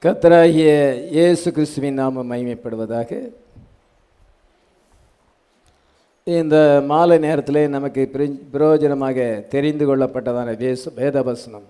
கத்தராகிய இயேசு கிறிஸ்துவின் நாமம் மகிமைப்படுவதாக இந்த மாலை நேரத்திலே நமக்கு பிரி- பிரயோஜனமாக தெரிந்து கொள்ளப்பட்டதான வேச வேதவசனம்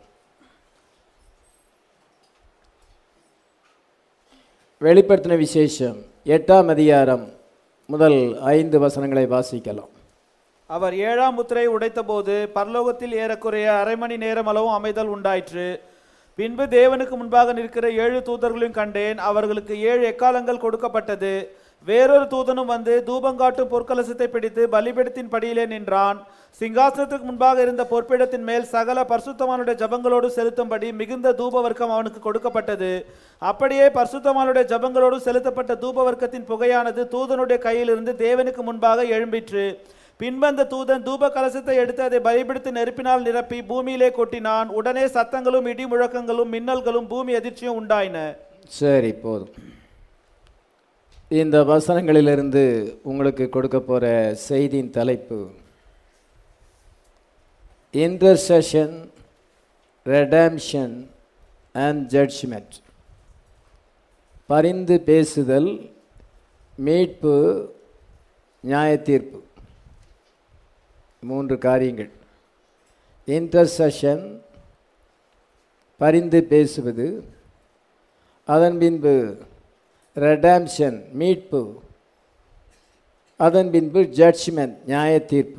வெளிப்படுத்தின விசேஷம் எட்டாம் அதிகாரம் முதல் ஐந்து வசனங்களை வாசிக்கலாம் அவர் ஏழாம் முத்திரை உடைத்தபோது பரலோகத்தில் ஏறக்குறைய அரை மணி நேரம் அளவும் அமைதல் உண்டாயிற்று பின்பு தேவனுக்கு முன்பாக நிற்கிற ஏழு தூதர்களையும் கண்டேன் அவர்களுக்கு ஏழு எக்காலங்கள் கொடுக்கப்பட்டது வேறொரு தூதனும் வந்து தூபங்காட்டும் பொற்கலசத்தை பிடித்து பலிபீடத்தின் படியிலே நின்றான் சிங்காசனத்துக்கு முன்பாக இருந்த பொற்பிடத்தின் மேல் சகல பரிசுத்தமானுடைய ஜபங்களோடு செலுத்தும்படி மிகுந்த தூபவர்க்கம் அவனுக்கு கொடுக்கப்பட்டது அப்படியே பரிசுத்தமானுடைய ஜபங்களோடு செலுத்தப்பட்ட தூபவர்க்கத்தின் புகையானது தூதனுடைய கையிலிருந்து தேவனுக்கு முன்பாக எழும்பிற்று பின்பு அந்த தூதன் தூப கலசத்தை எடுத்து அதை பலிபிடித்து நெருப்பினால் நிரப்பி பூமியிலே கொட்டினான் உடனே சத்தங்களும் இடி முழக்கங்களும் மின்னல்களும் பூமி அதிர்ச்சியும் உண்டாயின சரி போதும் இந்த வசனங்களிலிருந்து உங்களுக்கு கொடுக்க போகிற செய்தியின் தலைப்பு இன்டர்செஷன் ரெடம்ஷன் அண்ட் ஜட்ஜ்மெண்ட் பரிந்து பேசுதல் மீட்பு நியாயத்தீர்ப்பு மூன்று காரியங்கள் இன்டர்செஷன் பரிந்து பேசுவது அதன் பின்பு ரெடாம்ஷன் மீட்பு அதன் பின்பு ஜட்ஜ்மெண்ட் நியாய தீர்ப்பு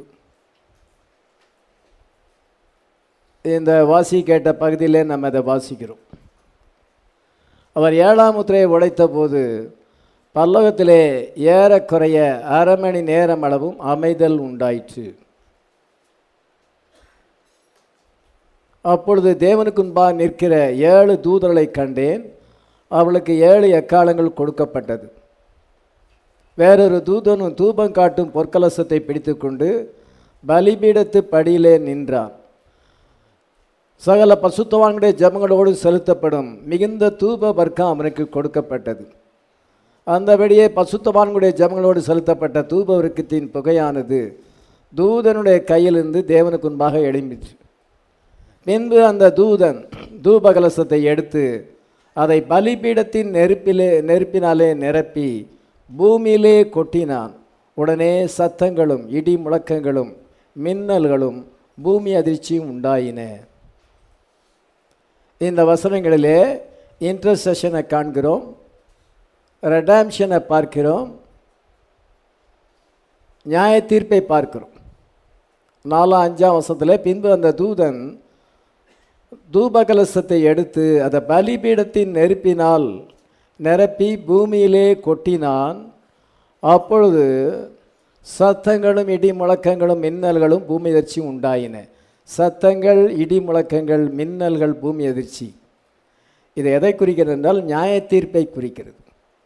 இந்த வாசி கேட்ட பகுதியிலே நம்ம அதை வாசிக்கிறோம் அவர் ஏழாம் முத்திரையை உடைத்த போது பல்லவத்திலே ஏறக்குறைய அரை மணி நேரம் அளவும் அமைதல் உண்டாயிற்று அப்பொழுது தேவனுக்கு முன்பாக நிற்கிற ஏழு தூதர்களை கண்டேன் அவளுக்கு ஏழு எக்காலங்கள் கொடுக்கப்பட்டது வேறொரு தூதனும் தூபம் காட்டும் பொற்கலசத்தை பிடித்துக்கொண்டு பலிபீடத்து படியிலே நின்றான் சகல பசுத்தவான்களுடைய ஜபங்களோடு செலுத்தப்படும் மிகுந்த தூப வர்க்கம் அவனுக்கு கொடுக்கப்பட்டது அந்தபடியே பசுத்தவான்களுடைய ஜபங்களோடு செலுத்தப்பட்ட தூப வர்க்கத்தின் புகையானது தூதனுடைய கையிலிருந்து தேவனுக்கு முன்பாக எழும்பிற்று பின்பு அந்த தூதன் தூபகலசத்தை எடுத்து அதை பலிபீடத்தின் நெருப்பிலே நெருப்பினாலே நிரப்பி பூமியிலே கொட்டினான் உடனே சத்தங்களும் இடி முழக்கங்களும் மின்னல்களும் பூமி அதிர்ச்சியும் உண்டாயின இந்த வசனங்களிலே இன்டர்செஷனை காண்கிறோம் ரெடாம்ஷனை பார்க்கிறோம் நியாய தீர்ப்பை பார்க்கிறோம் நாலாம் அஞ்சாம் வசத்தில் பின்பு அந்த தூதன் தூபகலசத்தை எடுத்து அதை பலிபீடத்தின் நெருப்பினால் நிரப்பி பூமியிலே கொட்டினான் அப்பொழுது சத்தங்களும் இடி முழக்கங்களும் மின்னல்களும் பூமி அதிர்ச்சி உண்டாயின சத்தங்கள் இடி முழக்கங்கள் மின்னல்கள் பூமி அதிர்ச்சி இது எதை குறிக்கிறது என்றால் நியாய தீர்ப்பை குறிக்கிறது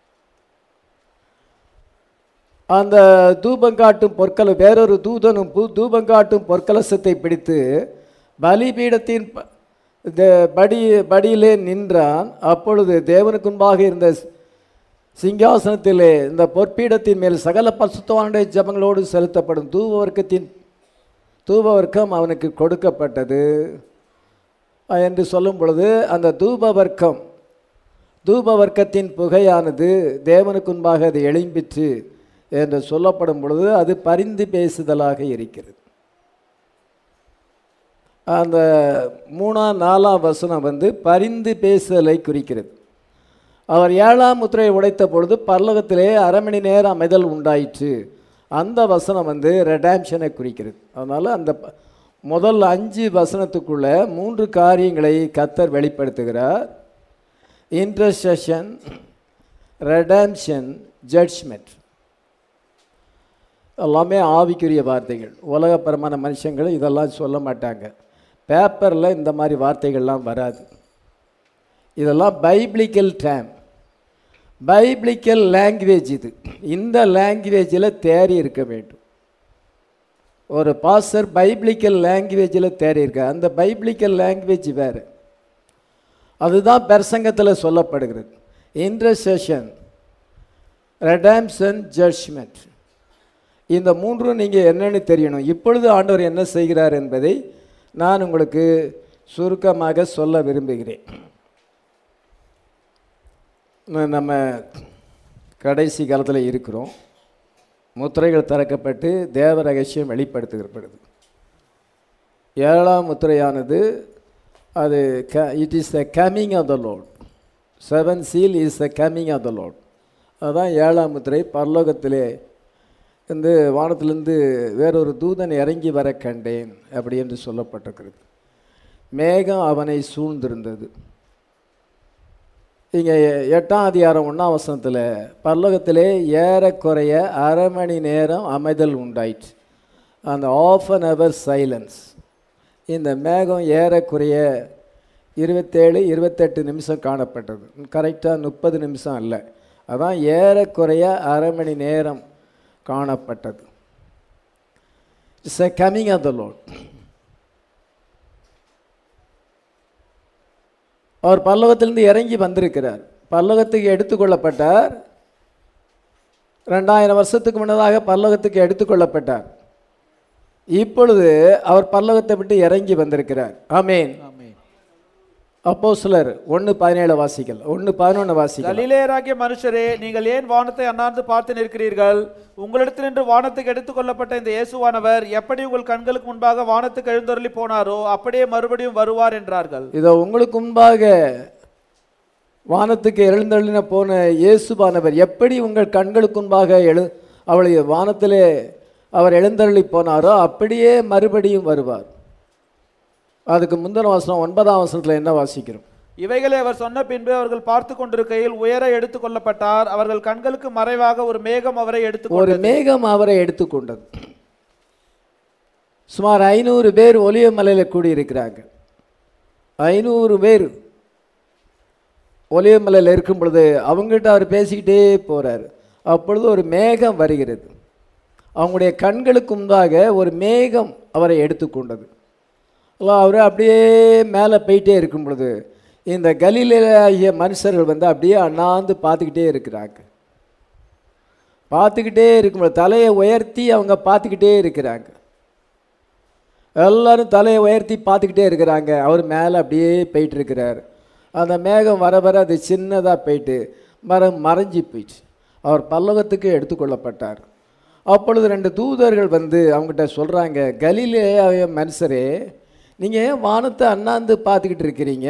அந்த தூபங்காட்டும் பொற்கல வேறொரு தூதனும் பூ தூபங்காட்டும் பொற்கலசத்தை பிடித்து பலிபீடத்தின் ப- இந்த படி படியிலே நின்றான் அப்பொழுது தேவனுக்கு முன்பாக இருந்த சிங்காசனத்திலே இந்த பொற்பீடத்தின் மேல் சகல பசுத்தவானுடைய ஜபங்களோடு செலுத்தப்படும் தூப வர்க்கத்தின் தூப வர்க்கம் அவனுக்கு கொடுக்கப்பட்டது அஹ் என்று சொல்லும் பொழுது அந்த தூப வர்க்கம் தூப வர்க்கத்தின் புகையானது தேவனுக்கு முன்பாக அது எழும்பிற்று என்று சொல்லப்படும் பொழுது அது பரிந்து பேசுதலாக இருக்கிறது அந்த மூணாம் நாலாம் வசனம் வந்து பரிந்து பேசுதலை குறிக்கிறது அவர் ஏழாம் முத்திரையை உடைத்த பொழுது பரலோகத்திலே அரை மணி நேரம் அமைதல் உண்டாயிற்று அந்த வசனம் வந்து ரெடாம்ஷனை குறிக்கிறது அதனால் அந்த ப- முதல் அஞ்சு வசனத்துக்குள்ள மூன்று காரியங்களை கத்தர் வெளிப்படுத்துகிறார் இன்டர்செஷன் ரெடாம்ஷன் ஜட்ஜ்மெண்ட் எல்லாமே ஆவிக்குரிய வார்த்தைகள் உலகப்பரமான மனுஷங்கள் இதெல்லாம் சொல்ல மாட்டாங்க பேப்பரில் இந்த மாதிரி வார்த்தைகள்லாம் வராது இதெல்லாம் பைபிளிக்கல் டேம் பைபிளிக்கல் லாங்குவேஜ் இது இந்த லாங்குவேஜில் தேறி இருக்க வேண்டும் ஒரு பாஸ்டர் பைபிளிக்கல் லாங்குவேஜில் தேறி இருக்க அந்த பைபிளிக்கல் லாங்குவேஜ் வேறு அதுதான் பிரசங்கத்தில் சொல்லப்படுகிறது இன்டர்செஷன் ரெடாம்சன் ஜட்ஜ்மெண்ட் இந்த மூன்றும் நீங்கள் என்னன்னு தெரியணும் இப்பொழுது ஆண்டவர் என்ன செய்கிறார் என்பதை நான் உங்களுக்கு சுருக்கமாக சொல்ல விரும்புகிறேன் ந- நம்ம கடைசி காலத்தில் இருக்கிறோம் முத்திரைகள் திறக்கப்பட்டு தேவ ரகசியம் வெளிப்படுத்தப்படுது ஏழாம் முத்திரையானது அது க it is the coming of the lord seven seal is the coming of the lord அதுதான் ஏழாம் முத்திரை பரலோகத்திலே வந்து வானத்திலிருந்து வேறொரு தூதன் இறங்கி வர கண்டேன் அப்படி என்று சொல்லப்பட்டிருக்கிறது மேகம் அவனை சூழ்ந்திருந்தது இங்கே எட்டாம் அதிகாரம் ஒன்றாம் வசனத்தில் பரலோகத்திலே ஏறக்குறைய அரை மணி நேரம் அமைதல் உண்டாயிற்று அந்த ஆஃப் அன் ஹவர் சைலன்ஸ் இந்த மேகம் ஏறக்குறைய இருபத்தேழு இருபத்தெட்டு நிமிஷம் காணப்பட்டது கரெக்டாக முப்பது நிமிஷம் அல்ல அதான் ஏறக்குறைய அரை மணி நேரம் காணப்பட்டது it's a coming of the lord அவர் பல்லவத்திலிருந்து இறங்கி வந்திருக்கிறார் பல்லவத்துக்கு எடுத்துக்கொள்ளப்பட்டார் ரெண்டாயிரம் வருஷத்துக்கு முன்னதாக பல்லவத்துக்கு எடுத்துக்கொள்ளப்பட்டார் இப்பொழுது அவர் பல்லவத்தை விட்டு இறங்கி வந்திருக்கிறார் ஆமேன் அப்போ சிலர் ஒன்று பதினேழு வாசிக்கல் ஒன்று பதினொன்று வாசிக்கல் கலிலேயராகிய மனுஷரே நீங்கள் ஏன் வானத்தை அண்ணாந்து பார்த்து நிற்கிறீர்கள் உங்களிடத்தினின்று வானத்துக்கு எடுத்துக்கொள்ளப்பட்ட இந்த இயேசுவானவர் எப்படி உங்கள் கண்களுக்கு முன்பாக வானத்துக்கு எழுந்தருளி போனாரோ அப்படியே மறுபடியும் வருவார் என்றார்கள் இதோ உங்களுக்கு முன்பாக வானத்துக்கு எழுந்தள்ளின போன இயேசுவானவர் எப்படி உங்கள் கண்களுக்கு முன்பாக எழு அவளை வானத்திலே அவர் எழுந்தருளி போனாரோ அப்படியே மறுபடியும் வருவார் அதுக்கு முந்தின வசனம் ஒன்பதாம் வசனத்தில் என்ன வாசிக்கிறோம் இவைகளை அவர் சொன்ன பின்பு அவர்கள் பார்த்து கொண்டிருக்கையில் உயர எடுத்துக்கொள்ளப்பட்டார் அவர்கள் கண்களுக்கு மறைவாக ஒரு மேகம் அவரை எடுத்து ஒரு மேகம் அவரை எடுத்துக்கொண்டது சுமார் ஐநூறு பேர் ஒலியமலையில் கூடியிருக்கிறாங்க ஐநூறு பேர் ஒலியமலையில் இருக்கும் பொழுது அவங்ககிட்ட அவர் பேசிக்கிட்டே போகிறார் அப்பொழுது ஒரு மேகம் வருகிறது அவங்களுடைய கண்களுக்கு முன்பாக ஒரு மேகம் அவரை எடுத்துக்கொண்டது அவர் அப்படியே மேலே போயிட்டே இருக்கும் பொழுது இந்த கலிலேய மனுஷர்கள் வந்து அப்படியே அண்ணாந்து பார்த்துக்கிட்டே இருக்கிறாங்க பார்த்துக்கிட்டே இருக்கும்போது தலையை உயர்த்தி அவங்க பார்த்துக்கிட்டே இருக்கிறாங்க எல்லாரும் தலையை உயர்த்தி பார்த்துக்கிட்டே இருக்கிறாங்க அவர் மேலே அப்படியே போயிட்டு இருக்கிறார் அந்த மேகம் வர வர அது சின்னதாக போயிட்டு மரம் மறைஞ்சி போயிடுச்சு அவர் பல்லவத்துக்கு எடுத்துக்கொள்ளப்பட்டார் அப்பொழுது ரெண்டு தூதர்கள் வந்து அவங்ககிட்ட சொல்கிறாங்க கலிலேய மனுஷரே நீங்கள் ஏன் வானத்தை அண்ணாந்து பார்த்துக்கிட்டு இருக்கிறீங்க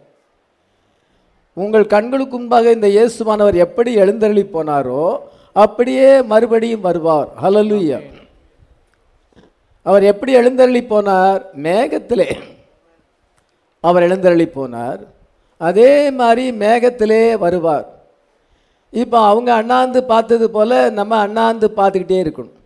உங்கள் கண்களுக்கு முன்பாக இந்த இயேசுவானவர் எப்படி எழுந்தருளி போனாரோ அப்படியே மறுபடியும் வருவார் ஹலலுயா அவர் எப்படி எழுந்தருளி போனார் மேகத்திலே அவர் எழுந்தருளி போனார் அதே மாதிரி மேகத்திலே வருவார் இப்போ அவங்க அண்ணாந்து பார்த்தது போல நம்ம அண்ணாந்து பார்த்துக்கிட்டே இருக்கணும்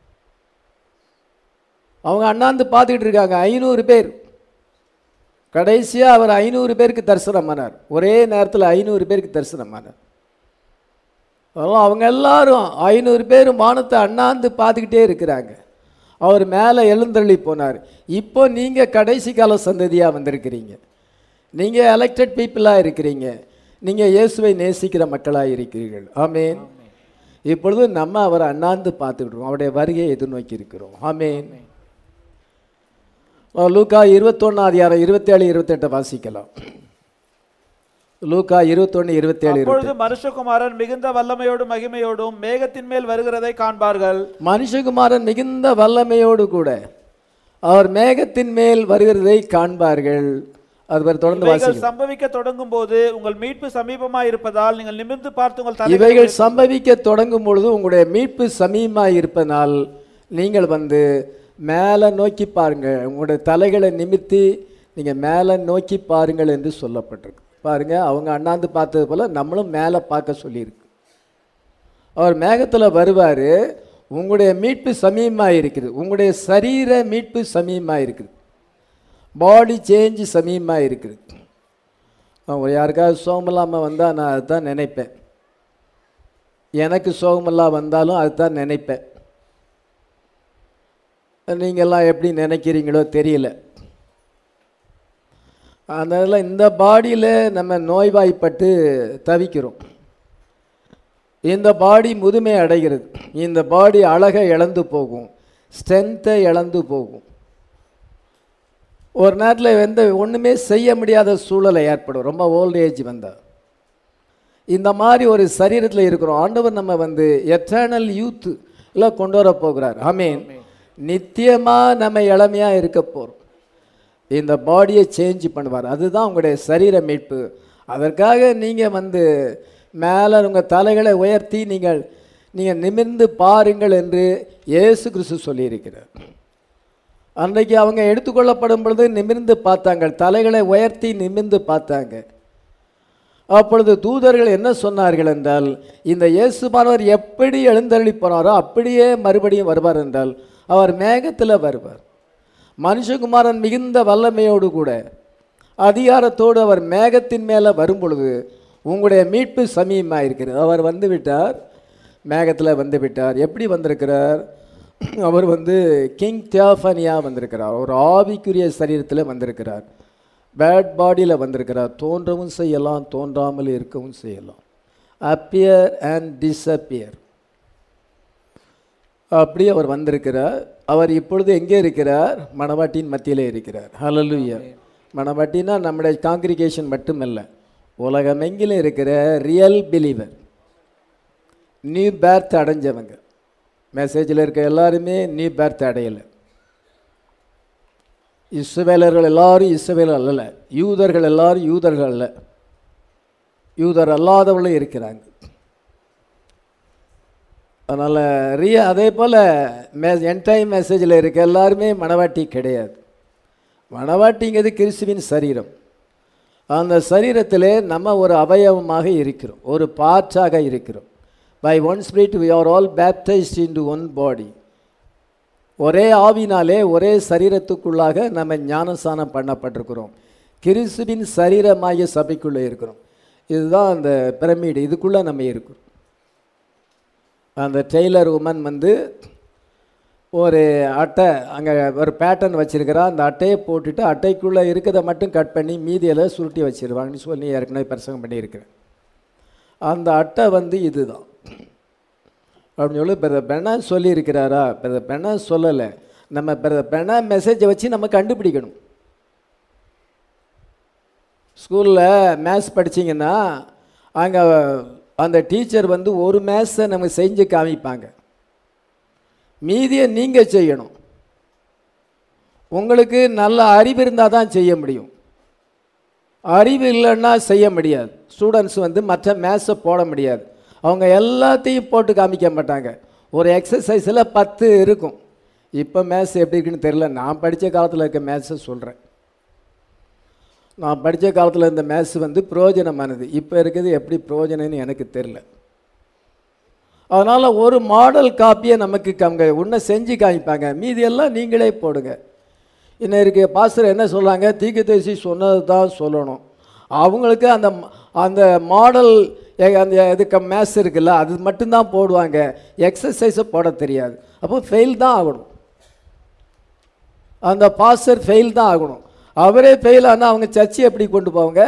அவங்க அண்ணாந்து பார்த்துக்கிட்டு இருக்காங்க ஐநூறு பேர் கடைசியாக அவர் ஐநூறு பேருக்கு தரிசனம் பண்ணார் ஒரே நேரத்தில் ஐநூறு பேருக்கு தரிசனம் பண்ணார் அதெல்லாம் அவங்க எல்லாரும் ஐநூறு பேர் வானத்தை அண்ணாந்து பார்த்துக்கிட்டே இருக்கிறாங்க அவர் மேலே எழுந்தள்ளி போனார் இப்போ நீங்கள் கடைசி கால சந்ததியாக வந்திருக்கிறீங்க நீங்கள் எலெக்டட் பீப்புளாக இருக்கிறீங்க நீங்கள் இயேசுவை நேசிக்கிற மக்களாக இருக்கிறீர்கள் ஆமேன் இப்பொழுது நம்ம அவரை அண்ணாந்து பார்த்துக்கிட்டு அவருடைய வருகையை எதிர்நோக்கி இருக்கிறோம் ஆமேன் லூக்கா இருபத்தொன்னு அதிகாரம் இருபத்தேழு இருபத்தெட்டை வாசிக்கலாம் லூக்கா இருபத்தொன்னு இருபத்தேழு அப்பொழுது மனுஷகுமாரன் மிகுந்த வல்லமையோடும் மகிமையோடும் மேகத்தின் மேல் வருகிறதை காண்பார்கள் மனுஷகுமாரன் மிகுந்த வல்லமையோடு கூட அவர் மேகத்தின் மேல் வருகிறதை காண்பார்கள் அது வரை தொடர்ந்து இவைகள் வாசிக்கும் சம்பவிக்க தொடங்கும் போது உங்கள் மீட்பு சமீபமாய் இருப்பதால் நீங்கள் நிமிர்ந்து பார்த்து உங்கள் தலை இவைகள் சம்பவிக்க தொடங்கும் பொழுது உங்களுடைய மீட்பு சமீபமாக இருப்பதனால் நீங்கள் வந்து மேலே நோக்கி பாருங்கள் உங்களுடைய தலைகளை நிமித்தி நீங்கள் மேலே நோக்கி பாருங்கள் என்று சொல்லப்பட்டிருக்கு பாருங்க அவங்க அண்ணாந்து பார்த்தது போல நம்மளும் மேலே பார்க்க சொல்லியிருக்கு அவர் மேகத்தில் வருவார் உங்களுடைய மீட்பு சமீபமாக இருக்குது உங்களுடைய சரீர மீட்பு சமீபமாக இருக்குது பாடி சேஞ்சு சமீபமாக இருக்குது அவங்க யாருக்காவது சோகமில்லாமல் வந்தால் நான் அதுதான் நினைப்பேன் எனக்கு சோகமெல்லாம் வந்தாலும் அதுதான் நினைப்பேன் நீங்கள்லாம் எப்படி நினைக்கிறீங்களோ தெரியல அதனால் இந்த பாடியில் நம்ம நோய்வாய்ப்பட்டு தவிக்கிறோம் இந்த பாடி முதுமை அடைகிறது இந்த பாடி அழகை இழந்து போகும் ஸ்ட்ரென்த்தை இழந்து போகும் ஒரு நேரத்தில் எந்த ஒன்றுமே செய்ய முடியாத சூழலை ஏற்படும் ரொம்ப ஓல்ட் ஏஜ் வந்தால் இந்த மாதிரி ஒரு சரீரத்தில் இருக்கிறோம் ஆண்டவர் நம்ம வந்து எட்டர்னல் யூத் இல்லை கொண்டு வர போகிறார் ஆமீன் நித்தியமாக நம்ம இளமையாக இருக்க போகிறோம் இந்த பாடியை சேஞ்ச் பண்ணுவார் அதுதான் உங்களுடைய சரீர மீட்பு அதற்காக நீங்கள் வந்து மேலே உங்கள் தலைகளை உயர்த்தி நீங்கள் நீங்கள் நிமிர்ந்து பாருங்கள் என்று இயேசு கிறிஸ்து சொல்லியிருக்கிறார் அன்றைக்கு அவங்க எடுத்துக்கொள்ளப்படும் பொழுது நிமிர்ந்து பார்த்தாங்க தலைகளை உயர்த்தி நிமிர்ந்து பார்த்தாங்க அப்பொழுது தூதர்கள் என்ன சொன்னார்கள் என்றால் இந்த இயேசுமானவர் எப்படி எழுந்தருளி போனாரோ அப்படியே மறுபடியும் வருவார் என்றால் அவர் மேகத்தில் வருவார் மனுஷகுமாரன் மிகுந்த வல்லமையோடு கூட அதிகாரத்தோடு அவர் மேகத்தின் மேலே வரும் பொழுது உங்களுடைய மீட்பு சமீபமாக இருக்கிறது அவர் வந்து விட்டார் மேகத்தில் வந்து விட்டார் எப்படி வந்திருக்கிறார் அவர் வந்து கிங் தியாஃபனியா வந்திருக்கிறார் ஒரு ஆவிக்குரிய சரீரத்தில் வந்திருக்கிறார் பேட் பாடியில் வந்திருக்கிறார் தோன்றவும் செய்யலாம் தோன்றாமல் இருக்கவும் செய்யலாம் அப்பியர் அண்ட் டிஸப்பியர் அப்படி அவர் வந்திருக்கிறார் அவர் இப்பொழுது எங்கே இருக்கிறார் மணவாட்டியின் மத்தியிலே இருக்கிறார் ஹalleluya மணவாட்டினா நம்முடைய காங்கிரிகேஷன் மட்டுமல்ல உலகமெங்கிலும் இருக்கிற ரியல் பிலீவர் நியூ பேர்த் அடைஞ்சவங்க மெசேஜில் இருக்க எல்லாருமே நியூ பேர்த் அடையலை இஸ்ரவேலர்கள் எல்லாரும் இஸ்ரவேலர் அல்ல யூதர்கள் எல்லாரும் யூதர்கள் அல்ல யூதர் அல்லாதவர்களும் இருக்கிறாங்க அதனால் ரிய அதே போல் மெ என்டைம் மெசேஜில் இருக்க எல்லாருமே மணவாட்டி கிடையாது மணவாட்டிங்கிறது கிறிஸ்துவின் சரீரம் அந்த சரீரத்திலே நம்ம ஒரு அவயவமாக இருக்கிறோம் ஒரு பார்ட்டாக இருக்கிறோம் by one spirit we are all baptized into one body ஒரே ஆவினாலே ஒரே சரீரத்துக்குள்ளாக நம்ம ஞானஸ்தானம் பண்ணப்பட்டிருக்கிறோம் கிறிஸ்துவின் சரீரமாகிய சபைக்குள்ளே இருக்கிறோம் இதுதான் அந்த பிரமிடு இதுக்குள்ளே நம்ம இருக்கிறோம் அந்த டெய்லர் உமன் வந்து ஒரு அட்டை அங்கே ஒரு பேட்டர்ன் வச்சுருக்கிறா அந்த அட்டையை போட்டுட்டு அட்டைக்குள்ளே இருக்கிறத மட்டும் கட் பண்ணி மீதியெல்லாம் சுருட்டி வச்சிருவாங்கன்னு சொல்லி ஏற்கனவே பிரசங்கம் பண்ணியிருக்கிறேன் அந்த அட்டை வந்து இதுதான் அப்படின்னு சொல்லி பிரதர் பெண்ணா சொல்லியிருக்கிறாரா பிரதர் பெண்ணா சொல்லலை நம்ம பிரதர் பெண்ணா மெசேஜை வச்சு நம்ம கண்டுபிடிக்கணும் ஸ்கூலில் மேத்ஸ் படிச்சிங்கன்னா அங்கே அந்த டீச்சர் வந்து ஒரு மேத்ஸை நம்ம செஞ்சு காமிப்பாங்க மீதியை நீங்கள் செய்யணும் உங்களுக்கு நல்ல அறிவு இருந்தால் தான் செய்ய முடியும் அறிவு இல்லைன்னா செய்ய முடியாது ஸ்டூடெண்ட்ஸ் வந்து மற்ற மேத்ஸை போட முடியாது அவங்க எல்லாத்தையும் போட்டு காமிக்க மாட்டாங்க ஒரு எக்ஸசைஸில் பத்து இருக்கும் இப்போ மேத்ஸ் எப்படி இருக்குன்னு தெரில நான் படித்த காலத்தில் இருக்க மேத்ஸை சொல்கிறேன் நான் படித்த காலத்தில் இருந்த மேத்ஸ் வந்து பிரயோஜனமானது இப்போ இருக்கிறது எப்படி பிரயோஜனம்னு எனக்கு தெரில அதனால் ஒரு மாடல் காப்பியை நமக்கு அவங்க உன்னை செஞ்சு காமிப்பாங்க மீதியெல்லாம் நீங்களே போடுங்க இன்னும் இருக்க பாஸ்டர் என்ன சொல்கிறாங்க தீர்க்கதரிசி சொன்னது தான் சொல்லணும் அவங்களுக்கு அந்த அந்த மாடல் அந்த இதுக்கு மேத்ஸ் இருக்குல்ல அது மட்டும்தான் போடுவாங்க எக்ஸசைஸை போட தெரியாது அப்போ ஃபெயில் தான் ஆகணும் அந்த பாஸ்டர் ஃபெயில் தான் ஆகணும் அவரே ஃபெயில் ஆனால் அவங்க சர்ச்சை எப்படி கொண்டு போவாங்க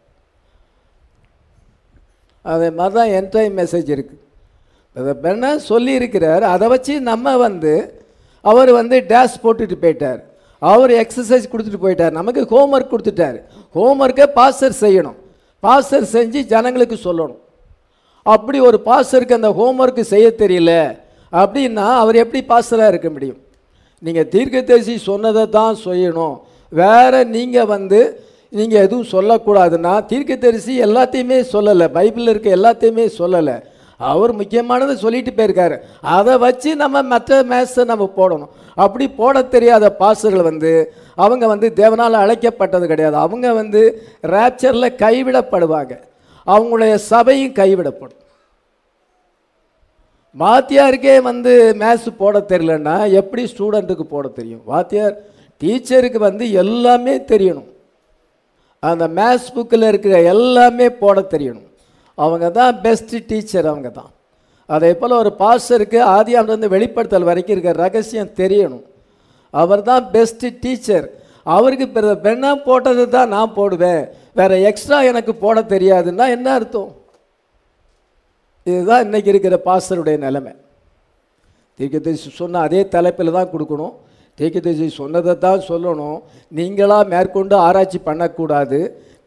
அதே மாதிரி தான் என்டைம் மெசேஜ் இருக்குது அதை பெண்ண சொல்லியிருக்கிறார் அதை வச்சு நம்ம வந்து அவர் வந்து டேஷ் போட்டுட்டு போயிட்டார் அவர் எக்ஸசைஸ் கொடுத்துட்டு போயிட்டார் நமக்கு ஹோம்ஒர்க் கொடுத்துட்டார் ஹோம்ஒர்க்கை பாஸ்டர் செய்யணும் பாஸ்டர் செஞ்சு ஜனங்களுக்கு சொல்லணும் அப்படி ஒரு பாஸ்டருக்கு அந்த ஹோம்ஒர்க்கு செய்ய தெரியல அப்படின்னா அவர் எப்படி பாஸ்டராக இருக்க முடியும் நீங்கள் தீர்க்கதரிசி சொன்னதை தான் செய்யணும் வேற நீங்கள் வந்து நீங்கள் எதுவும் சொல்லக்கூடாதுன்னா தீர்க்கதரிசி எல்லாத்தையுமே சொல்லலை பைபிளில் இருக்க எல்லாத்தையுமே சொல்லலை அவர் முக்கியமானதை சொல்லிட்டு போயிருக்காரு அதை வச்சு நம்ம மற்ற மேத்ஸை நம்ம போடணும் அப்படி போட தெரியாத பாஸ்டர்கள் வந்து அவங்க வந்து தேவனால் அழைக்கப்பட்டது கிடையாது அவங்க வந்து ரேப்சரில் கைவிடப்படுவாங்க அவங்களுடைய சபையும் கைவிடப்படும் வாத்தியாருக்கே வந்து மேத்ஸ் போட தெரியலன்னா எப்படி ஸ்டூடெண்ட்டுக்கு போட தெரியும் வாத்தியார் டீச்சருக்கு வந்து எல்லாமே தெரியணும் அந்த மேத்ஸ் புக்கில் இருக்கிற எல்லாமே போட தெரியணும் அவங்க தான் பெஸ்ட்டு டீச்சர் அவங்க தான் அதே போல் ஒரு பாஸ்டருக்கு ஆதியாமிலிருந்து வெளிப்படுத்தல் வரைக்கும் இருக்கிற ரகசியம் தெரியணும் அவர் தான் பெஸ்ட்டு டீச்சர் அவருக்கு பிற பெண்ணா போட்டது தான் நான் போடுவேன் வேறு எக்ஸ்ட்ரா எனக்கு போட தெரியாதுன்னா என்ன அர்த்தம் இதுதான் இன்றைக்கி இருக்கிற பாஸ்டருடைய நிலைமை தீர்க்கதரிசி சொன்ன அதே தலைப்பில் தான் கொடுக்கணும் தீர்க்கதரிசி சொன்னதை தான் சொல்லணும் நீங்களாக மேற்கொண்டு ஆராய்ச்சி பண்ணக்கூடாது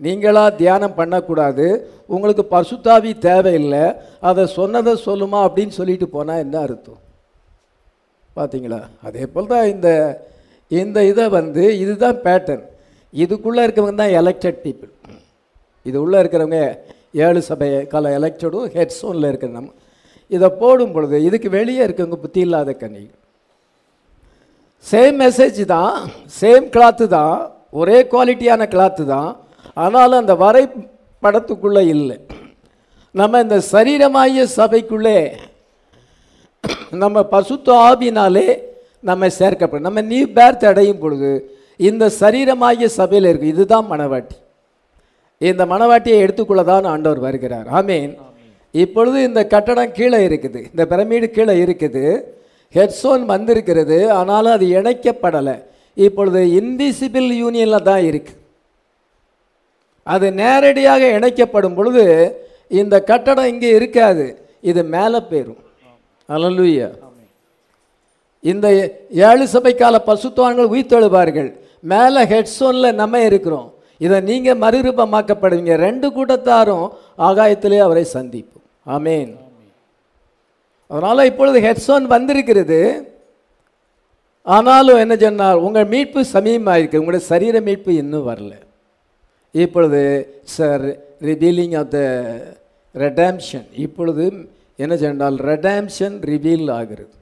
நீங்களா தியானம் பண்ணக்கூடாது உங்களுக்கு பசுத்தாவி தேவையில்லை அதை சொன்னதை சொல்லுமா அப்படின்னு சொல்லிட்டு போனால் என்ன அர்த்தம் பார்த்தீங்களா அதே போல் தான் இந்த இந்த இதை வந்து இதுதான் பேட்டர்ன் இதுக்குள்ளே இருக்கிறவங்க தான் எலெக்டட் பீப்புள் இது உள்ளே இருக்கிறவங்க ஏழு சபை கால எலெக்டடும் ஹெட்ஸோனில் இருக்கிற நம்ம இதை போடும் பொழுது இதுக்கு வெளியே இருக்கவங்க புத்தி இல்லாத கன்னிகள் சேம் மெசேஜ் தான் சேம் கிளாத்து தான் ஒரே குவாலிட்டியான கிளாத்து தான் ஆனாலும் அந்த வரைபடத்துக்குள்ளே இல்லை நம்ம இந்த சரீரமாகிய சபைக்குள்ளே நம்ம பசுத்த ஆவினாலே நம்ம சேர்க்கப்படும் நம்ம நீ பேர்த் அடையும் பொழுது இந்த சரீரமாகிய சபையில் இருக்கு இதுதான் மணவாட்டி இந்த மணவாட்டியை எடுத்துக்கொள்ள தான் ஆண்டவர் வருகிறார் ஆமீன் இப்பொழுது இந்த கட்டடம் கீழே இருக்குது இந்த பிரமிடு கீழே இருக்குது ஹெட்ஸோன் வந்திருக்கிறது ஆனாலும் அது இணைக்கப்படலை இப்பொழுது இன்விசிபிள் யூனியனில் தான் இருக்கு அது நேரடியாக இணைக்கப்படும் பொழுது இந்த கட்டடம் இங்கே இருக்காது இது மேலே போயிரும் அல்லூயா இந்த ஏழு சபைக்கால பசுத்துவான்கள் உயிர்த்தெழுவார்கள் மேலே ஹெட்ஸோனில் நம்ம இருக்கிறோம் இதை நீங்கள் மறுரூபமாக்கப்படுவீங்க ரெண்டு கூட்டத்தாரும் ஆகாயத்திலே அவரை சந்திப்போம் ஆமேன் அதனால் இப்பொழுது ஹெட்ஸோன் வந்திருக்கிறது ஆனாலும் என்ன சொன்னார் உங்கள் மீட்பு சமீபமாக இருக்கு உங்களுடைய சரீர மீட்பு இன்னும் வரல இப்பொழுது sir revealing of the redemption இப்பொழுது என்ன சொன்னால் ரெடாம்ஷன் ரிவீல் ஆகிறது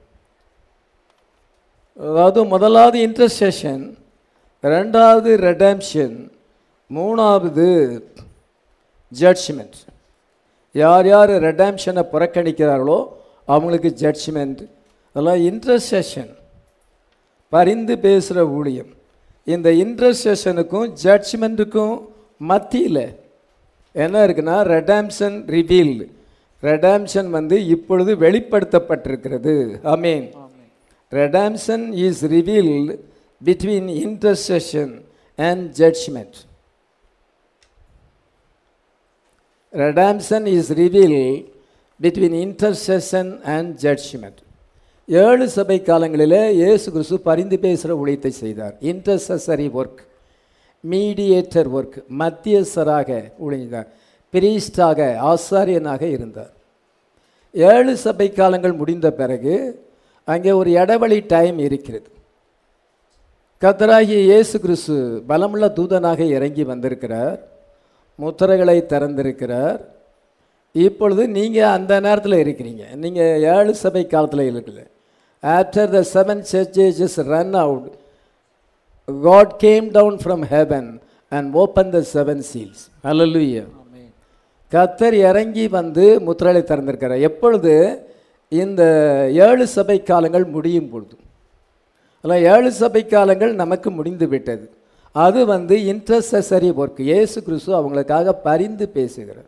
அதாவது முதலாவது இன்டர்செஷன் ரெண்டாவது ரெடாம்ஷன் மூணாவது ஜட்ஜ்மெண்ட் யார் யார் ரெடாம்ஷனை புறக்கணிக்கிறார்களோ அவங்களுக்கு ஜட்ஜ்மெண்ட் அதெல்லாம் இன்டர்செஷன் பரிந்து பேசுகிற ஊழியம் இந்த இன்டர்செஷனுக்கும் ஜட்ஜ்மெண்ட்டுக்கும் மத்தியில் என்ன இருக்குன்னா ரெடாம்ஷன் ரிவீல்டு ரெடாம்ஷன் வந்து இப்பொழுது வெளிப்படுத்தப்பட்டிருக்கிறது Ameen redemption is revealed between intercession and judgment. Redemption is revealed between intercession and judgment. ஏழு சபை காலங்களிலே இயேசு கிறிஸ்து பரிந்து பேசுகிற ஊழியத்தை செய்தார் இன்டர்செசரி ஒர்க் மீடியேட்டர் ஒர்க் மத்தியஸ்தராக ஊழியர் பிரீஸ்டாக ஆசாரியனாக இருந்தார் ஏழு சபை காலங்கள் முடிந்த பிறகு அங்கே ஒரு இடைவெளி டைம் இருக்கிறது கத்தராகிய இயேசு கிறிஸ்து பலமுள்ள தூதனாக இறங்கி வந்திருக்கிறார் முத்திரைகளை திறந்திருக்கிறார் இப்பொழுது நீங்கள் அந்த நேரத்தில் இருக்கிறீங்க நீங்கள் ஏழு சபை காலத்தில் இருக்கல after the seven churches run out God came down from heaven and open the seven seals hallelujah கத்தர் இறங்கி வந்து முத்திரைகளை திறந்திருக்கிறார் எப்பொழுது இந்த ஏழு சபை காலங்கள் முடியும் பொழுது அதில் ஏழு சபை காலங்கள் நமக்கு முடிந்து விட்டது அது வந்து இன்டர்செசரி ஒர்க் இயேசு கிறிஸ்து அவங்களுக்காக பரிந்து பேசுகிறார்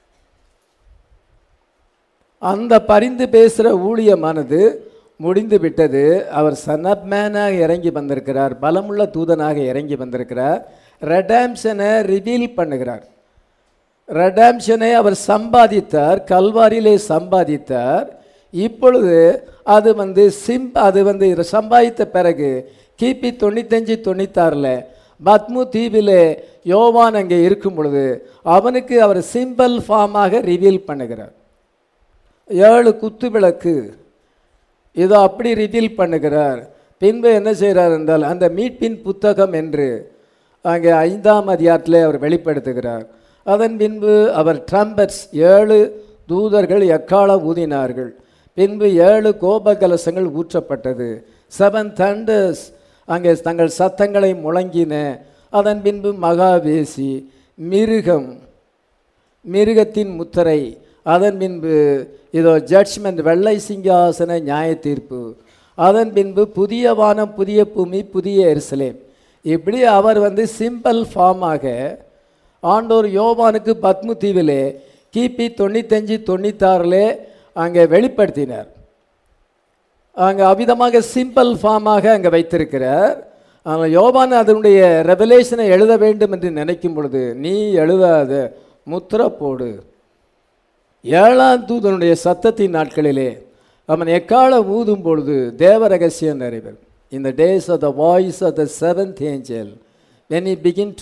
அந்த பரிந்து பேசுகிற ஊழியமானது முடிந்து விட்டது அவர் சன்னப் மேனாக இறங்கி வந்திருக்கிறார் பலமுள்ள தூதனாக இறங்கி வந்திருக்கிறார் ரெடாம்ஷனை ரிவீல் பண்ணுகிறார் ரெடாம்ஷனை அவர் சம்பாதித்தார் கல்வாரியிலே சம்பாதித்தார் இப்பொழுது அது வந்து சிம் அது வந்து சம்பாதித்த பிறகு கிபி தொண்ணூத்தஞ்சு தொண்ணூத்தாறில் பத்மு தீவிலே யோவான் அங்கே இருக்கும் பொழுது அவனுக்கு அவர் சிம்பிள் ஃபார்மாக ரிவீல் பண்ணுகிறார் ஏழு குத்து விளக்கு இதை அப்படி ரிவீல் பண்ணுகிறார் பின்பு என்ன செய்கிறார் என்றால் அந்த மீட்பின் புத்தகம் என்று அங்கே ஐந்தாம் அதிகாரத்தில் அவர் வெளிப்படுத்துகிறார் அதன் பின்பு அவர் ட்ரம்பட்ஸ் ஏழு தூதர்கள் எக்காலம் ஊதினார்கள் பின்பு ஏழு கோபகலசங்கள் ஊற்றப்பட்டது செவன் தண்டர்ஸ் அங்கே தங்கள் சத்தங்களை முழங்கின அதன் பின்பு மகாவேசி மிருகம் மிருகத்தின் முத்திரை அதன் பின்பு இதோ ஜட்ஜ்மெண்ட் வெள்ளை சிங்காசன நியாய தீர்ப்பு அதன் பின்பு புதிய வானம் புதிய பூமி புதிய எருசலேம் இப்படி அவர் வந்து சிம்பிள் ஃபார்மாக ஆண்டோர் யோவானுக்கு பத்மு தீவிலே கிபி தொண்ணூத்தஞ்சு தொண்ணூத்தாறிலே அங்கே வெளிப்படுத்தினார் அங்கே அவிதமாக சிம்பிள் ஃபார்மாக அங்கே வைத்திருக்கிறார் ஆனால் யோவான் அதனுடைய ரெவலேஷனை எழுத வேண்டும் என்று நினைக்கும் பொழுது நீ எழுதாத முத்திர போடு ஏழாம் தூதனுடைய சத்தத்தின் நாட்களிலே அவன் எக்கால ஊதும் பொழுது தேவ ரகசியம் நிறைவேறும் இந்த days of the voice of the seventh angel when he begin to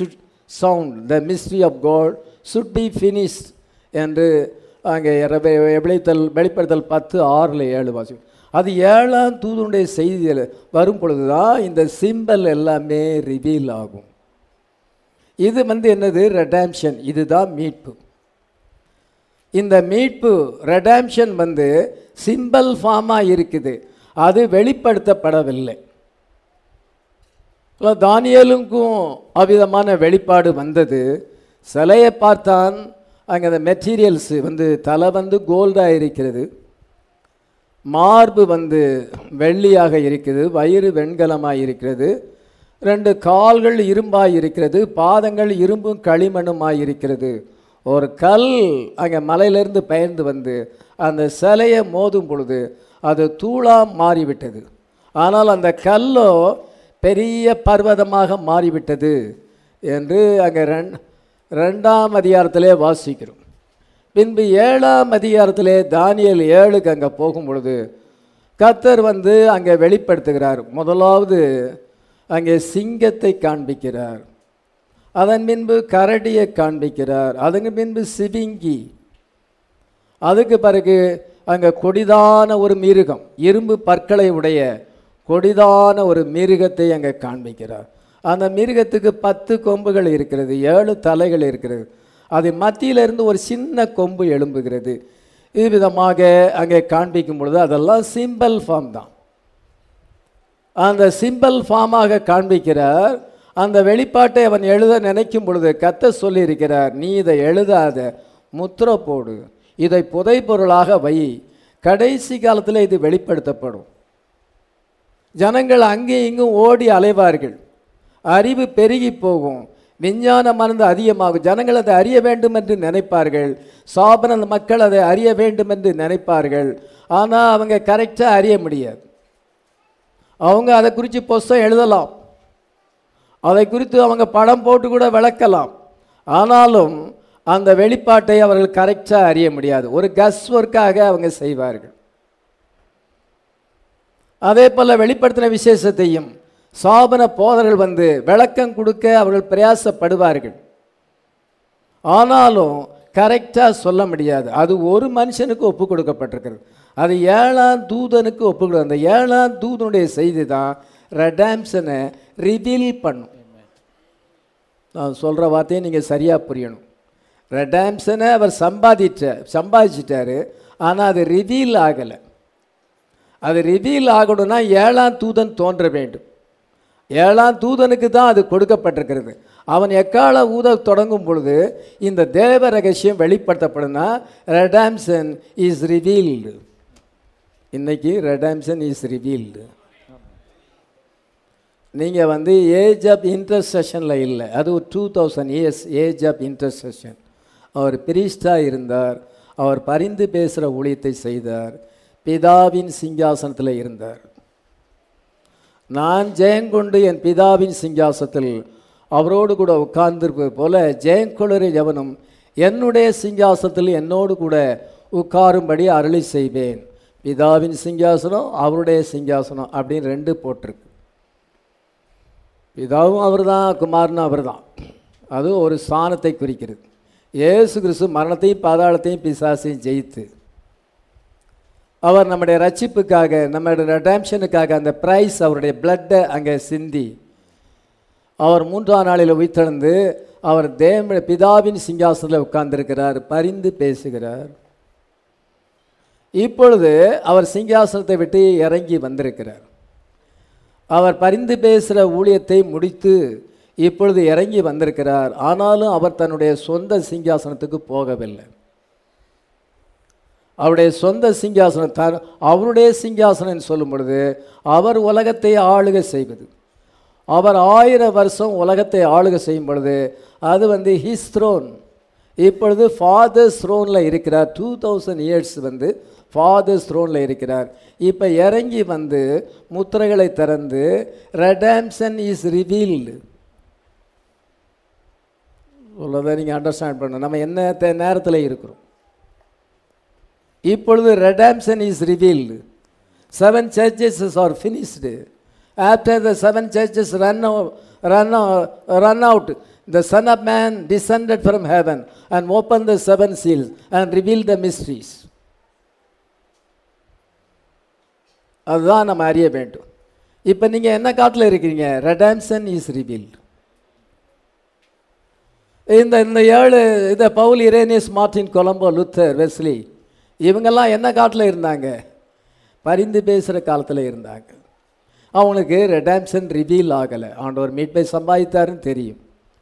sound the mystery of God should be finished என்று அங்கே இரவே வெளித்தல் வெளிப்படுத்தல் பத்து ஆறில் ஏழு வாசி அது ஏழாம் தூதனுடைய செய்தியில் வரும் பொழுது தான் இந்த சிம்பல் எல்லாமே ரிவீல் ஆகும் இது வந்து என்னது ரெடாம்ஷன் இதுதான் மீட்பு இந்த மீட்பு ரெடாம்ஷன் வந்து சிம்பல் ஃபார்மாக இருக்குது அது வெளிப்படுத்தப்படவில்லை இல்ல, தானியேலுக்கும் அவ்விதமான வெளிப்பாடு வந்தது சிலையை பார்த்தான் அங்கே அந்த மெட்டீரியல்ஸ் வந்து தலை வந்து கோல்டாக இருக்கிறது மார்பு வந்து வெள்ளியாக இருக்குது வயிறு வெண்கலமாக இருக்கிறது ரெண்டு கால்கள் இரும்பாக இருக்கிறது பாதங்கள் இரும்பும் களிமண்ணுமாய் இருக்கிறது ஒரு கல் அங்கே மலையிலிருந்து பெயர்ந்து வந்து அந்த சிலையை மோதும் பொழுது அது தூளாக மாறிவிட்டது ஆனால் அந்த கல்லோ பெரிய பர்வதமாக மாறிவிட்டது என்று அங்கே ரெண் ரெண்டாம் அதிகாரத்திலே வாசிக்கிறோம் பின்பு ஏழாம் அதிகாரத்திலே தானியேல் ஏழுக்கு அங்கே போகும் பொழுது கத்தர் வந்து அங்கே வெளிப்படுத்துகிறார் முதலாவது அங்கே சிங்கத்தை காண்பிக்கிறார் அதன் பின்பு கரடியை காண்பிக்கிறார் அதன் பின்பு சிவிங்கி அதுக்கு பிறகு அங்கே கொடிதான ஒரு மிருகம் இரும்பு பற்களை உடைய கொடிதான ஒரு மிருகத்தை அங்கே காண்பிக்கிறார் அந்த மிருகத்துக்கு பத்து கொம்புகள் இருக்கிறது ஏழு தலைகள் இருக்கிறது அது மத்தியிலிருந்து ஒரு சின்ன கொம்பு எழும்புகிறது இது விதமாக அங்கே காண்பிக்கும் பொழுது அதெல்லாம் சிம்பல் ஃபார்ம் தான் அந்த சிம்பல் ஃபார்மாக காண்பிக்கிறார் அந்த வெளிப்பாட்டை அவன் எழுத நினைக்கும் பொழுது கத்த சொல்லியிருக்கிறார் நீ இதை எழுதாத முத்திரை போடு இதை புதைப்பொருளாக வை கடைசி காலத்தில் இது வெளிப்படுத்தப்படும் ஜனங்கள் அங்கேயும் இங்கும் ஓடி அலைவார்கள் அறிவு பெருகி போகும் விஞ்ஞான மருந்து அதிகமாகும் ஜனங்கள் அதை அறிய வேண்டும் என்று நினைப்பார்கள் சாபன மக்கள் அதை அறிய வேண்டும் என்று நினைப்பார்கள் ஆனால் அவங்க கரெக்டாக அறிய முடியாது அவங்க அதை குறித்து புஸ்தகம் எழுதலாம் அதை குறித்து அவங்க படம் போட்டு கூட விளக்கலாம் ஆனாலும் அந்த வெளிப்பாட்டை அவர்கள் கரெக்டாக அறிய முடியாது ஒரு கஸ் ஒர்க்காக அவங்க செய்வார்கள் அதே போல் வெளிப்படுத்தின விசேஷத்தையும் சாபன போதர்கள் வந்து விளக்கம் கொடுக்க அவர்கள் பிரயாசப்படுவார்கள் ஆனாலும் கரெக்டாக சொல்ல முடியாது அது ஒரு மனுஷனுக்கு ஒப்பு கொடுக்கப்பட்டிருக்கிறது அது ஏழாம் தூதனுக்கு ஒப்பு கொடு அந்த ஏழாம் தூதனுடைய செய்தி தான் ரெடாம்ஷனை ரிவீல் பண்ணும் நான் சொல்கிற வார்த்தையை நீங்கள் சரியாக புரியணும் ரெடாம்ஷனை அவர் சம்பாதிச்ச சம்பாதிச்சிட்டாரு ஆனால் அது ரிவீல் ஆகலை அது ரிவீல் ஆகணும்னா ஏழாம் தூதன் தோன்ற வேண்டும் ஏழாம் தூதனுக்கு தான் அது கொடுக்கப்பட்டிருக்கிறது அவன் எக்கால ஊத தொடங்கும் பொழுது இந்த தேவ ரகசியம் வெளிப்படுத்தப்படும்னா ரெடாம்சன் இஸ் ரிவீல்டு இன்னைக்கு ரெடாம்சன் இஸ் ரிவீல்டு நீங்கள் வந்து ஏஜ் ஆஃப் இன்டர்செஷனில் இல்லை அது ஒரு two thousand years age of intercession அவர் பிரிஸ்டாக இருந்தார் அவர் பரிந்து பேசுகிற ஊழியத்தை செய்தார் பிதாவின் சிங்காசனத்தில் இருந்தார் நான் ஜெயங்கொண்டு என் பிதாவின் சிங்காசனத்தில் அவரோடு கூட உட்கார்ந்திருப்பது போல ஜெயங்கொளரை எவனும் என்னுடைய சிங்காசனத்தில் என்னோடு கூட உட்காரும்படி அருளி செய்வேன் பிதாவின் சிங்காசனம் அவருடைய சிங்காசனம் அப்படின்னு ரெண்டு போட்டிருக்கு பிதாவும் அவர் தான் குமாரனும் அவர் தான் அது ஒரு ஸ்தானத்தை குறிக்கிறது இயேசு கிறிஸ்து மரணத்தையும் பாதாளத்தையும் பிசாசையும் ஜெயித்து அவர் நம்முடைய ரட்சிப்புக்காக நம்முடைய ரெடாம்ஷனுக்காக அந்த ப்ரைஸ் அவருடைய பிளட்டை அங்கே சிந்தி அவர் மூன்றாம் நாளில் உயிர்த்தெழுந்து அவர் தேவ பிதாவின் சிங்காசனத்தில் உட்கார்ந்திருக்கிறார் பரிந்து பேசுகிறார் இப்பொழுது அவர் சிங்காசனத்தை விட்டு இறங்கி வந்திருக்கிறார் அவர் பரிந்து பேசுகிற ஊழியத்தை முடித்து இப்பொழுது இறங்கி வந்திருக்கிறார் ஆனாலும் அவர் தன்னுடைய சொந்த சிங்காசனத்துக்கு போகவில்லை அவருடைய சொந்த சிங்காசனம் த அவருடைய சிங்காசனம் சொல்லும் பொழுது அவர் உலகத்தை ஆளுகை செய்வது அவர் ஆயிரம் வருஷம் உலகத்தை ஆளுகை செய்யும் பொழுது அது வந்து ஹிஸ் த்ரோன் இப்பொழுது ஃபாதர்ஸ் த்ரோனில் இருக்கிறார் டூ தௌசண்ட் இயர்ஸ் வந்து ஃபாதர்ஸ் த்ரோனில் இருக்கிறார் இப்போ இறங்கி வந்து முத்திரைகளை திறந்து ரெடாம்சன் இஸ் ரிவீல்டு உள்ளதை நீங்கள் அண்டர்ஸ்டாண்ட் பண்ணணும் நம்ம என்ன தே- நேரத்தில் இருக்கிறோம் இப்பொழுது redemption is revealed seven churches are finished after the seven churches run run run out the Son of Man descended from heaven and opened the seven seals and revealed the mysteries. அதுதான் நம்ம அறிய வேண்டும் இப்போ நீங்கள் என்ன காட்டில் இருக்கிறீங்க ரெடாம்சன் is revealed இந்த இந்த ஏழு இதை Paul Irenaeus Martin Columba Luther Wesley இவங்கெல்லாம் என்ன காட்டில் இருந்தாங்க பரிந்து பேசுகிற காலத்தில் இருந்தாங்க அவங்களுக்கு ரெடாம்சன் ரிவீல் ஆகலை ஆண்டவர் மீட்பை சம்பாதித்தாருன்னு தெரியும்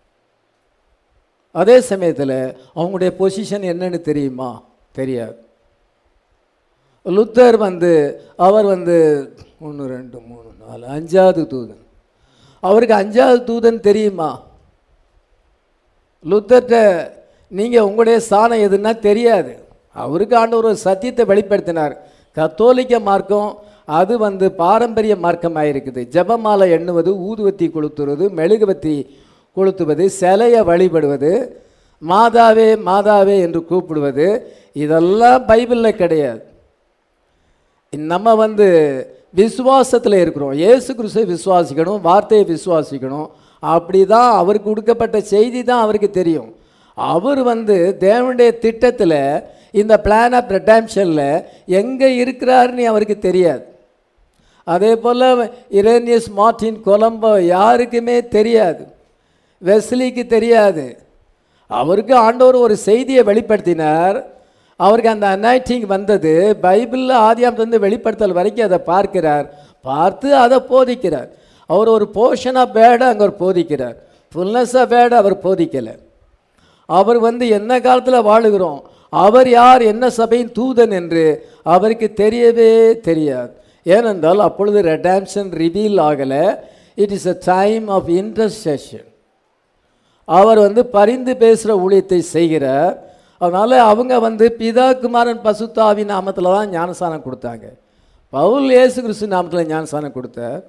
அதே சமயத்தில் அவங்களுடைய பொசிஷன் என்னன்னு தெரியுமா தெரியாது லுத்தர் வந்து அவர் வந்து ஒன்று ரெண்டு மூணு நாலு அஞ்சாவது தூதன் அவருக்கு அஞ்சாவது தூதன் தெரியுமா லுத்தர்கிட்ட நீங்கள் உங்களுடைய ஸ்தானம் எதுன்னா தெரியாது அவருக்கு ஆண்டவர் ஒரு சத்தியத்தை வெளிப்படுத்தினார் கத்தோலிக்க மார்க்கம் அது வந்து பாரம்பரிய மார்க்கமாக இருக்குது ஜெபமாலை எண்ணுவது ஊதுவத்தி கொளுத்துவது மெழுகுவத்தி கொளுத்துவது சிலையை வழிபடுவது மாதாவே மாதாவே என்று கூப்பிடுவது இதெல்லாம் பைபிளில் கிடையாது நம்ம வந்து விசுவாசத்தில் இருக்கிறோம் இயேசு கிறிஸ்துவை விசுவாசிக்கணும் வார்த்தையை விசுவாசிக்கணும் அப்படி தான் அவருக்கு கொடுக்கப்பட்ட செய்தி தான் அவருக்கு தெரியும் அவர் வந்து தேவனுடைய திட்டத்தில் இந்த பிளான் ஆஃப் ரெடாம்ஷனில் எங்கே இருக்கிறாருன்னு அவருக்கு தெரியாது அதே போல் இரேனியஸ் மார்டின் கொலம்போ யாருக்குமே தெரியாது வெஸ்லிக்கு தெரியாது அவருக்கு ஆண்டவர் ஒரு செய்தியை வெளிப்படுத்தினார் அவருக்கு அந்த அனாய்டிங் வந்தது பைபிளில் ஆதியாமத்திலிருந்து வெளிப்படுத்தல் வரைக்கும் அதை பார்க்கிறார் பார்த்து அதை போதிக்கிறார் அவர் ஒரு போர்ஷன் ஆஃப் பேடை அங்கே அவர் போதிக்கிறார் ஃபுல்னஸ் ஆஃப் பேடை அவர் போதிக்கலை அவர் வந்து என்ன காலத்தில் வாழுகிறோம் அவர் யார் என்ன சபையின் தூதன் என்று அவருக்கு தெரியவே தெரியாது ஏனென்றால் அப்பொழுது ரெடாம்ஷன் ரிவீல் ஆகலை it is a time of intercession அவர் வந்து பரிந்து பேசுகிற ஊழியத்தை செய்கிறார் அதனால் அவங்க வந்து பிதா குமாரன் பசுத்தாவி நாமத்தில் தான் ஞானசானம் கொடுத்தாங்க பவுல் இயேசு கிறிஸ்து நாமத்தில் ஞானசானம் கொடுத்தார்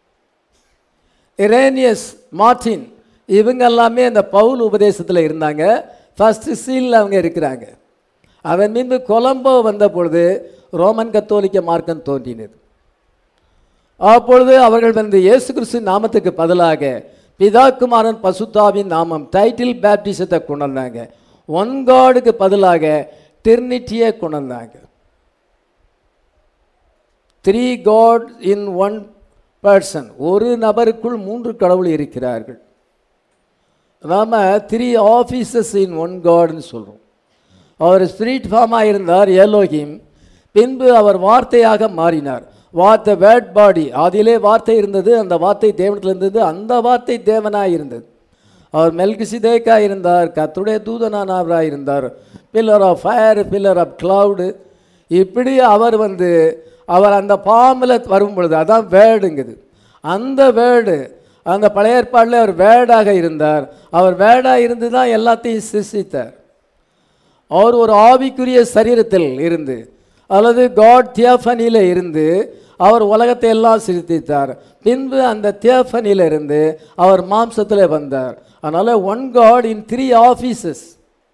இரேனியஸ் மார்டின் இவங்க எல்லாமே அந்த பவுல் உபதேசத்தில் இருந்தாங்க ஃபஸ்ட்டு சீலில் அவங்க இருக்கிறாங்க அதன் மீது கொலம்போ வந்த பொழுது ரோமன் கத்தோலிக்க மார்க்கம் தோன்றினது அப்பொழுது அவர்கள் வந்து இயேசு கிறிஸ்து நாமத்துக்கு பதிலாக பிதா குமாரன் பசுத்தாவின் நாமம் டைட்டில் பேப்டிசத்தை கொண்டு வந்தாங்க ஒன் காடுக்கு பதிலாக டெர்னிட்டியை கொண்டு வந்தாங்க three God in one person ஒரு நபருக்குள் மூன்று கடவுள் இருக்கிறார்கள் நாம் த்ரீ ஆஃபீஸஸ் இன் ஒன் காட்னு சொல்கிறோம் அவர் ஸ்பிரிட் ஃபார்மாக இருந்தார் ஏலோகிம் பின்பு அவர் வார்த்தையாக மாறினார் வார்த்தை வேர்ட் பாடி அதிலே வார்த்தை இருந்தது அந்த வார்த்தை தேவனத்தில் இருந்தது அந்த வார்த்தை தேவனாக இருந்தது அவர் மெல்கிசிதேக்கா இருந்தார் கத்துடைய தூதனானவராக இருந்தார் pillar of fire pillar of cloud இப்படி அவர் வந்து அவர் அந்த பாம்பில் வரும் பொழுது அதான் வேர்டுங்குது அந்த வேர்டு அந்த பழைய ஏற்பாடில் அவர் வேர்டாக இருந்தார் அவர் வேர்டாக இருந்து தான் எல்லாத்தையும் சிருஷ்டித்தார் அவர் ஒரு ஆவிக்குரிய சரீரத்தில் இருந்து அல்லது காட் தியாஃபனியில் இருந்து அவர் உலகத்தை எல்லாம் சிருஷ்டித்தார் பின்பு அந்த தியாஃபனியில் இருந்து அவர் மாம்சத்தில் வந்தார் அதனால் one God in three offices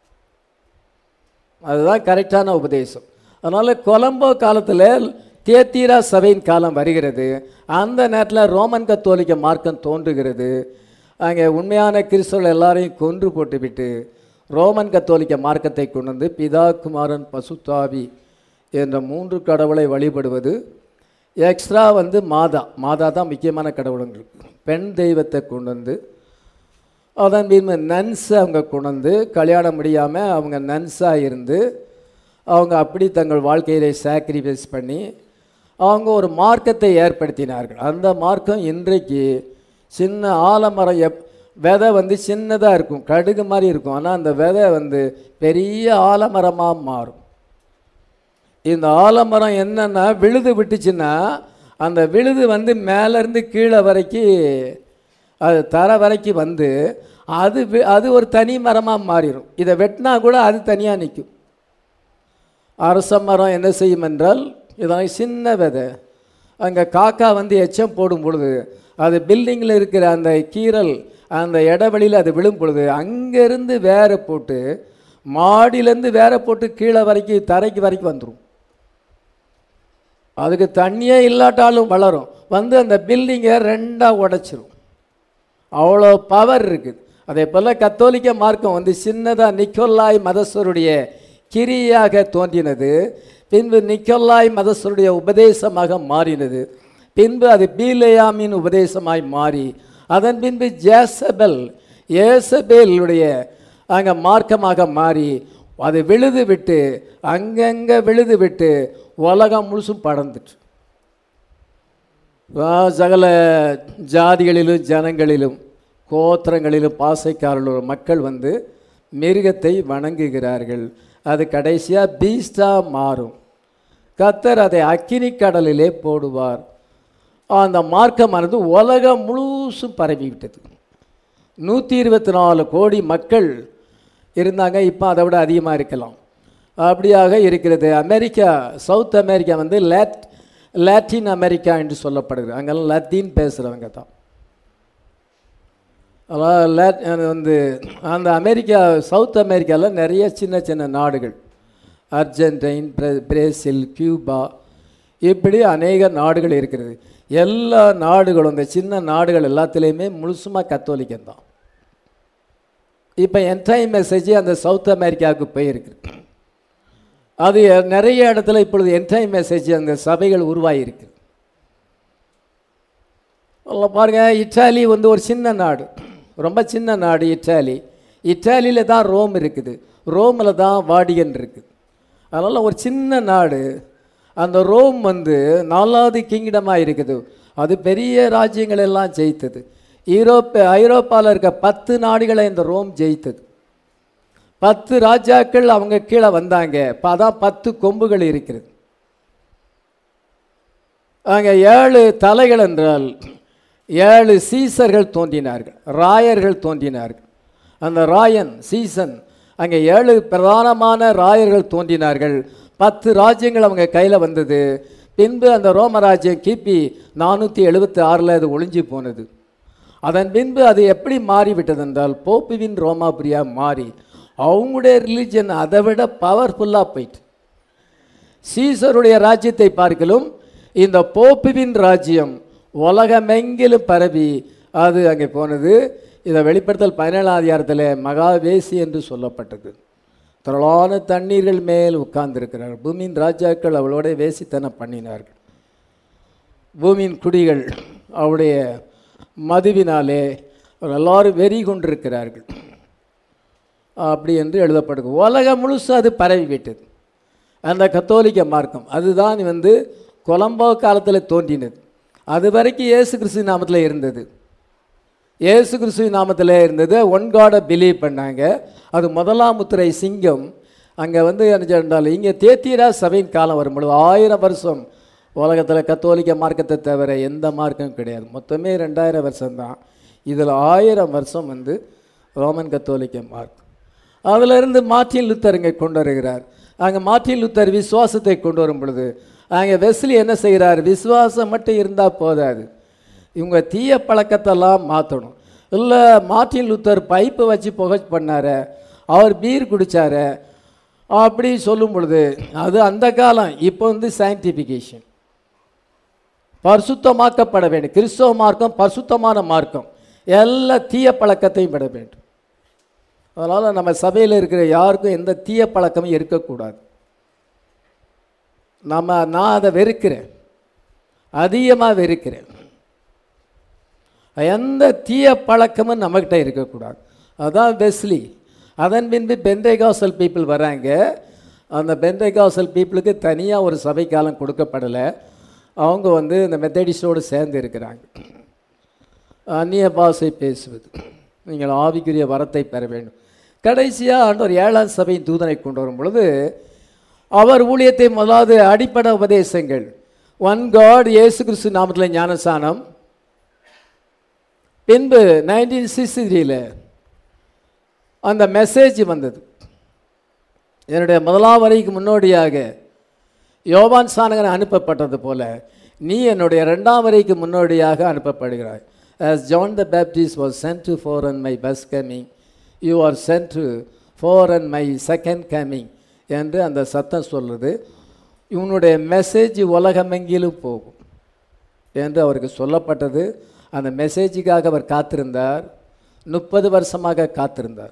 அதுதான் கரெக்டான உபதேசம் அதனால் கொலம்போ காலத்தில் தேத்தீரா சபையின் காலம் வருகிறது அந்த நேரத்தில் ரோமன் கத்தோலிக்க மார்க்கம் தோன்றுகிறது அங்கே உண்மையான கிறிஸ்தவர்கள் எல்லாரையும் கொன்று போட்டுவிட்டு ரோமன் கத்தோலிக்க மார்க்கத்தை கொண்டு வந்து பிதா குமாரன் பசுத்தாவி என்ற மூன்று கடவுளை வழிபடுவது எக்ஸ்ட்ரா வந்து மாதா மாதா தான் முக்கியமான கடவுளுங்களுக்கு பெண் தெய்வத்தை கொண்டு வந்து அதன் மீது நன்ஸ் அவங்க கொண்டு வந்து கல்யாணம் முடியாமல் அவங்க நன்ஸாக இருந்து அவங்க அப்படி தங்கள் வாழ்க்கையிலே சாக்ரிஃபைஸ் பண்ணி அவங்க ஒரு மார்க்கத்தை ஏற்படுத்தினார்கள் அந்த மார்க்கம் இன்றைக்கு சின்ன ஆலமரம் எப் விதை வந்து சின்னதாக இருக்கும் கடுகு மாதிரி இருக்கும் ஆனால் அந்த விதை வந்து பெரிய ஆலமரமாக மாறும் இந்த ஆலமரம் என்னென்னா விழுது விட்டுச்சுன்னா அந்த விழுது வந்து மேலேருந்து கீழே வரைக்கும் அது தர வரைக்கும் வந்து அது வி- அது ஒரு தனி மரமாக மாறிடும் இதை வெட்டினா கூட அது தனியாக நிற்கும் அரச மரம் என்ன செய்யும் என்றால் இதான் சின்ன விதை அங்கே காக்கா வந்து எச்சம் போடும் பொழுது அது பில்டிங்கில் இருக்கிற அந்த கீறல் அந்த இடைவெளியில் அது விழும் பொழுது அங்கேருந்து வேற போட்டு மாடியிலேருந்து வேற போட்டு கீழே வரைக்கும் தரைக்கு வரைக்கும் வந்துடும் அதுக்கு தண்ணியே இல்லாட்டாலும் வளரும் வந்து அந்த பில்டிங்கை ரெண்டாக உடைச்சிரும் அவ்வளோ பவர் இருக்குது அதே போல் கத்தோலிக்க மார்க்கம் வந்து சின்னதாக நிக்கோலாய் மதஸ்வருடைய கிரியாக தோன்றினது பின்பு நிக்கோலாய் மதஸ்வருடைய உபதேசமாக மாறினது பின்பு அது பீலையாமின் உபதேசமாய் மாறி அதன் பின்பு ஜேசபெல் ஏசபேலுடைய அங்கே மார்க்கமாக மாறி அது விழுது விட்டு அங்கங்கே விழுது விட்டு உலகம் முழுசும் படர்ந்துட்டு ஆ, சகல ஜாதிகளிலும் ஜனங்களிலும் கோத்திரங்களிலும் பாசைக்காரர்களும் மக்கள் வந்து மிருகத்தை வணங்குகிறார்கள் அது கடைசியாக பீஸ்டா மாறும் கத்தர் அதை அக்கினி கடலிலே போடுவார் அந்த மார்க்கமானது உலகம் முழுசும் பரவிவிட்டது நூற்றி இருபத்தி நாலு கோடி மக்கள் இருந்தாங்க இப்போ அதை விட அதிகமாக இருக்கலாம் அப்படியாக இருக்கிறது அமெரிக்கா சவுத் அமெரிக்கா வந்து லேட் லாட்டின் அமெரிக்கா என்று சொல்லப்படுகிறது அங்கெல்லாம் லத்தீன் பேசுகிறவங்க தான் அதான் லேட் அது வந்து அந்த அமெரிக்கா சவுத் அமெரிக்காவில் நிறைய சின்ன சின்ன நாடுகள் அர்ஜென்டைன் பிரே- பிரேசில் கியூபா இப்படி அநேக நாடுகள் இருக்கிறது எல்லா நாடுகளும் இந்த சின்ன நாடுகள் எல்லாத்துலேயுமே முழுசுமாக கத்தோலிக்கம் தான் இப்போ என்டைம் மெசேஜ் அந்த சவுத் அமெரிக்காவுக்கு போயிருக்கு அது நிறைய இடத்துல இப்பொழுது என்டைம் மெசேஜ் அந்த சபைகள் உருவாகியிருக்கு அதில் பாருங்க இத்தாலி வந்து ஒரு சின்ன நாடு ரொம்ப சின்ன நாடு இத்தாலி இத்தாலியில் தான் ரோம் இருக்குது ரோமில் தான் வாடிகன் இருக்குது அதனால் ஒரு சின்ன நாடு அந்த ரோம் வந்து நாலாவது கிங்டமாக இருக்குது அது பெரிய ராஜ்யங்கள் எல்லாம் ஜெயித்தது யூரோப்ப ஐரோப்பாவில் இருக்க பத்து நாடுகளை இந்த ரோம் ஜெயித்தது பத்து ராஜாக்கள் அவங்க கீழே வந்தாங்க இப்போ அதான் பத்து கொம்புகள் இருக்கிறது அங்கே ஏழு தலைகள் என்றால் ஏழு சீசர்கள் தோன்றினார்கள் ராயர்கள் தோன்றினார்கள் அந்த ராயன் சீசன் அங்கே ஏழு பிரதானமான ராயர்கள் தோன்றினார்கள் பத்து ராஜ்யங்கள் அவங்க கையில் வந்தது பின்பு அந்த ரோம ராஜ்யம் கிபி நானூற்றி எழுபத்தி ஆறில் அது ஒளிஞ்சு போனது அதன் பின்பு அது எப்படி மாறிவிட்டது என்றால் போப்புவின் ரோமாபுரியா மாறி அவங்களுடைய ரிலிஜன் அதை விட பவர்ஃபுல்லாக போயிட்டு சீசருடைய ராஜ்யத்தை பார்க்கலும் இந்த போப்புவின் ராஜ்யம் உலகமெங்கிலும் பரவி அது அங்கே போனது இதை வெளிப்படுத்தல் பதினேழாம் அதிகாரத்தில் மகாவேசி என்று சொல்லப்பட்டது திரளான தண்ணீர்கள் மேல் உட்கார்ந்திருக்கிறார்கள் பூமியின் ராஜாக்கள் அவளோட வேசித்தனம் பண்ணினார்கள் பூமியின் குடிகள் அவருடைய மதுவினாலே அவர் எல்லாரும் வெறி கொண்டிருக்கிறார்கள் அப்படி என்று எழுதப்படுது உலகம் முழுசும் அது பரவி விட்டது அந்த கத்தோலிக்க மார்க்கம் அதுதான் வந்து கொலம்போ காலத்தில் தோன்றினது அது வரைக்கும் இயேசு கிறிஸ்து நாமத்தில் இருந்தது இயேசு கிறிஸ்து நாமத்தில் இருந்தது ஒன் காடை பிலீவ் பண்ணாங்க அது முதலாம் முத்திரை சிங்கம் அங்கே வந்து என்ன சொன்னால் இங்கே தேத்தீரா சபையின் காலம் வரும்பொழுது ஆயிரம் வருஷம் உலகத்தில் கத்தோலிக்க மார்க்கத்தை தவிர எந்த மார்க்கம் கிடையாது மொத்தமே ரெண்டாயிரம் வருஷம்தான் இதில் ஆயிரம் வருஷம் வந்து ரோமன் கத்தோலிக்க மார்க்கம் அதிலிருந்து மார்ட்டின் லுத்தர் இங்கே கொண்டு வருகிறார் அங்கே மார்ட்டின் லுத்தர் விசுவாசத்தை கொண்டு வரும் பொழுது அங்கே வெஸ்லி என்ன செய்கிறார் விசுவாசம் மட்டும் இருந்தால் போதாது இவங்க தீய பழக்கத்தெல்லாம் மாற்றணும் இல்லை மார்ட்டின் லுத்தர் பைப்பு வச்சு புகை பண்ணார் அவர் பீர் குடித்தார் அப்படி சொல்லும் பொழுது அது அந்த காலம் இப்போ வந்து சயின்டிஃபிகேஷன் பரிசுத்தமாக்கப்பட வேண்டும் கிறிஸ்தவ மார்க்கம் பரிசுத்தமான மார்க்கம் எல்லா தீய பழக்கத்தையும் விட வேண்டும் அதனால் நம்ம சபையில் இருக்கிற யாருக்கும் எந்த தீய பழக்கமும் இருக்கக்கூடாது நம்ம நான் அதை வெறுக்கிறேன் அதிகமாக வெறுக்கிறேன் எந்த தீய பழக்கமும் நம்மக்கிட்ட இருக்கக்கூடாது அதான் வெஸ்லி அதன் பின்பு பெந்தைகாசல் பீப்புள் வராங்க அந்த பெந்தைகாசல் பீப்புளுக்கு தனியாக ஒரு சபை காலம் கொடுக்கப்படலை அவங்க வந்து இந்த மெத்தடிஸ்டோடு சேர்ந்து இருக்கிறாங்க அந்நிய பாஷை பேசுவது நீங்கள் ஆவிக்குரிய வரத்தை பெற வேண்டும் கடைசியாக ஆண்டவர் ஏழாம் சபையின் தூதனை கொண்டு வரும் பொழுது அவர் ஊழியத்தை முதலாவது அடிப்படை உபதேசங்கள் ஒன் காட் இயேசு கிறிஸ்து நாமத்தில் ஞானசானம் பின்பு நைன்டீன் சிக்ஸ்டி த்ரீல அந்த மெசேஜ் வந்தது என்னுடைய முதலாம் வரைக்கு முன்னோடியாக யோவான் சானகன் அனுப்பப்பட்டது போல நீ என்னுடைய ரெண்டாம் வரைக்கு முன்னோடியாக அனுப்பப்படுகிறாய் as John the Baptist was sent to forerun my first coming you are sent to forerun my second coming என்று அந்த சத்தம் சொல்லுது இவனுடைய மெசேஜ் உலகமெங்கிலும் போகும் என்று அவருக்கு சொல்லப்பட்டது அந்த மெசேஜுக்காக அவர் காத்திருந்தார் முப்பது வருஷமாக காத்திருந்தார்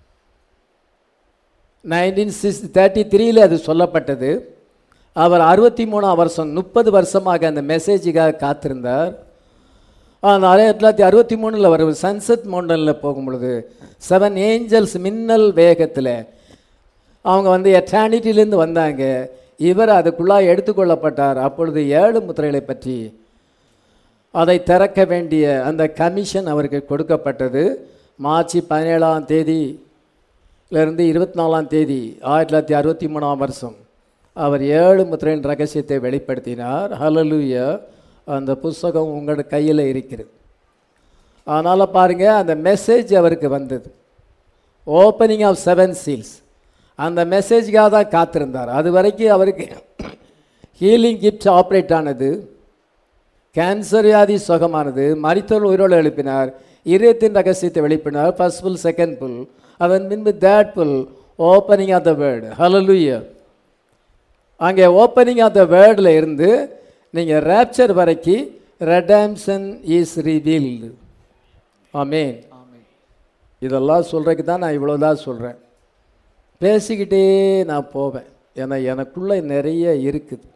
நைன்டீன் சிக்ஸ் தேர்ட்டி த்ரீல அது சொல்லப்பட்டது அவர் அறுபத்தி மூணாம் வருஷம் முப்பது வருஷமாக அந்த மெசேஜுக்காக காத்திருந்தார் ஆனால் ஆயிரத்தி தொள்ளாயிரத்தி அறுபத்தி மூணில் அவர் சன்செட் மவுண்டனில் போகும் பொழுது செவன் ஏஞ்சல்ஸ் மின்னல் வேகத்தில் அவங்க வந்து எட்டானிட்டிலேருந்து வந்தாங்க இவர் அதுக்குள்ளாக எடுத்துக்கொள்ளப்பட்டார் அப்பொழுது ஏழு முத்திரைகளை பற்றி அதை திறக்க வேண்டிய அந்த கமிஷன் அவருக்கு கொடுக்கப்பட்டது மார்ச் பதினேழாம் தேதியிலிருந்து இருபத்தி நாலாம் தேதி ஆயிரத்தி தொள்ளாயிரத்தி அறுபத்தி மூணாம் வருஷம் அவர் ஏழு முத்திரையின் ரகசியத்தை வெளிப்படுத்தினார் ஹலலூயா அந்த புஸ்தகம் உங்களோட கையில் இருக்கிறது அதனால் பாருங்கள் அந்த மெசேஜ் அவருக்கு வந்தது ஓப்பனிங் ஆஃப் செவன் சீல்ஸ் அந்த மெசேஜ்க்காக தான் காத்திருந்தார் அது வரைக்கும் அவருக்கு ஹீலிங் கிஃப்ட் ஆப்ரேட் ஆனது கேன்சர் வியாதி சுகமானது மரித்தோர் உயிரோடு எழுப்பினார் இதயத்தின் ரகசியத்தை வெளிப்பினார் ஃபர்ஸ்ட் புல் செகண்ட் புல் அதன் பின்பு தேட் pull opening of the word hallelujah அங்கே ஓப்பனிங் ஆஃப் த வேர்டில் இருந்து நீங்கள் ரேப்சர் வரைக்கும் ரெடாம்சன் இஸ் ரிவீல்டு ஆமேன் இதெல்லாம் சொல்கிறதுக்கு தான் நான் இவ்வளோ தான் சொல்கிறேன் பேசிக்கிட்டே நான் போவேன் ஏன்னா எனக்குள்ளே நிறைய இருக்குது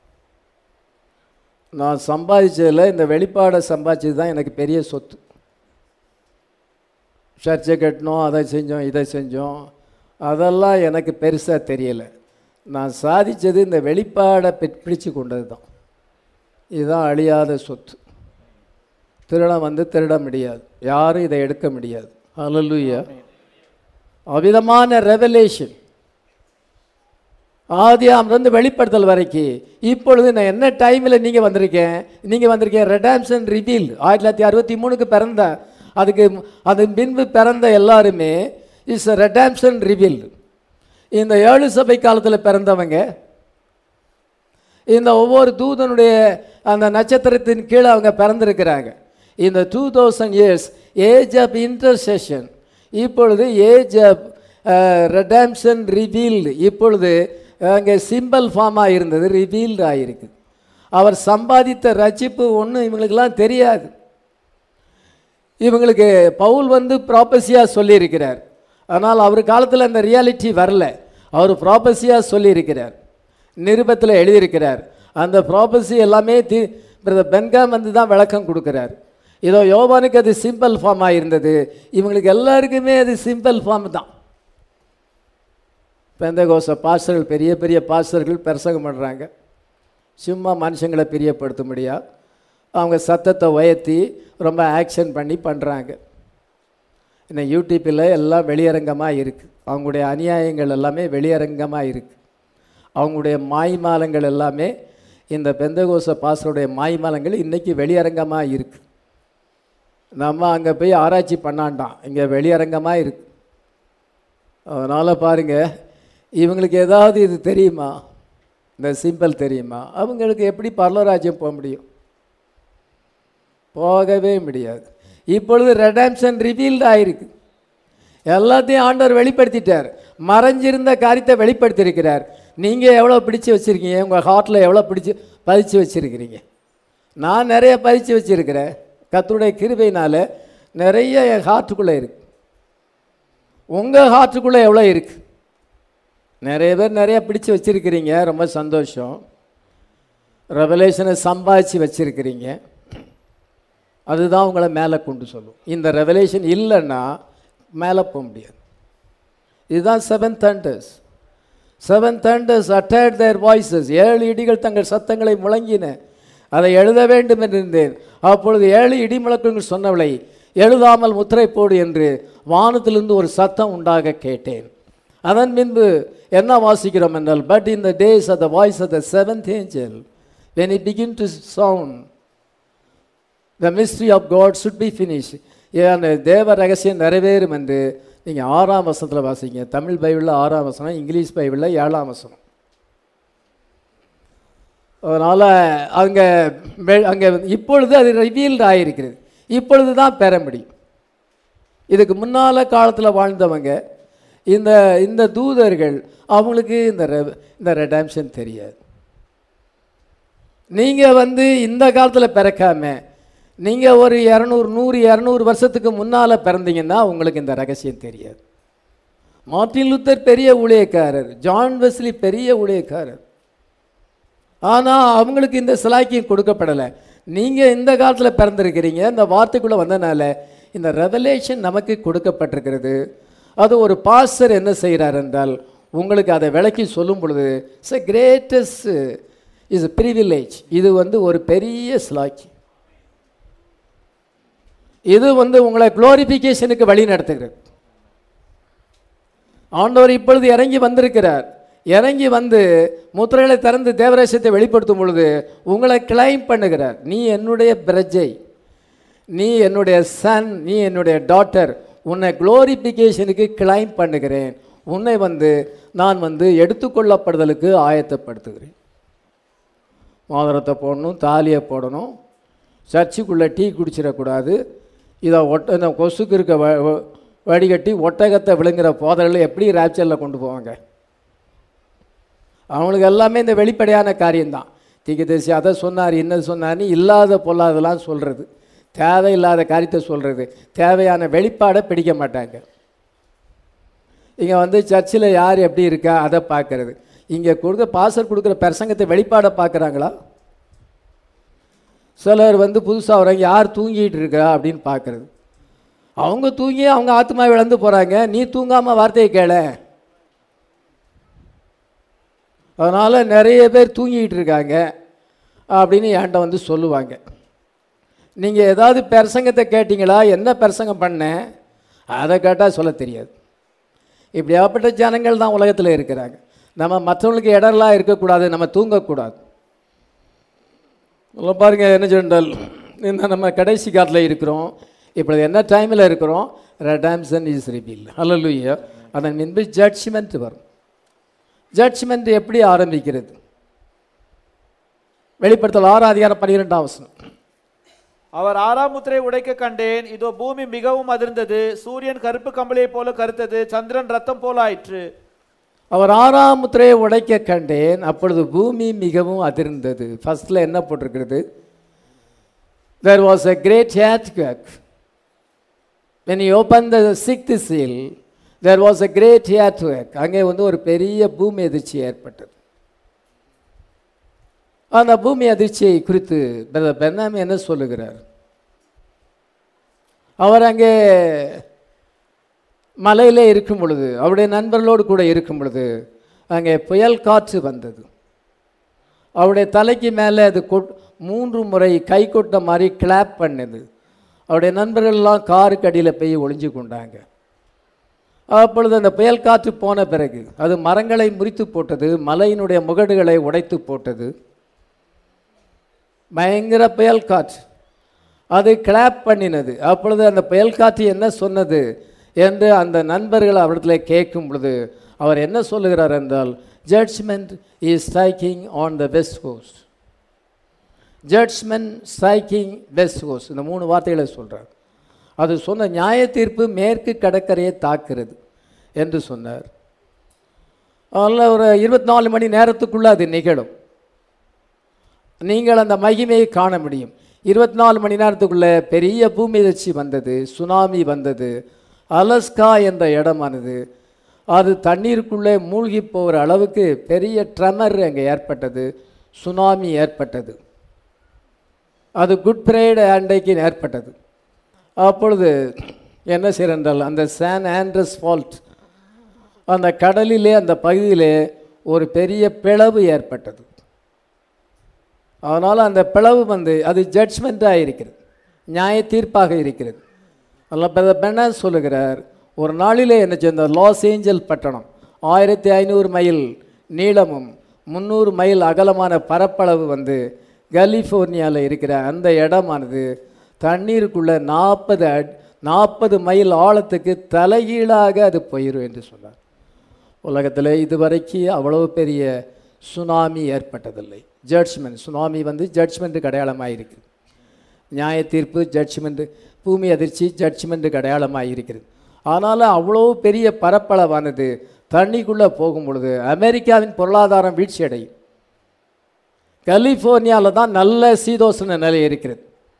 நான் சம்பாதிச்சதில் இந்த வெளிப்பாடை சம்பாதிச்சது தான் எனக்கு பெரிய சொத்து சர்ச்சை கட்டினோம் அதை செஞ்சோம் இதை செஞ்சோம் அதெல்லாம் எனக்கு பெருசாக தெரியலை நான் சாதித்தது இந்த வெளிப்பாடை பெ பிடிச்சு கொண்டது தான் இதுதான் அழியாத சொத்து திருடம் வந்து திருட முடியாது யாரும் இதை எடுக்க முடியாது அலலுயா அவிதமான ரெவலேஷன் ஆதியாமிலிருந்து வெளிப்படுத்தல் வரைக்கும் இப்பொழுது நான் என்ன டைமில் நீங்கள் வந்திருக்கேன் நீங்கள் வந்திருக்கேன் ரெடாம்சன் ரிவீல் ஆயிரத்தி தொள்ளாயிரத்தி அறுபத்தி மூணுக்கு பிறந்த அதுக்கு அது பின்பு பிறந்த எல்லாருமே இஸ் ரெடாம்சன் ரிவீல் இந்த ஏழு சபை காலத்தில் பிறந்தவங்க இந்த ஒவ்வொரு தூதனுடைய அந்த நட்சத்திரத்தின் கீழே அவங்க பிறந்திருக்கிறாங்க இந்த two thousand years age of intercession இப்பொழுது ஏஜ் ஆஃப் ரெடாம்சன் ரிவீல்டு இப்பொழுது அங்கே சிம்பிள் ஃபார்மாக இருந்தது ரிவீல்டு ஆகிருக்கு அவர் சம்பாதித்த ரட்சிப்பு ஒன்றும் இவங்களுக்கெல்லாம் தெரியாது இவங்களுக்கு பவுல் வந்து ப்ராப்பஸியாக சொல்லியிருக்கிறார் ஆனால் அவர் காலத்தில் அந்த ரியாலிட்டி வரல அவர் ப்ராப்பஸியாக சொல்லியிருக்கிறார் நிருபத்தில் எழுதியிருக்கிறார் அந்த ப்ராப்பஸி எல்லாமே தி பிரதர் பென்காம் வந்து தான் விளக்கம் கொடுக்குறார் இதோ யோவானுக்கு அது சிம்பிள் ஃபார்மாக இருந்தது இவங்களுக்கு எல்லாருக்குமே அது சிம்பிள் ஃபார்ம் தான் பெந்தகோச பாஸ்டர்கள் பெரிய பெரிய பாஸ்டர்கள் பிரசங்கம் பண்ணுறாங்க சும்மா மனுஷங்களை பிரியப்படுத்த முடியா அவங்க சத்தத்தை உயர்த்தி ரொம்ப ஆக்ஷன் பண்ணி பண்ணுறாங்க இன்னும் யூடியூப்பில் எல்லாம் வெளியரங்கமாக இருக்குது அவங்களுடைய அநியாயங்கள் எல்லாமே வெளியரங்கமாக இருக்குது அவங்களுடைய மாய்மாலங்கள் எல்லாமே இந்த பெந்தகோச பாஸ்டருடைய மாய்மாலங்கள் இன்றைக்கி வெளியரங்கமாக இருக்குது நம்ம அங்கே போய் ஆராய்ச்சி பண்ணாண்டாம் இங்கே வெளியரங்கமாக இருக்கு அதனால் பாருங்கள் இவங்களுக்கு ஏதாவது இது தெரியுமா இந்த சிம்பிள் தெரியுமா அவங்களுக்கு எப்படி பரலராஜ்யம் போக முடியும் போகவே முடியாது இப்பொழுது ரெடாம்ஷன் ரிவீல்டு ஆயிருக்கு எல்லாத்தையும் ஆண்டவர் வெளிப்படுத்திட்டார் மறைஞ்சிருந்த காரியத்தை வெளிப்படுத்தியிருக்கிறார் நீங்கள் எவ்வளோ பிடிச்சு வச்சுருக்கீங்க உங்கள் ஹார்ட்டில் எவ்வளோ பிடிச்சி பதிச்சு வச்சுருக்கிறீங்க நான் நிறைய பதிச்சு வச்சுருக்கிறேன் கத்தருடைய கிருபையினால் நிறைய என் ஹார்ட்டுக்குள்ளே இருக்கு உங்கள் ஹார்ட்டுக்குள்ளே எவ்வளோ இருக்குது நிறைய பேர் நிறைய பிடிச்சு வச்சுருக்கிறீங்க ரொம்ப சந்தோஷம் ரெவலேஷனை சம்பாதிச்சு வச்சுருக்கிறீங்க அதுதான் உங்களை மேலே கொண்டு சொல்லும் இந்த ரெவலேஷன் இல்லைன்னா மேலே போக முடியாது இதுதான் seven thunders seven thunders uttered their voices ஏழு இடிகள் தங்கள் சத்தங்களை முழங்கின அதை எழுத வேண்டும் என்று இருந்தேன் அப்பொழுது ஏழு இடி முழக்கங்கள் சொன்னவளை எழுதாமல் முத்திரை போடு என்று வானத்திலிருந்து ஒரு சத்தம் உண்டாக கேட்டேன் அதன் பின்பு என்ன வாசிக்கிறோம் என்றால் but in the days of the voice of the seventh angel when it begin to sound the mystery of God should be finish ஏன் தேவ ரகசியம் நிறைவேறும் என்று நீங்கள் ஆறாம் வசனத்தில் வாசிங்க தமிழ் பைபிளில் ஆறாம் வசனம் இங்கிலீஷ் பைபிளில் ஏழாம் வசனம் அதனால் அங்கே அங்கே இப்பொழுது அது ரிவீல்டு ஆகியிருக்கிறது இப்பொழுது தான் பெற முடியும் இதுக்கு முன்னால் காலத்தில் வாழ்ந்தவங்க இந்த இந்த தூதர்கள் அவங்களுக்கு இந்த ரெ- இந்த ரெடாம்ஷன் தெரியாது நீங்கள் வந்து இந்த காலத்தில் பிறக்காம நீங்கள் ஒரு இரநூறு நூறு இரநூறு வருஷத்துக்கு முன்னால் பிறந்தீங்கன்னா உங்களுக்கு இந்த ரகசியம் தெரியாது மார்ட்டின் லூத்தர் பெரிய ஊழியக்காரர் ஜான் வெஸ்லி பெரிய ஊழியக்காரர் ஆனால் அவங்களுக்கு இந்த சிலாக்கியம் கொடுக்கப்படலை நீங்கள் இந்த காலத்தில் பிறந்திருக்கிறீங்க இந்த வார்த்தைக்குள்ளே வந்தனால இந்த ரெவலேஷன் நமக்கு கொடுக்கப்பட்டிருக்கிறது அது ஒரு பாஸ்டர் என்ன செய்கிறார் என்றால் உங்களுக்கு அதை விளக்கி சொல்லும் பொழுது it's a greatest is privilege இது வந்து ஒரு பெரிய சிலாக்கி இது வந்து உங்களை குளோரிஃபிகேஷனுக்கு வழி நடத்துகிறது ஆண்டவர் இப்பொழுது இறங்கி வந்திருக்கிறார் இறங்கி வந்து முத்திரைகளை திறந்து தேவராசியத்தை வெளிப்படுத்தும் பொழுது உங்களை கிளைம் பண்ணுகிறார் நீ என்னுடைய பிரஜை நீ என்னுடைய சன் நீ என்னுடைய டாட்டர் உன்னை குளோரிஃபிகேஷனுக்கு கிளைம் பண்ணுகிறேன் உன்னை வந்து நான் வந்து எடுத்துக்கொள்ளப்படுதலுக்கு ஆயத்தப்படுத்துகிறேன் மோதிரத்தை போடணும் தாலியை போடணும் சர்ச்சுக்குள்ளே டீ குடிச்சிடக்கூடாது இதை ஒட்ட இந்த கொசுக்கு இருக்க வ வ- வடிகட்டி ஒட்டகத்தை விழுங்குற போதல்களை எப்படி ராப்சரில் கொண்டு போவாங்க அவங்களுக்கு எல்லாமே இந்த வெளிப்படையான காரியம்தான் தீக்கதரிசி அதை சொன்னார் இன்னது சொன்னார்னு இல்லாத பொல்லாதெல்லாம் சொல்கிறது தேவையில்லாத காரியத்தை சொல்கிறது தேவையான வெளிப்பாடை பிடிக்க மாட்டாங்க இங்கே வந்து சர்ச்சில் யார் எப்படி இருக்கா அதை பார்க்கறது இங்கே கொடுக்க பாசர் கொடுக்குற பிரசங்கத்தை வெளிப்பாடை பார்க்குறாங்களா சிலர் வந்து புதுசாக வராங்க யார் தூங்கிட்டு இருக்கா அப்படின்னு பார்க்குறது அவங்க தூங்கி அவங்க ஆத்மா இழந்து போகிறாங்க நீ தூங்காமல் வார்த்தையை கேள அதனால் நிறைய பேர் தூங்கிட்டு இருக்காங்க அப்படின்னு என்கிட்ட வந்து சொல்லுவாங்க நீங்கள் ஏதாவது பிரசங்கத்தை கேட்டிங்களா என்ன பிரசங்கம் பண்ணேன் அதை கேட்டால் சொல்ல தெரியாது இப்படியாப்பட்ட ஜனங்கள் தான் உலகத்தில் இருக்கிறாங்க நம்ம மற்றவங்களுக்கு இடம்லாம் இருக்கக்கூடாது நம்ம தூங்கக்கூடாது நல்லா பாருங்க என்ன சொன்னால் இன்னும் நம்ம கடைசி காலத்தில் இருக்கிறோம் இப்பொழுது என்ன டைமில் இருக்கிறோம் ரெடாம்சன் இஸ் ரிபீல் ஹalleluya அதன் பின்பு ஜட்ஜ்மெண்ட் வரும் ஜட்ஜ்மெண்ட் எப்படி ஆரம்பிக்கிறது வெளிப்படுத்தல் ஆறாம் அதிகாரம் பன்னிரெண்டாம் வசனம் அவர் ஆறாம் முத்திரை உடைக்க கண்டேன் இதோ பூமி மிகவும் அதிர்ந்தது சூரியன் கருப்பு கம்பளியைப் போல கருத்தது சந்திரன் ரத்தம் போல ஆயிற்று அவர் ஆறாம் முத்திரையை உடைக்க கண்டேன் அப்பொழுது பூமி மிகவும் அதிர்ந்தது ஃபர்ஸ்ட்ல என்ன போட்டிருக்கிறது there was a great earthquake when he opened the sixth seal there was a great earthquake அங்கே வந்து ஒரு பெரிய பூமி அதிர்ச்சி ஏற்பட்டது அந்த பூமி அதிர்ச்சியை குறித்து பிரதர் பெர்னாமி என்ன சொல்லுகிறார் அவர் அங்கே மலையிலே இருக்கும் பொழுது அவருடைய நண்பர்களோடு கூட இருக்கும் பொழுது அங்கே புயல் காற்று வந்தது அவருடைய தலைக்கு மேலே அது கொட் மூன்று முறை கை கொட்ட மாதிரி கிளாப் பண்ணுது அவருடைய நண்பர்கள்லாம் காருக்கு அடியில் போய் ஒளிஞ்சு கொண்டாங்க அப்பொழுது அந்த புயல் காற்று போன பிறகு அது மரங்களை முறித்து போட்டது மலையினுடைய முகடுகளை உடைத்து போட்டது பயங்கர புயல் காற்று அது கிளாப் பண்ணினது அப்பொழுது அந்த புயல் காற்று என்ன சொன்னது என்று அந்த நண்பர்கள் அவரிடத்தில் கேட்கும் பொழுது அவர் என்ன சொல்லுகிறார் என்றால் judgment is striking on the west coast judgment striking west coast இந்த மூணு வார்த்தைகளை சொல்கிறார் அது சொன்ன நியாய தீர்ப்பு மேற்கு கடற்கரையை தாக்குறது என்று சொன்னார் அதில் ஒரு இருபத்தி நாலு மணி நேரத்துக்குள்ளே அது நிகழும் நீங்கள் அந்த மகிமையை காண முடியும் இருபத்தி நாலு மணி நேரத்துக்குள்ளே பெரிய பூமி அதிர்ச்சி வந்தது சுனாமி வந்தது அலஸ்கா என்ற இடமானது அது தண்ணீருக்குள்ளே மூழ்கி போகிற அளவுக்கு பெரிய ட்ரமர் அங்கே ஏற்பட்டது சுனாமி ஏற்பட்டது அது குட் ஃப்ரைடே அன்றைக்கு ஏற்பட்டது அப்பொழுது என்ன செய்யறால் அந்த சான் ஆண்ட்ரஸ் ஃபால்ட் அந்த கடலிலே அந்த பகுதியிலே ஒரு பெரிய பிளவு ஏற்பட்டது அதனால் அந்த பிளவு வந்து அது ஜட்ஜ்மெண்ட்டாக இருக்கிறது நியாய தீர்ப்பாக இருக்கிறது அதில் பெண்ண சொல்லுகிறார் ஒரு நாளிலே என்ன செய்த லாஸ் ஏஞ்சல் பட்டணம் ஆயிரத்தி ஐநூறு மைல் நீளமும் முந்நூறு மைல் அகலமான பரப்பளவு வந்து கலிஃபோர்னியாவில் இருக்கிற அந்த இடமானது தண்ணீருக்குள்ளே நாற்பது நாற்பது மைல் ஆழத்துக்கு தலைகீழாக அது போயிடும் என்று சொன்னார் உலகத்தில் இதுவரைக்கும் அவ்வளவு பெரிய சுனாமி ஏற்பட்டதில்லை ஜட்ஜ்மெண்ட் சுனாமி வந்து ஜட்ஜ்மெண்ட்டுக்கு அடையாளமாக இருக்குது நியாய தீர்ப்பு ஜட்ஜ்மெண்ட்டு பூமி அதிர்ச்சி ஜட்ஜ்மெண்ட்டுக்கு அடையாளமாக இருக்கிறது ஆனாலும் அவ்வளோ பெரிய பரப்பளவானது தண்ணிக்குள்ளே போகும் பொழுது அமெரிக்காவின் பொருளாதாரம் வீழ்ச்சி அடையும் கலிஃபோர்னியாவில் தான் நல்ல சீதோசன நிலை இருக்கிறது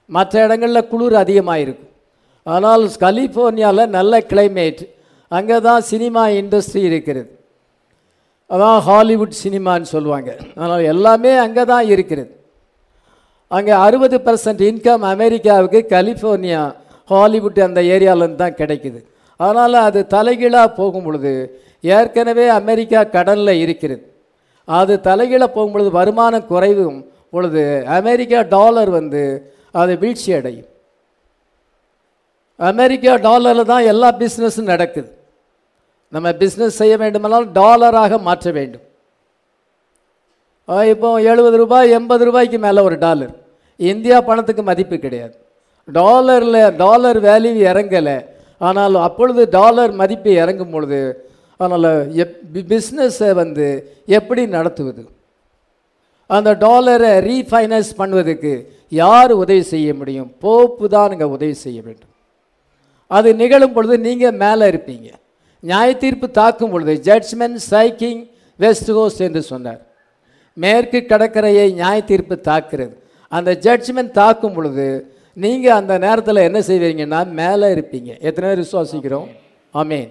மற்ற இடங்களில் குளிர் அதிகமாக இருக்கும் ஆனால் கலிஃபோர்னியாவில் நல்ல கிளைமேட் அங்கே தான் சினிமா இண்டஸ்ட்ரி இருக்கிறது அதான் ஹாலிவுட் சினிமான்னு சொல்லுவாங்க அதனால் எல்லாமே அங்கே தான் இருக்கிறது அங்கே அறுபது பர்சன்ட் இன்கம் அமெரிக்காவுக்கு கலிஃபோர்னியா ஹாலிவுட் அந்த ஏரியாவிலேருந்து தான் கிடைக்குது அதனால் அது தலைகீழாக போகும் பொழுது ஏற்கனவே அமெரிக்கா கடனில் இருக்கிறது அது தலைகீழாக போகும் பொழுது வருமானம் குறைவும் பொழுது அமெரிக்கா டாலர் வந்து அது வீழ்ச்சி அடையும் அமெரிக்கா டாலரில் தான் எல்லா பிஸ்னஸும் நடக்குது நம்ம பிஸ்னஸ் செய்ய வேண்டுமானால் டாலராக மாற்ற வேண்டும் ஆ, இப்போ எழுபது ரூபாய் எண்பது ரூபாய்க்கு மேலே ஒரு டாலர் இந்தியா பணத்துக்கு மதிப்பு கிடையாது டாலரில் டாலர் வேல்யூ இறங்கலை ஆனால் அப்பொழுது டாலர் மதிப்பு இறங்கும் பொழுது அதனால் எப் பிஸ்னஸை வந்து எப்படி நடத்துவது அந்த டாலரை ரீஃபைனான்ஸ் பண்ணுவதற்கு யார் உதவி செய்ய முடியும் போப்பு தான் இங்கே உதவி செய்ய வேண்டும் அது நிகழும் பொழுது நீங்கள் மேலே இருப்பீங்க நியாய தீர்ப்பு தாக்கும் பொழுது ஜட்ஜ்மெண்ட் சைக்கிங் வெஸ்ட் கோஸ்ட் என்று சொன்னார் மேற்கு கடற்கரையை நியாய தீர்ப்பு தாக்குறது அந்த ஜட்ஜ்மெண்ட் தாக்கும் பொழுது நீங்கள் அந்த நேரத்தில் என்ன செய்வீங்கன்னா மேலே இருப்பீங்க எத்தனை பேர் விசுவாசிக்கிறோம் ஆமேன்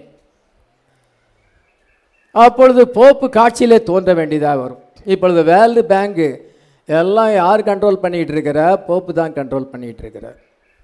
அப்பொழுது போப்பு காட்சியிலே தோன்ற வேண்டியதாக வரும் இப்பொழுது வேர்ல்டு பேங்கு எல்லாம் யார் கண்ட்ரோல் பண்ணிகிட்டு இருக்கிறா போப்பு தான் கண்ட்ரோல் பண்ணிகிட்டு இருக்கிறார்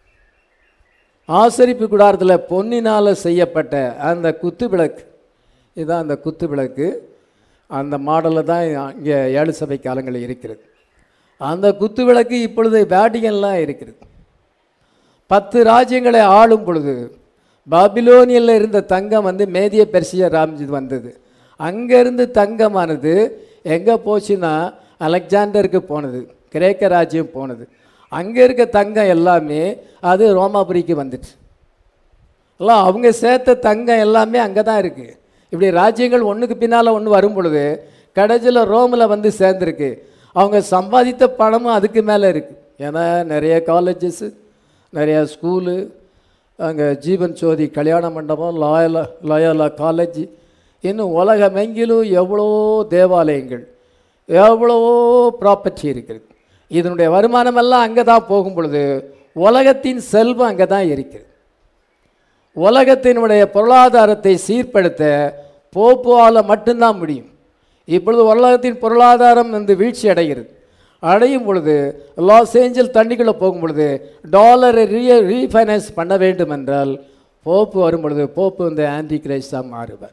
ஆசரிப்பு கூடாரத்தில் பொன்னினால் செய்யப்பட்ட அந்த குத்து விளக்கு இதுதான் அந்த குத்து விளக்கு அந்த மாடலில் தான் இங்கே ஏழு சபை காலங்களில் இருக்கிறது அந்த குத்து விளக்கு இப்பொழுது வேட்டிகன்லாம் இருக்கிறது பத்து ராஜ்யங்களை ஆளும் பொழுது பாபிலோனியில் இருந்த தங்கம் வந்து மேதிய பெர்சிய ராம்ஜி வந்தது அங்கேருந்து தங்கமானது எங்கே போச்சுன்னா அலெக்சாண்டருக்கு போனது கிரேக்க ராஜ்யம் போனது அங்கே இருக்க தங்கம் எல்லாமே அது ரோமாபுரிக்கு வந்துச்சு எல்லாம் அவங்க சேர்த்த தங்கம் எல்லாமே அங்கே தான் இருக்குது இப்படி ராஜ்யங்கள் ஒன்றுக்கு பின்னால் ஒன்று வரும் பொழுது கடைசியில் ரோமில் வந்து சேர்ந்துருக்கு அவங்க சம்பாதித்த பணமும் அதுக்கு மேலே இருக்குது ஏன்னா நிறைய காலேஜஸ்ஸு நிறைய ஸ்கூலு அங்கே ஜீவன் ஜோதி கல்யாண மண்டபம் லாயலா லயோலா காலேஜ் இன்னும் உலகமெங்கிலும் எவ்வளோ தேவாலயங்கள் எவ்வளவோ ப்ராப்பர்ட்டி இருக்கிறது இதனுடைய வருமானமெல்லாம் அங்கே தான் போகும் பொழுது உலகத்தின் செல்வம் அங்கே தான் இருக்கிறது உலகத்தினுடைய பொருளாதாரத்தை சீர்படுத்த போப்புவால் மட்டும்தான் முடியும் இப்பொழுது உலகத்தின் பொருளாதாரம் வந்து வீழ்ச்சி அடைகிறது அடையும் பொழுது லாஸ் ஏஞ்சல் தண்ணிக்குள்ளே போகும் பொழுது டாலரை ரீ ரீஃபைனான்ஸ் பண்ண வேண்டும் என்றால் போப்பு வரும் பொழுது போப்பு வந்து ஆன்டி கிரைஸ்டாக மாறுவார்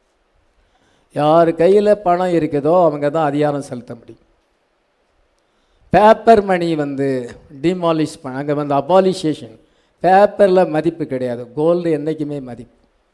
யார் கையில் பணம் இருக்குதோ அவங்க தான் அதிகாரம் செலுத்த முடியும் பேப்பர் மணி வந்து டிமாலிஷ் பண்ண அங்கே வந்து அபாலிஷேஷன் பேப்பரில் மதிப்பு கிடையாது கோல்டு என்றைக்குமே மதிப்பு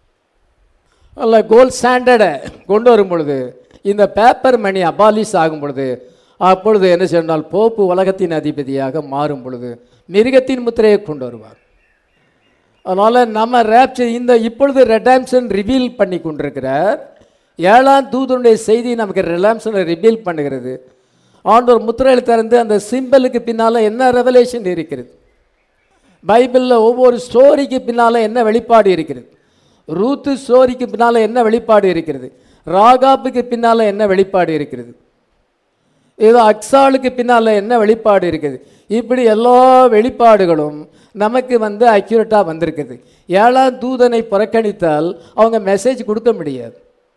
அல்ல கோல்ட் ஸ்டாண்டர்டை கொண்டு வரும் பொழுது இந்த பேப்பர் மணி அபாலிஷ் ஆகும் பொழுது அப்பொழுது என்ன சொன்னால் போப்பு உலகத்தின் அதிபதியாக மாறும் பொழுது மிருகத்தின் முத்திரையை கொண்டு வருவார் அதனால் நம்ம ரேப்சர் இந்த இப்பொழுது ரெடாம்சன் ரிவீல் பண்ணி கொண்டிருக்கிறார் ஏழாம் தூதனுடைய செய்தி நமக்கு ரெடாம்சனை ரிவீல் பண்ணுகிறது ஆண்டவர் முத்திரையில் திறந்து அந்த சிம்பலுக்கு பின்னால் என்ன ரெவலேஷன் இருக்கிறது பைபிளில் ஒவ்வொரு ஸ்டோரிக்கு பின்னால் என்ன வெளிப்பாடு இருக்கிறது ரூத்து ஸ்டோரிக்கு பின்னால் என்ன வெளிப்பாடு இருக்கிறது ராகாப்புக்கு பின்னால் என்ன வெளிப்பாடு இருக்கிறது ஏதோ அக்ஸாலுக்கு பின்னால் என்ன வெளிப்பாடு இருக்குது இப்படி எல்லா வெளிப்பாடுகளும் நமக்கு வந்து அக்யூரேட்டாக வந்திருக்குது ஏழாம் தூதனை புறக்கணித்தால் அவங்க மெசேஜ் கொடுக்க முடியாது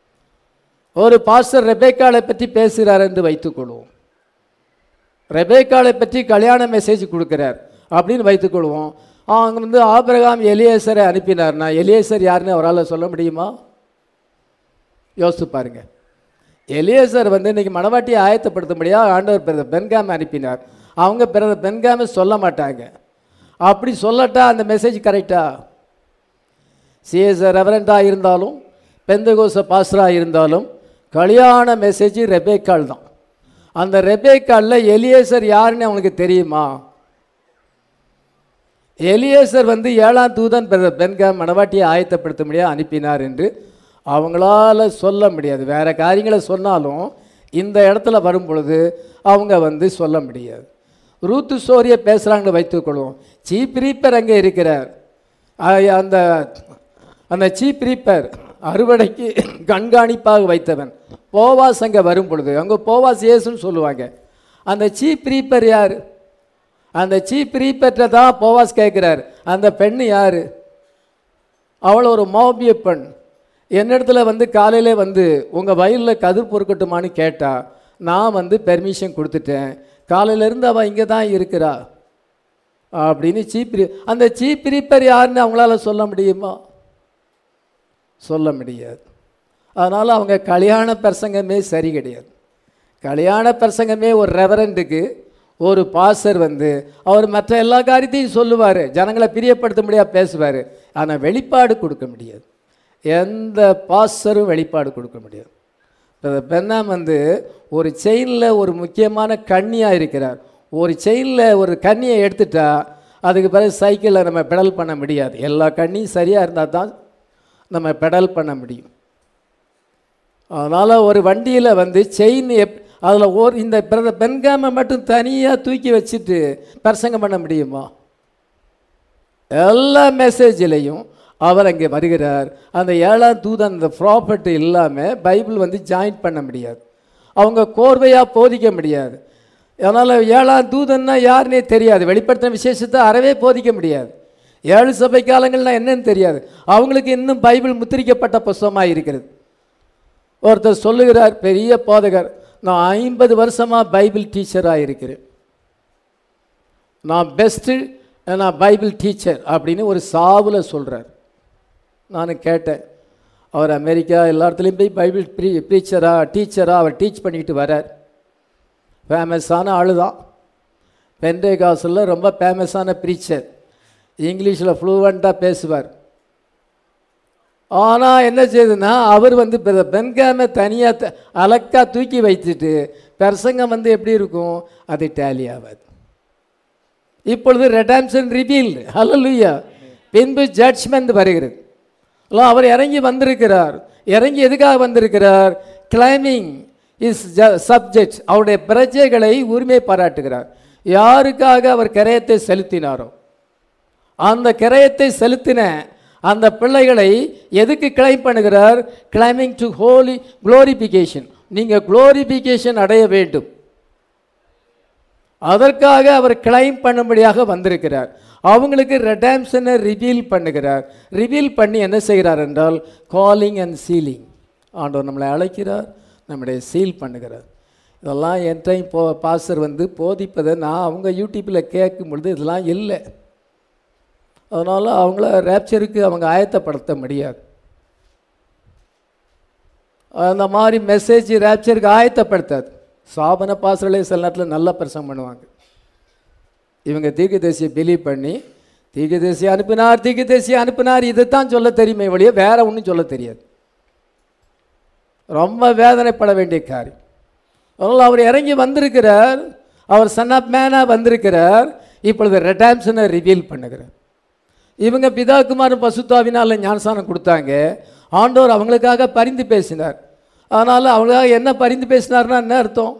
ஒரு பாஸ்டர் ரெபேக்காளை பற்றி பேசுகிறார் என்று வைத்துக்கொள்வோம் ரெபேக்காளை பற்றி கல்யாண மெசேஜ் கொடுக்குறார் அப்படின்னு வைத்துக்கொள்வோம் அவங்க வந்து ஆபிரகாம் எலியேசரை அனுப்பினார்னா எலியேசர் யாருன்னு அவரால் சொல்ல முடியுமா யோசித்து பாருங்க எலியேசர் வந்து இன்னைக்கு மணவாட்டியை ஆயத்தப்படுத்த முடியாது ஆண்டவர் பிறந்த பென்காம் அனுப்பினார் அவங்க பிறந்த பென்காமை சொல்ல மாட்டாங்க அப்படி சொல்லட்டா அந்த மெசேஜ் கரெக்டா சிஎஸ்ஆர் ரெவரண்டாக இருந்தாலும் பெந்தகோச பாஸ்டராக இருந்தாலும் கல்யாண மெசேஜ் ரெபேக்கால் தான் அந்த ரெபேக்காலில் எலியேசர் யாருன்னு அவங்களுக்கு தெரியுமா எலியேசர் வந்து ஏழாம் தூதன் பிற பெண்காம் மணவாட்டியை ஆயத்தப்படுத்த முடியாது அனுப்பினார் என்று அவங்களால சொல்ல முடியாது வேற காரியங்களை சொன்னாலும் இந்த இடத்துல வரும் பொழுது அவங்க வந்து சொல்ல முடியாது ரூத்து சோரியை பேசுகிறாங்கன்னு வைத்துக்கொள்வோம் சீப் ரீப்பர் அங்கே இருக்கிறார் ஆ- அந்த அந்த சீப் ரீப்பர் அறுவடைக்கு கண்காணிப்பாக வைத்தவன் போவாஸ் அங்கே வரும் பொழுது அங்கே போவாஸ் இயேசுன்னு சொல்லுவாங்க அந்த சீப் ரீப்பர் யார் அந்த சீப் ரீப்பர்ட்ட தான் போவாஸ் கேட்குறார் அந்த பெண்ணு யாரு அவள் ஒரு மோபிய பெண் என்னிடத்துல வந்து காலையில வந்து உங்கள் வயலில் கதிர் பொறுக்கட்டுமான்னு கேட்டா நான் வந்து பெர்மிஷன் கொடுத்துட்டேன் காலையிலேருந்து அவள் இங்கே தான் இருக்கிறா அப்படின்னு சீப் ரீ- அந்த சீப் ரீப்பர் யாருன்னு அவங்களால சொல்ல முடியுமா சொல்ல முடியாது அதனால் அவங்க கல்யாண பிரசங்கமே சரி கிடையாது கல்யாண பிரசங்கமே ஒரு ரெவரண்டுக்கு ஒரு பாசர் வந்து அவர் மற்ற எல்லா காரியத்தையும் சொல்லுவார் ஜனங்களை பிரியப்படுத்த முடியாது பேசுவார் ஆனால் வெளிப்பாடு கொடுக்க முடியாது எந்த பாசரும் வெளிப்பாடு கொடுக்க முடியாது இப்போ பெண்ணாம் வந்து ஒரு செயினில் ஒரு முக்கியமான கண்ணியாக இருக்கிறார் ஒரு செயினில் ஒரு கண்ணியை எடுத்துட்டா அதுக்கு பிறகு சைக்கிளில் நம்ம பெடல் பண்ண முடியாது எல்லா கண்ணியும் சரியாக இருந்தால் தான் நம்ம பெடல் பண்ண முடியும் அதனால் ஒரு வண்டியில் வந்து செயின் எப் அதில் ஒரு இந்த பிரத பெண்காமை மட்டும் தனியாக தூக்கி வச்சுட்டு பிரசங்கம் பண்ண முடியுமா எல்லா மெசேஜ்லேயும் அவர் அங்கே வருகிறார் அந்த ஏழாம் தூதன் அந்த ப்ராப்பர்ட்டி இல்லாமல் பைபிள் வந்து ஜாயின் பண்ண முடியாது அவங்க கோர்வையாக போதிக்க முடியாது அதனால் ஏழாம் தூதன்னா யாருன்னே தெரியாது வெளிப்படுத்தின விசேஷத்தை அறவே போதிக்க முடியாது ஏழு சபை காலங்கள்னா என்னன்னு தெரியாது அவங்களுக்கு இன்னும் பைபிள் முத்திரிக்கப்பட்ட புஸ்தகமாக இருக்கிறது ஒருத்தர் சொல்லுகிறார் பெரிய போதகர் நான் ஐம்பது வருஷமாக பைபிள் டீச்சராக இருக்கிறேன் நான் பெஸ்ட்டு நான் பைபிள் டீச்சர் அப்படின்னு ஒரு சாவில் சொல்கிறார் நான் கேட்டேன் அவர் அமெரிக்கா எல்லா இடத்துலையும் போய் பைபிள் ப்ரீ ப்ரீச்சராக டீச்சராக அவர் டீச் பண்ணிக்கிட்டு வரார் ஃபேமஸான ஆளு தான் பென்டே காசில் ரொம்ப ஃபேமஸான ப்ரீச்சர் இங்கிலீஷில் ஃப்ளூவெண்ட்டாக பேசுவார் ஆனால் என்ன செய்யுதுன்னா அவர் வந்து பெ- பென்காமை தனியாக அலக்கா தூக்கி வைத்துட்டு பிரசங்கம் வந்து எப்படி இருக்கும் அது டேலி ஆகாது இப்பொழுது ரெடாம்சன் ரிவீல்டு ஹalleluya பின்பு ஜட்ஜ்மெண்ட் வருகிறது அல்ல, அவர் இறங்கி வந்திருக்கிறார் இறங்கி எதுக்காக வந்திருக்கிறார் கிளைமிங் இஸ் சப்ஜெக்ட் அவருடைய பிரஜைகளை உரிமை பாராட்டுகிறார் யாருக்காக அவர் கிரயத்தை செலுத்தினாரோ அந்த கிரயத்தை செலுத்தின அந்த பிள்ளைகளை எதுக்கு கிளைம் பண்ணுகிறார் கிளைமிங் டு ஹோலி குளோரிபிகேஷன் நீங்கள் குளோரிபிகேஷன் அடைய வேண்டும் அதற்காக அவர் கிளைம் பண்ணும்படியாக வந்திருக்கிறார் அவங்களுக்கு ரெடாம்ஷனை ரிவீல் பண்ணுகிறார் ரிவீல் பண்ணி என்ன செய்கிறார் என்றால் காலிங் அண்ட் சீலிங் ஆண்டவர் நம்மளை அழைக்கிறார் நம்முடைய சீல் பண்ணுகிறார் இதெல்லாம் என் டைம் போ பாஸ்டர் வந்து போதிப்பதை நான் அவங்க யூடியூப்பில் கேட்கும் பொழுது இதெல்லாம் இல்லை அதனால் அவங்கள ரேப்சருக்கு அவங்க ஆயத்தப்படுத்த முடியாது அந்த மாதிரி மெசேஜ் ரேப்சருக்கு ஆயத்தப்படுத்தாது சாபன பாசர்களே சில நேரத்தில் நல்லா பிரசங்கம் பண்ணுவாங்க இவங்க தீர்க்கதரிசியை பிலீவ் பண்ணி தீர்க்கதரிசி அனுப்பினார் தீர்க்கதரிசி அனுப்பினார் இதைத்தான் சொல்ல தெரியுமே ஒழிய வேற ஒன்றும் சொல்ல தெரியாது ரொம்ப வேதனைப்பட வேண்டிய காரியம் அதனால் அவர் இறங்கி வந்திருக்கிறார் அவர் சன் ஆஃப் மேனாக வந்திருக்கிறார் இப்பொழுது ரெடாம்ஷனை ரிவீல் பண்ணுகிறார் இவங்க பிதாகுமாரன் பசுத்தாவினால் ஞானசானம் கொடுத்தாங்க ஆண்டவர் அவங்களுக்காக பரிந்து பேசினார் அதனால் அவங்களுக்காக என்ன பரிந்து பேசினார்னா என்ன அர்த்தம்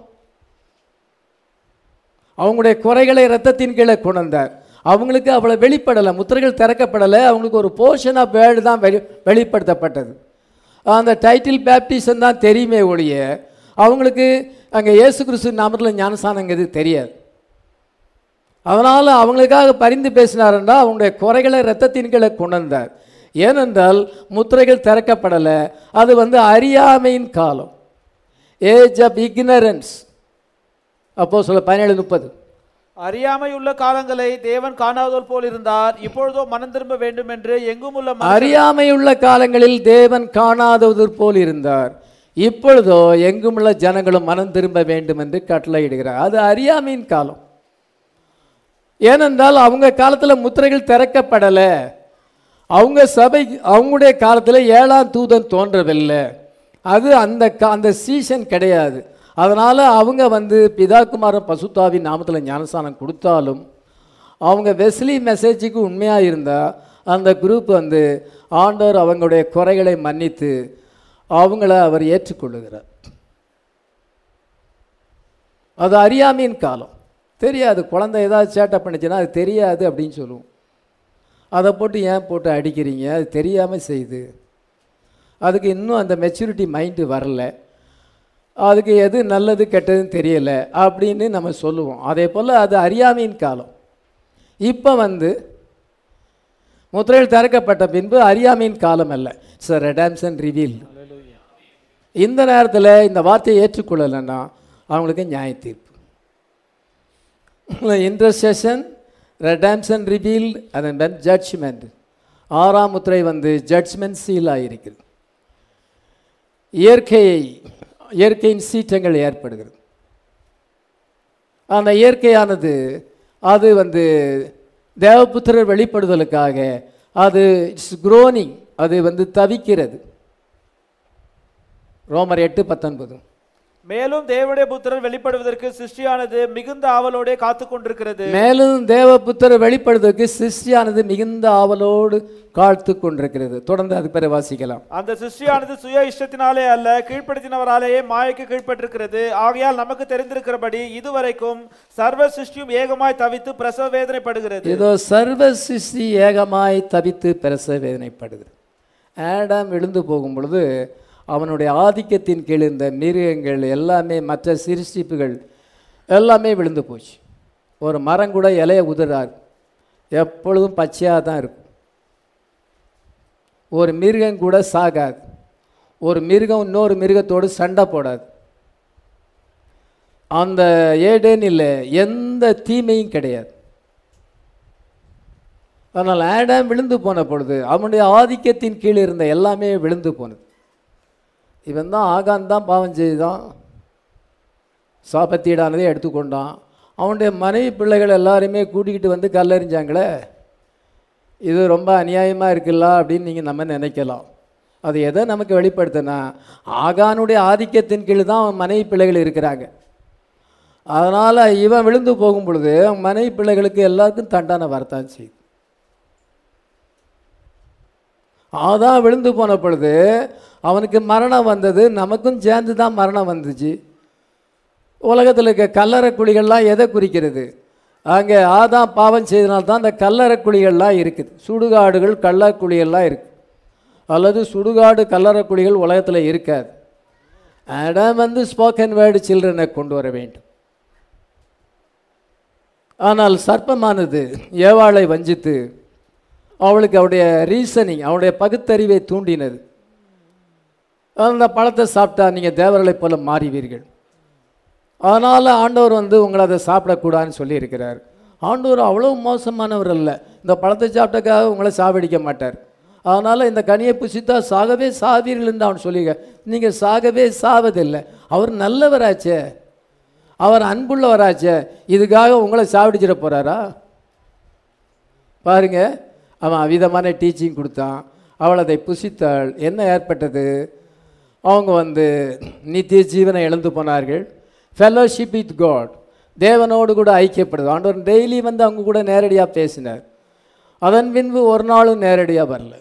அவங்களுடைய குறைகளை இரத்தத்தின் கீழே கொண்டார் அவங்களுக்கு அவ்வளோ வெளிப்படலை முத்திரைகள் திறக்கப்படலை அவங்களுக்கு ஒரு போர்ஷன் ஆஃப் வேர்டு தான் வெளி வெளிப்படுத்தப்பட்டது அந்த டைட்டில் பேப்டிசம் தான் தெரியுமே ஒழிய அவங்களுக்கு அங்கே இயேசு கிறிஸ்து நாமத்தில் ஞானசானங்கிறது தெரியாது அதனால் அவங்களுக்காக பரிந்து பேசினாருன்னா அவங்களுடைய குறைகளை இரத்தத்தின் கீழே கொண்டார் ஏனென்றால் முத்திரைகள் திறக்கப்படலை அது வந்து அறியாமையின் காலம் ஏஜ் ஆஃப் இக்னரன்ஸ் அப்போ சொல்ல பதினேழு முப்பது அறியாமையுள்ள காலங்களை தேவன் காணாதோர் போல் இருந்தார் இப்பொழுதோ மனம் திரும்ப வேண்டும் என்று எங்கும் உள்ள மனுஷர் அறியாமையுள்ள காலங்களில் தேவன் காணாதது போல் இருந்தார் இப்பொழுதோ எங்குமுள்ள ஜனங்களும் மனம் திரும்ப வேண்டும் என்று கட்டளையிடுகிறார் அது அறியாமையின் காலம் ஏனென்றால் அவங்க காலத்தில் முத்திரைகள் திறக்கப்படலை அவங்க சபை அவங்களுடைய காலத்தில் ஏழாம் தூதன் தோன்றவில்லை அது அந்த கா- அந்த சீசன் கிடையாது அதனால் அவங்க வந்து பிதாகுமாரன் பசுத்தாவின் நாமத்தில் ஞானஸ்தானம் கொடுத்தாலும் அவங்க வெஸ்லி மெசேஜுக்கு உண்மையாக இருந்தால் அந்த குரூப் வந்து ஆண்டவர் அவங்களுடைய குறைகளை மன்னித்து அவங்கள அவர் ஏற்றுக்கொள்ளுகிறார் அது அறியாமையின் காலம் தெரியாது குழந்தை ஏதாவது சேட்டை பண்ணுச்சுன்னா அது தெரியாது அப்படின்னு சொல்லுவோம் அதை போட்டு ஏன் போட்டு அடிக்கிறீங்க அது தெரியாமல் செய்யுது அதுக்கு இன்னும் அந்த மெச்சூரிட்டி மைண்டு வரல அதுக்கு எது நல்லது கெட்டதுன்னு தெரியல அப்படின்னு நம்ம சொல்லுவோம் அதே போல் அது அறியாமையின் காலம் இப்போ வந்து முத்திரையில் திறக்கப்பட்ட பின்பு அறியாமையின் காலம் அல்ல இட்ஸ் ரெடாம்சன் ரிவீல் இந்த நேரத்தில் இந்த வார்த்தையை ஏற்றுக்கொள்ளலைன்னா அவங்களுக்கு நியாய தீர்ப்பு இன்டர்செஷன் ரெடாம்சன் ரிவீல் அதன் தென் ஜட்ஜ்மெண்ட் ஆறாம் முத்திரை வந்து ஜட்ஜ்மெண்ட் சீல் ஆகியிருக்கிறது இயற்கையை இயற்கையின் சீற்றங்கள் ஏற்படுகிறது அந்த இயற்கையானது அது வந்து தேவபுத்திரர் வெளிப்படுதலுக்காக அது இட்ஸ் குரோனிங் அது வந்து தவிக்கிறது ரோமர் எட்டு பத்தொன்பது மேலும் தேவனுடைய புத்திரர் வெளிப்படுவதற்கு சிருஷ்டியானது மிகுந்த ஆவலோடே காத்து கொண்டிருக்கிறது மேலும் தேவபுத்திரர் வெளிப்படுவதற்கு சிருஷ்டியானது மிகுந்த ஆவலோடு காத்து கொண்டிருக்கிறது தொடர்ந்து அது பிற வாசிக்கலாம் அந்த சிருஷ்டியானது சுய இஷ்டத்தினாலே அல்ல கீழ்ப்படுத்தினவராலேயே மாயைக்கு கீழ்ப்பட்டிருக்கிறது ஆகையால் நமக்கு தெரிந்திருக்கிறபடி இதுவரைக்கும் சர்வ சிருஷ்டியும் ஏகமாய் தவித்து பிரசவ வேதனைப்படுகிறது ஏதோ சர்வ சிருஷ்டி ஏகமாய் தவித்து பெருச வேதனைப்படுகிறது ஆடாம் விழுந்து போகும் பொழுது அவனுடைய ஆதிக்கத்தின் கீழ் இருந்த மிருகங்கள் எல்லாமே மற்ற சிருஷ்டிப்புகள் எல்லாமே விழுந்து போச்சு ஒரு மரம் கூட இலைய உதிராது எப்பொழுதும் பச்சையாக தான் இருக்கும் ஒரு மிருகம் கூட சாகாது ஒரு மிருகம் இன்னொரு மிருகத்தோடு சண்டை போடாது அந்த ஏடேனில் எந்த தீமையும் கிடையாது ஆனால் ஆடாம் விழுந்து போன பொழுது அவனுடைய ஆதிக்கத்தின் கீழ் இருந்த எல்லாமே விழுந்து போனது இவன் தான் ஆகான் தான் பாவம் செய்தான் சாபத்தீடானதை எடுத்துக்கொண்டான் அவனுடைய மனைவி பிள்ளைகள் எல்லாருமே கூட்டிக்கிட்டு வந்து கல்லறிஞ்சாங்களே இது ரொம்ப அநியாயமாக இருக்குல்ல அப்படின்னு நீங்கள் நம்ம நினைக்கலாம் அது எதை நமக்கு வெளிப்படுத்தினா ஆகானுடைய ஆதிக்கத்தின் கீழ் தான் அவன் மனைவி பிள்ளைகள் இருக்கிறாங்க அதனால் இவன் விழுந்து போகும் பொழுது அவன் மனைவி பிள்ளைகளுக்கு எல்லாருக்கும் தண்டனை வரத்தான் செய்யுது அதான் விழுந்து போன பொழுது அவனுக்கு மரணம் வந்தது நமக்கும் சேர்ந்து தான் மரணம் வந்துச்சு உலகத்தில் இருக்க கல்லறை குழிகள்லாம் எதை குறிக்கிறது அங்கே ஆதாம் பாவம் செய்தனால தான் அந்த கல்லறை குழிகள்லாம் இருக்குது சுடுகாடுகள் கல்லறை குழிகள்லாம் இருக்குது அல்லது சுடுகாடு கல்லறை குழிகள் உலகத்தில் இருக்காது ஆடம் வந்து ஸ்போக்கன் வேர்டு சில்ட்ரனை கொண்டு வர வேண்டும் ஆனால் சர்ப்பமானது ஏவாளை வஞ்சித்து அவளுக்கு அவருடைய ரீசனிங் அவருடைய பகுத்தறிவை தூண்டினது அந்த பழத்தை சாப்பிட்டா நீங்கள் தேவர்களைப் போல மாறிவீர்கள் அதனால் ஆண்டவர் வந்து உங்களை அதை சாப்பிடக்கூடாதுன்னு சொல்லியிருக்கிறார் ஆண்டவர் அவ்வளோ மோசமானவர் அல்ல இந்த பழத்தை சாப்பிட்டக்காக உங்களை சாவடிக்க மாட்டார் அதனால் இந்த கனியை புசித்தா சாகவே சாவீர்கள்னு அவன் சொல்லிக்க நீங்கள் சாகவே சாவதில்லை அவர் நல்லவராச்சே அவர் அன்புள்ளவராச்சே இதுக்காக உங்களை சாவடிச்சிட போகிறாரா பாருங்க அவன் அவிதமான டீச்சிங் கொடுத்தான் அவள் அதை புசித்தாள் என்ன ஏற்பட்டது அவங்க வந்து நித்திய ஜீவனை இழந்து போனார்கள் ஃபெலோஷிப் வித் காட் தேவனோடு கூட ஐக்கியப்படுது ஆண்டவர் டெய்லி வந்து அவங்க கூட நேரடியாக பேசினார் அதன் பின்பு ஒரு நாளும் நேரடியாக வரல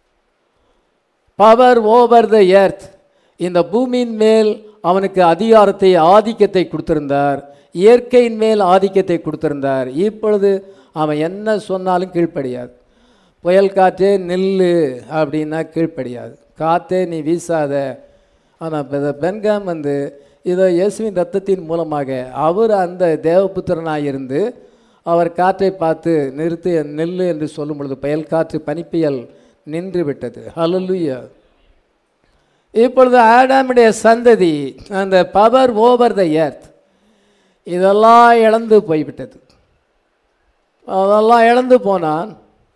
பவர் ஓவர் த எர்த் இந்த பூமியின் மேல் அவனுக்கு அதிகாரத்தை ஆதிக்கத்தை கொடுத்திருந்தார் இயற்கையின் மேல் ஆதிக்கத்தை கொடுத்திருந்தார் இப்பொழுது அவன் என்ன சொன்னாலும் கீழ்ப்படியாது புயல் காற்றே நில்லு அப்படின்னா கீழ்ப்படியாது காற்றே நீ வீசாத ஆனால் பென்காம் வந்து இதோ இயேசுவின் ரத்தத்தின் மூலமாக அவர் அந்த தேவபுத்திரனாக இருந்து அவர் காற்றை பார்த்து நிறுத்து நெல்லு என்று சொல்லும் பொழுது புயல் காற்று பனிப்புயல் நின்று விட்டது ஹalleluya இப்பொழுது ஆடாமுடைய சந்ததி அந்த பவர் ஓவர் த எர்த் இதெல்லாம் இழந்து போய்விட்டது அதெல்லாம் இழந்து போனான்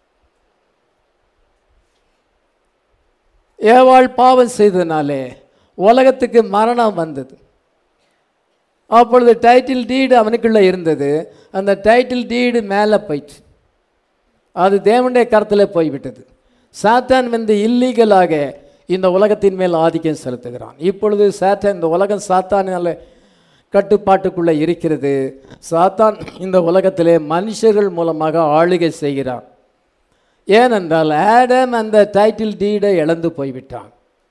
ஏவாள் பாவம் செய்தனாலே உலகத்துக்கு மரணம் வந்தது அப்பொழுது டைட்டில் டீடு அவனுக்குள்ளே இருந்தது அந்த டைட்டில் டீடு மேலே போயிடுச்சு அது தேவனுடைய கருத்தில் போய்விட்டது சாத்தான் வந்து இல்லீகலாக இந்த உலகத்தின் மேல் ஆதிக்கம் செலுத்துகிறான் இப்பொழுது சாத்தான் இந்த உலகம் சாத்தானால கட்டுப்பாட்டுக்குள்ளே இருக்கிறது சாத்தான் இந்த உலகத்திலே மனுஷர்கள் மூலமாக ஆளுகை செய்கிறான் ஏனென்றால் ஆடம் அந்த டைட்டில் டீடை இழந்து போய்விட்டான்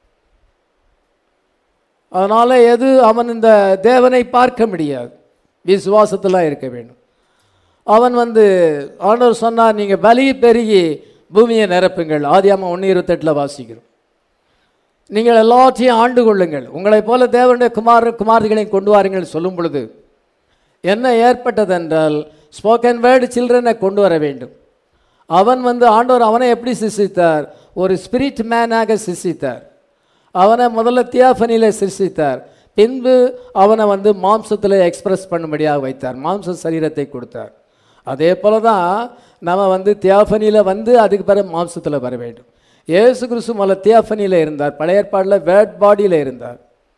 அதனால் எது அவன் இந்த தேவனை பார்க்க முடியாது விசுவாசத்தில் இருக்க வேண்டும் அவன் வந்து ஆண்டவர் சொன்னார் நீங்கள் பலி பெருகி பூமியை நிரப்புங்கள் ஆதியாம ஒன்று இருபத்தெட்டில் வாசிக்கிறோம் நீங்கள் எல்லாத்தையும் ஆண்டு கொள்ளுங்கள் உங்களைப் போல தேவனுடைய குமார குமாரர்களையும் கொண்டு வாருங்கள் சொல்லும் பொழுது என்ன ஏற்பட்டதென்றால் ஸ்போக்கன் வேர்டு சில்ட்ரனை கொண்டு வர வேண்டும் அவன் வந்து ஆண்டவர் அவனை எப்படி சிருஷ்டித்தார் ஒரு ஸ்பிரிட் மேனாக சிருஷ்டித்தார் அவனை முதல்ல தியாஃபனியில் சிருஷ்டித்தார் பின்பு அவனை வந்து மாம்சத்தில் எக்ஸ்பிரஸ் பண்ணும்படியாக வைத்தார் மாம்ச சரீரத்தை கொடுத்தார் அதே போல தான் நம்ம வந்து தியாஃபனியில் வந்து அதுக்கு பிறகு மாம்சத்தில் வர வேண்டும் இயேசு கிறிஸ்து முதல்ல தியாஃபனியில் இருந்தார் பழைய ஏற்பாடில் வேர்ட் பாடியில் இருந்தார்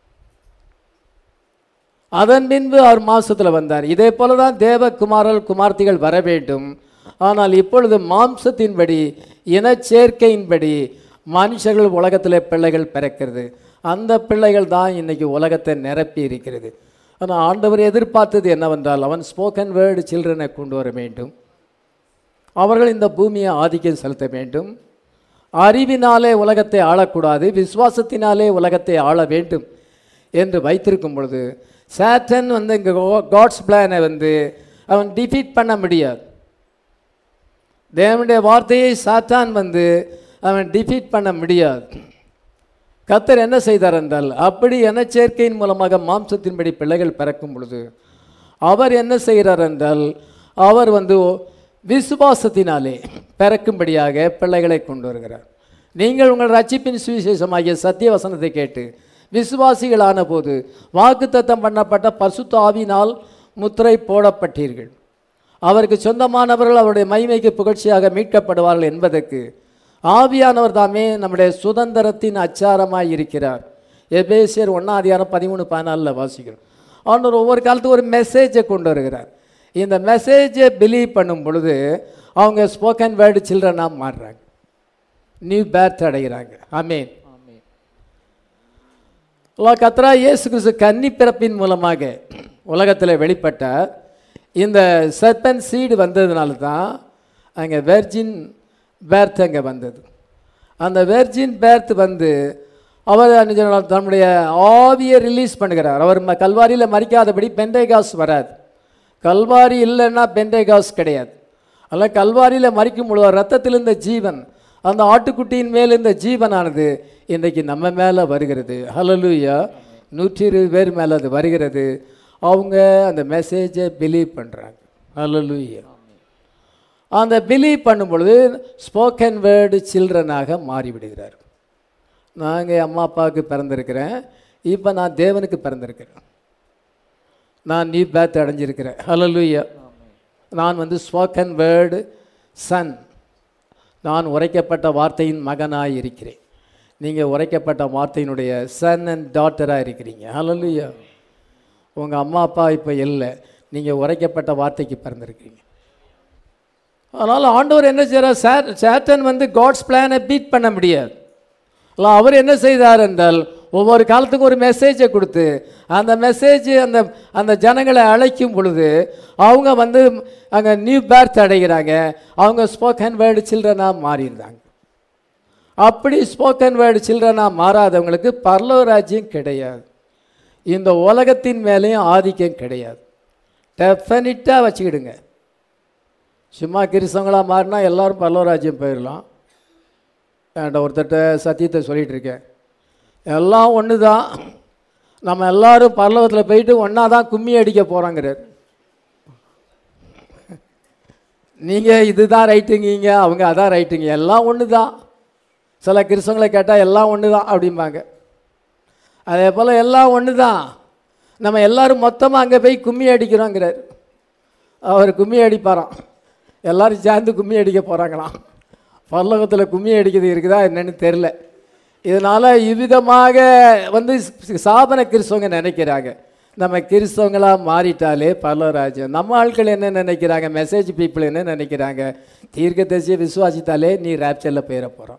அதன் பின்பு அவர் மாம்சத்தில் வந்தார் இதே போல தான் தேவகுமாரல் குமார்த்திகள் வர வேண்டும் ஆனால் இப்பொழுது மாம்சத்தின்படி இனச்சேர்க்கையின்படி மனுஷர்கள் உலகத்தில் பிள்ளைகள் பிறக்கிறது அந்த பிள்ளைகள் தான் இன்னைக்கு உலகத்தை நிரப்பி இருக்கிறது ஆனால் ஆண்டவர் எதிர்பார்த்தது என்னவென்றால் அவன் ஸ்போக்கன் வேர்டு சில்ட்ரனை கொண்டு வர வேண்டும் அவர்கள் இந்த பூமியை ஆதிக்கம் செலுத்த வேண்டும் அறிவினாலே உலகத்தை ஆளக்கூடாது விசுவாசத்தினாலே உலகத்தை ஆள வேண்டும் என்று வைத்திருக்கும் பொழுது சாட்டன் வந்து இங்கே காட்ஸ் பிளானை வந்து அவன் டிஃபீட் பண்ண முடியாது தேவனுடைய வார்த்தையை சாத்தான் வந்து அவன் டிஃபீட் பண்ண முடியாது கத்தர் என்ன செய்தார் என்றால் அப்படி இனச்சேர்க்கையின் மூலமாக மாம்சத்தின்படி பிள்ளைகள் பிறக்கும் பொழுது அவர் என்ன செய்கிறார் என்றால் அவர் வந்து விசுவாசத்தினாலே பிறக்கும்படியாக பிள்ளைகளை கொண்டு வருகிறார் நீங்கள் உங்கள் ரட்சிப்பின் சுவிசேஷமாகிய சத்திய வசனத்தை கேட்டு விசுவாசிகளான போது வாக்குத்தத்தம் பண்ணப்பட்ட பசுத்த ஆவினால் முத்திரை போடப்பட்டீர்கள் அவருக்கு சொந்தமானவர்கள் அவருடைய மகிமைக்கு புகழ்ச்சியாக மீட்கப்படுவார்கள் என்பதற்கு ஆவியானவர் தாமே நம்முடைய சுதந்திரத்தின் அச்சாரமாய் இருக்கிறார் எபேசியர் ஒன்றாம் அதிகாரம் பதிமூணு பதினாலில் வாசிக்கிறோம் ஆண்டவர் ஒவ்வொரு காலத்துக்கும் ஒரு மெசேஜை கொண்டு வருகிறார் இந்த மெசேஜை பிலீவ் பண்ணும் பொழுது அவங்க ஸ்போக்கன் வேர்டு சில்ட்ரனாக மாறுறாங்க நியூ பேர்த் அடைகிறாங்க ஆமீன் கத்ரா இயேசு கிறிஸ்து கன்னி பிறப்பின் மூலமாக உலகத்தில் வெளிப்பட்ட இந்த சர்பன் சீடு வந்ததுனால தான் அங்கே வெர்ஜின் பேர்த் அங்கே வந்தது அந்த வெர்ஜின் பேர்த் வந்து அவர் என்ன சொன்னார், தன்னுடைய ஆவியை ரிலீஸ் பண்ணுகிறார் அவர் ம- கல்வாரியில் மறிக்காதபடி பெண்டேகாஸ் வராது கல்வாரி இல்லைன்னா பெண்டேகாஸ் கிடையாது அதனால் கல்வாரியில் மறிக்கும் பொழுது ரத்தத்தில் இருந்த ஜீவன் அந்த ஆட்டுக்குட்டியின் மேல் இருந்த ஜீவனானது இன்றைக்கு நம்ம மேலே வருகிறது ஹலலூயா நூற்றி இருபது பேர் மேலே அது வருகிறது அவங்க அந்த மெசேஜை பிலீவ் பண்ணுறாங்க ஹலலூயா அந்த பிலீவ் பண்ணும் பொழுது ஸ்போக்கன் வேர்டு சில்ட்ரனாக மாறிவிடுகிறார் நாங்கள் அம்மா அப்பாவுக்கு பிறந்திருக்கிறேன் இப்போ நான் தேவனுக்கு பிறந்திருக்கிறேன் நான் நியூ பேத் அடைஞ்சிருக்கிறேன் ஹலலூயா நான் வந்து ஸ்போக்கன் வேர்டு சன் நான் உரைக்கப்பட்ட வார்த்தையின் மகனாய் இருக்கிறேன் நீங்கள் உரைக்கப்பட்ட வார்த்தையினுடைய சன் அண்ட் டாட்டராக இருக்கிறீங்க ஹலலூயா உங்கள் அம்மா அப்பா இப்போ இல்லை நீங்கள் உரைக்கப்பட்ட வார்த்தைக்கு பிறந்திருக்கீங்க அதனால் ஆண்டவர் என்ன செய்கிறார் சே சேட்டன் வந்து காட்ஸ் பிளானை பீட் பண்ண முடியாது அல்ல, அவர் என்ன செய்தார் என்றால் ஒவ்வொரு காலத்துக்கும் ஒரு மெசேஜை கொடுத்து அந்த மெசேஜ் அந்த அந்த ஜனங்களை அழைக்கும் பொழுது அவங்க வந்து அங்கே நியூ பேர்த் அடைகிறாங்க அவங்க ஸ்போக்கன் வேர்டு சில்ட்ரனாக மாறிடுறாங்க அப்படி ஸ்போக்கன் வேர்டு சில்ட்ரனாக மாறாதவங்களுக்கு பரலோ ராஜ்யம் கிடையாது இந்த உலகத்தின் மேலேயும் ஆதிக்கம் கிடையாது டெஃபினிட்டாக வச்சுக்கிடுங்க சும்மா கிறிஸ்தவங்களாக மாறினா எல்லாரும் பரலோராஜ்யம் போயிடலாம் என்கிட்ட ஒருத்தட்ட சத்தியத்தை சொல்லிட்டு இருக்கேன் எல்லாம் ஒன்று தான் நம்ம எல்லாரும் பரலோகத்தில் போயிட்டு ஒன்றா தான் கும்மி அடிக்க போகிறாங்கிறார் நீங்கள் இதுதான் ரைட்டுங்கீங்க அவங்க அதான் ரைட்டுங்க எல்லாம் ஒன்று தான் சில கிறிஸ்தவங்களை கேட்டால் எல்லாம் ஒன்று தான் அப்படிம்பாங்க அதே போல் எல்லாம் ஒன்று தான் நம்ம எல்லாரும் மொத்தமாக அங்கே போய் கும்மி அடிக்கிறோங்கிறார் அவர் கும்மி அடிப்பாராம் எல்லாரும் சேர்ந்து கும்மி அடிக்க போகிறாங்களாம் பரலோகத்தில் கும்மி அடிக்கிறது இருக்குதா என்னன்னு தெரில இதனால் இவ்விதமாக வந்து சாபன கிறிஸ்தவங்க நினைக்கிறாங்க நம்ம கிறிஸ்தவங்களாக மாறிட்டாலே பரலோராஜ்யம் நம்ம ஆட்கள் என்ன நினைக்கிறாங்க மெசேஜ் பீப்புள் என்ன நினைக்கிறாங்க தீர்க்கதரிசியை விசுவாசித்தாலே நீ ரேப்சரில் போயிட போகிறோம்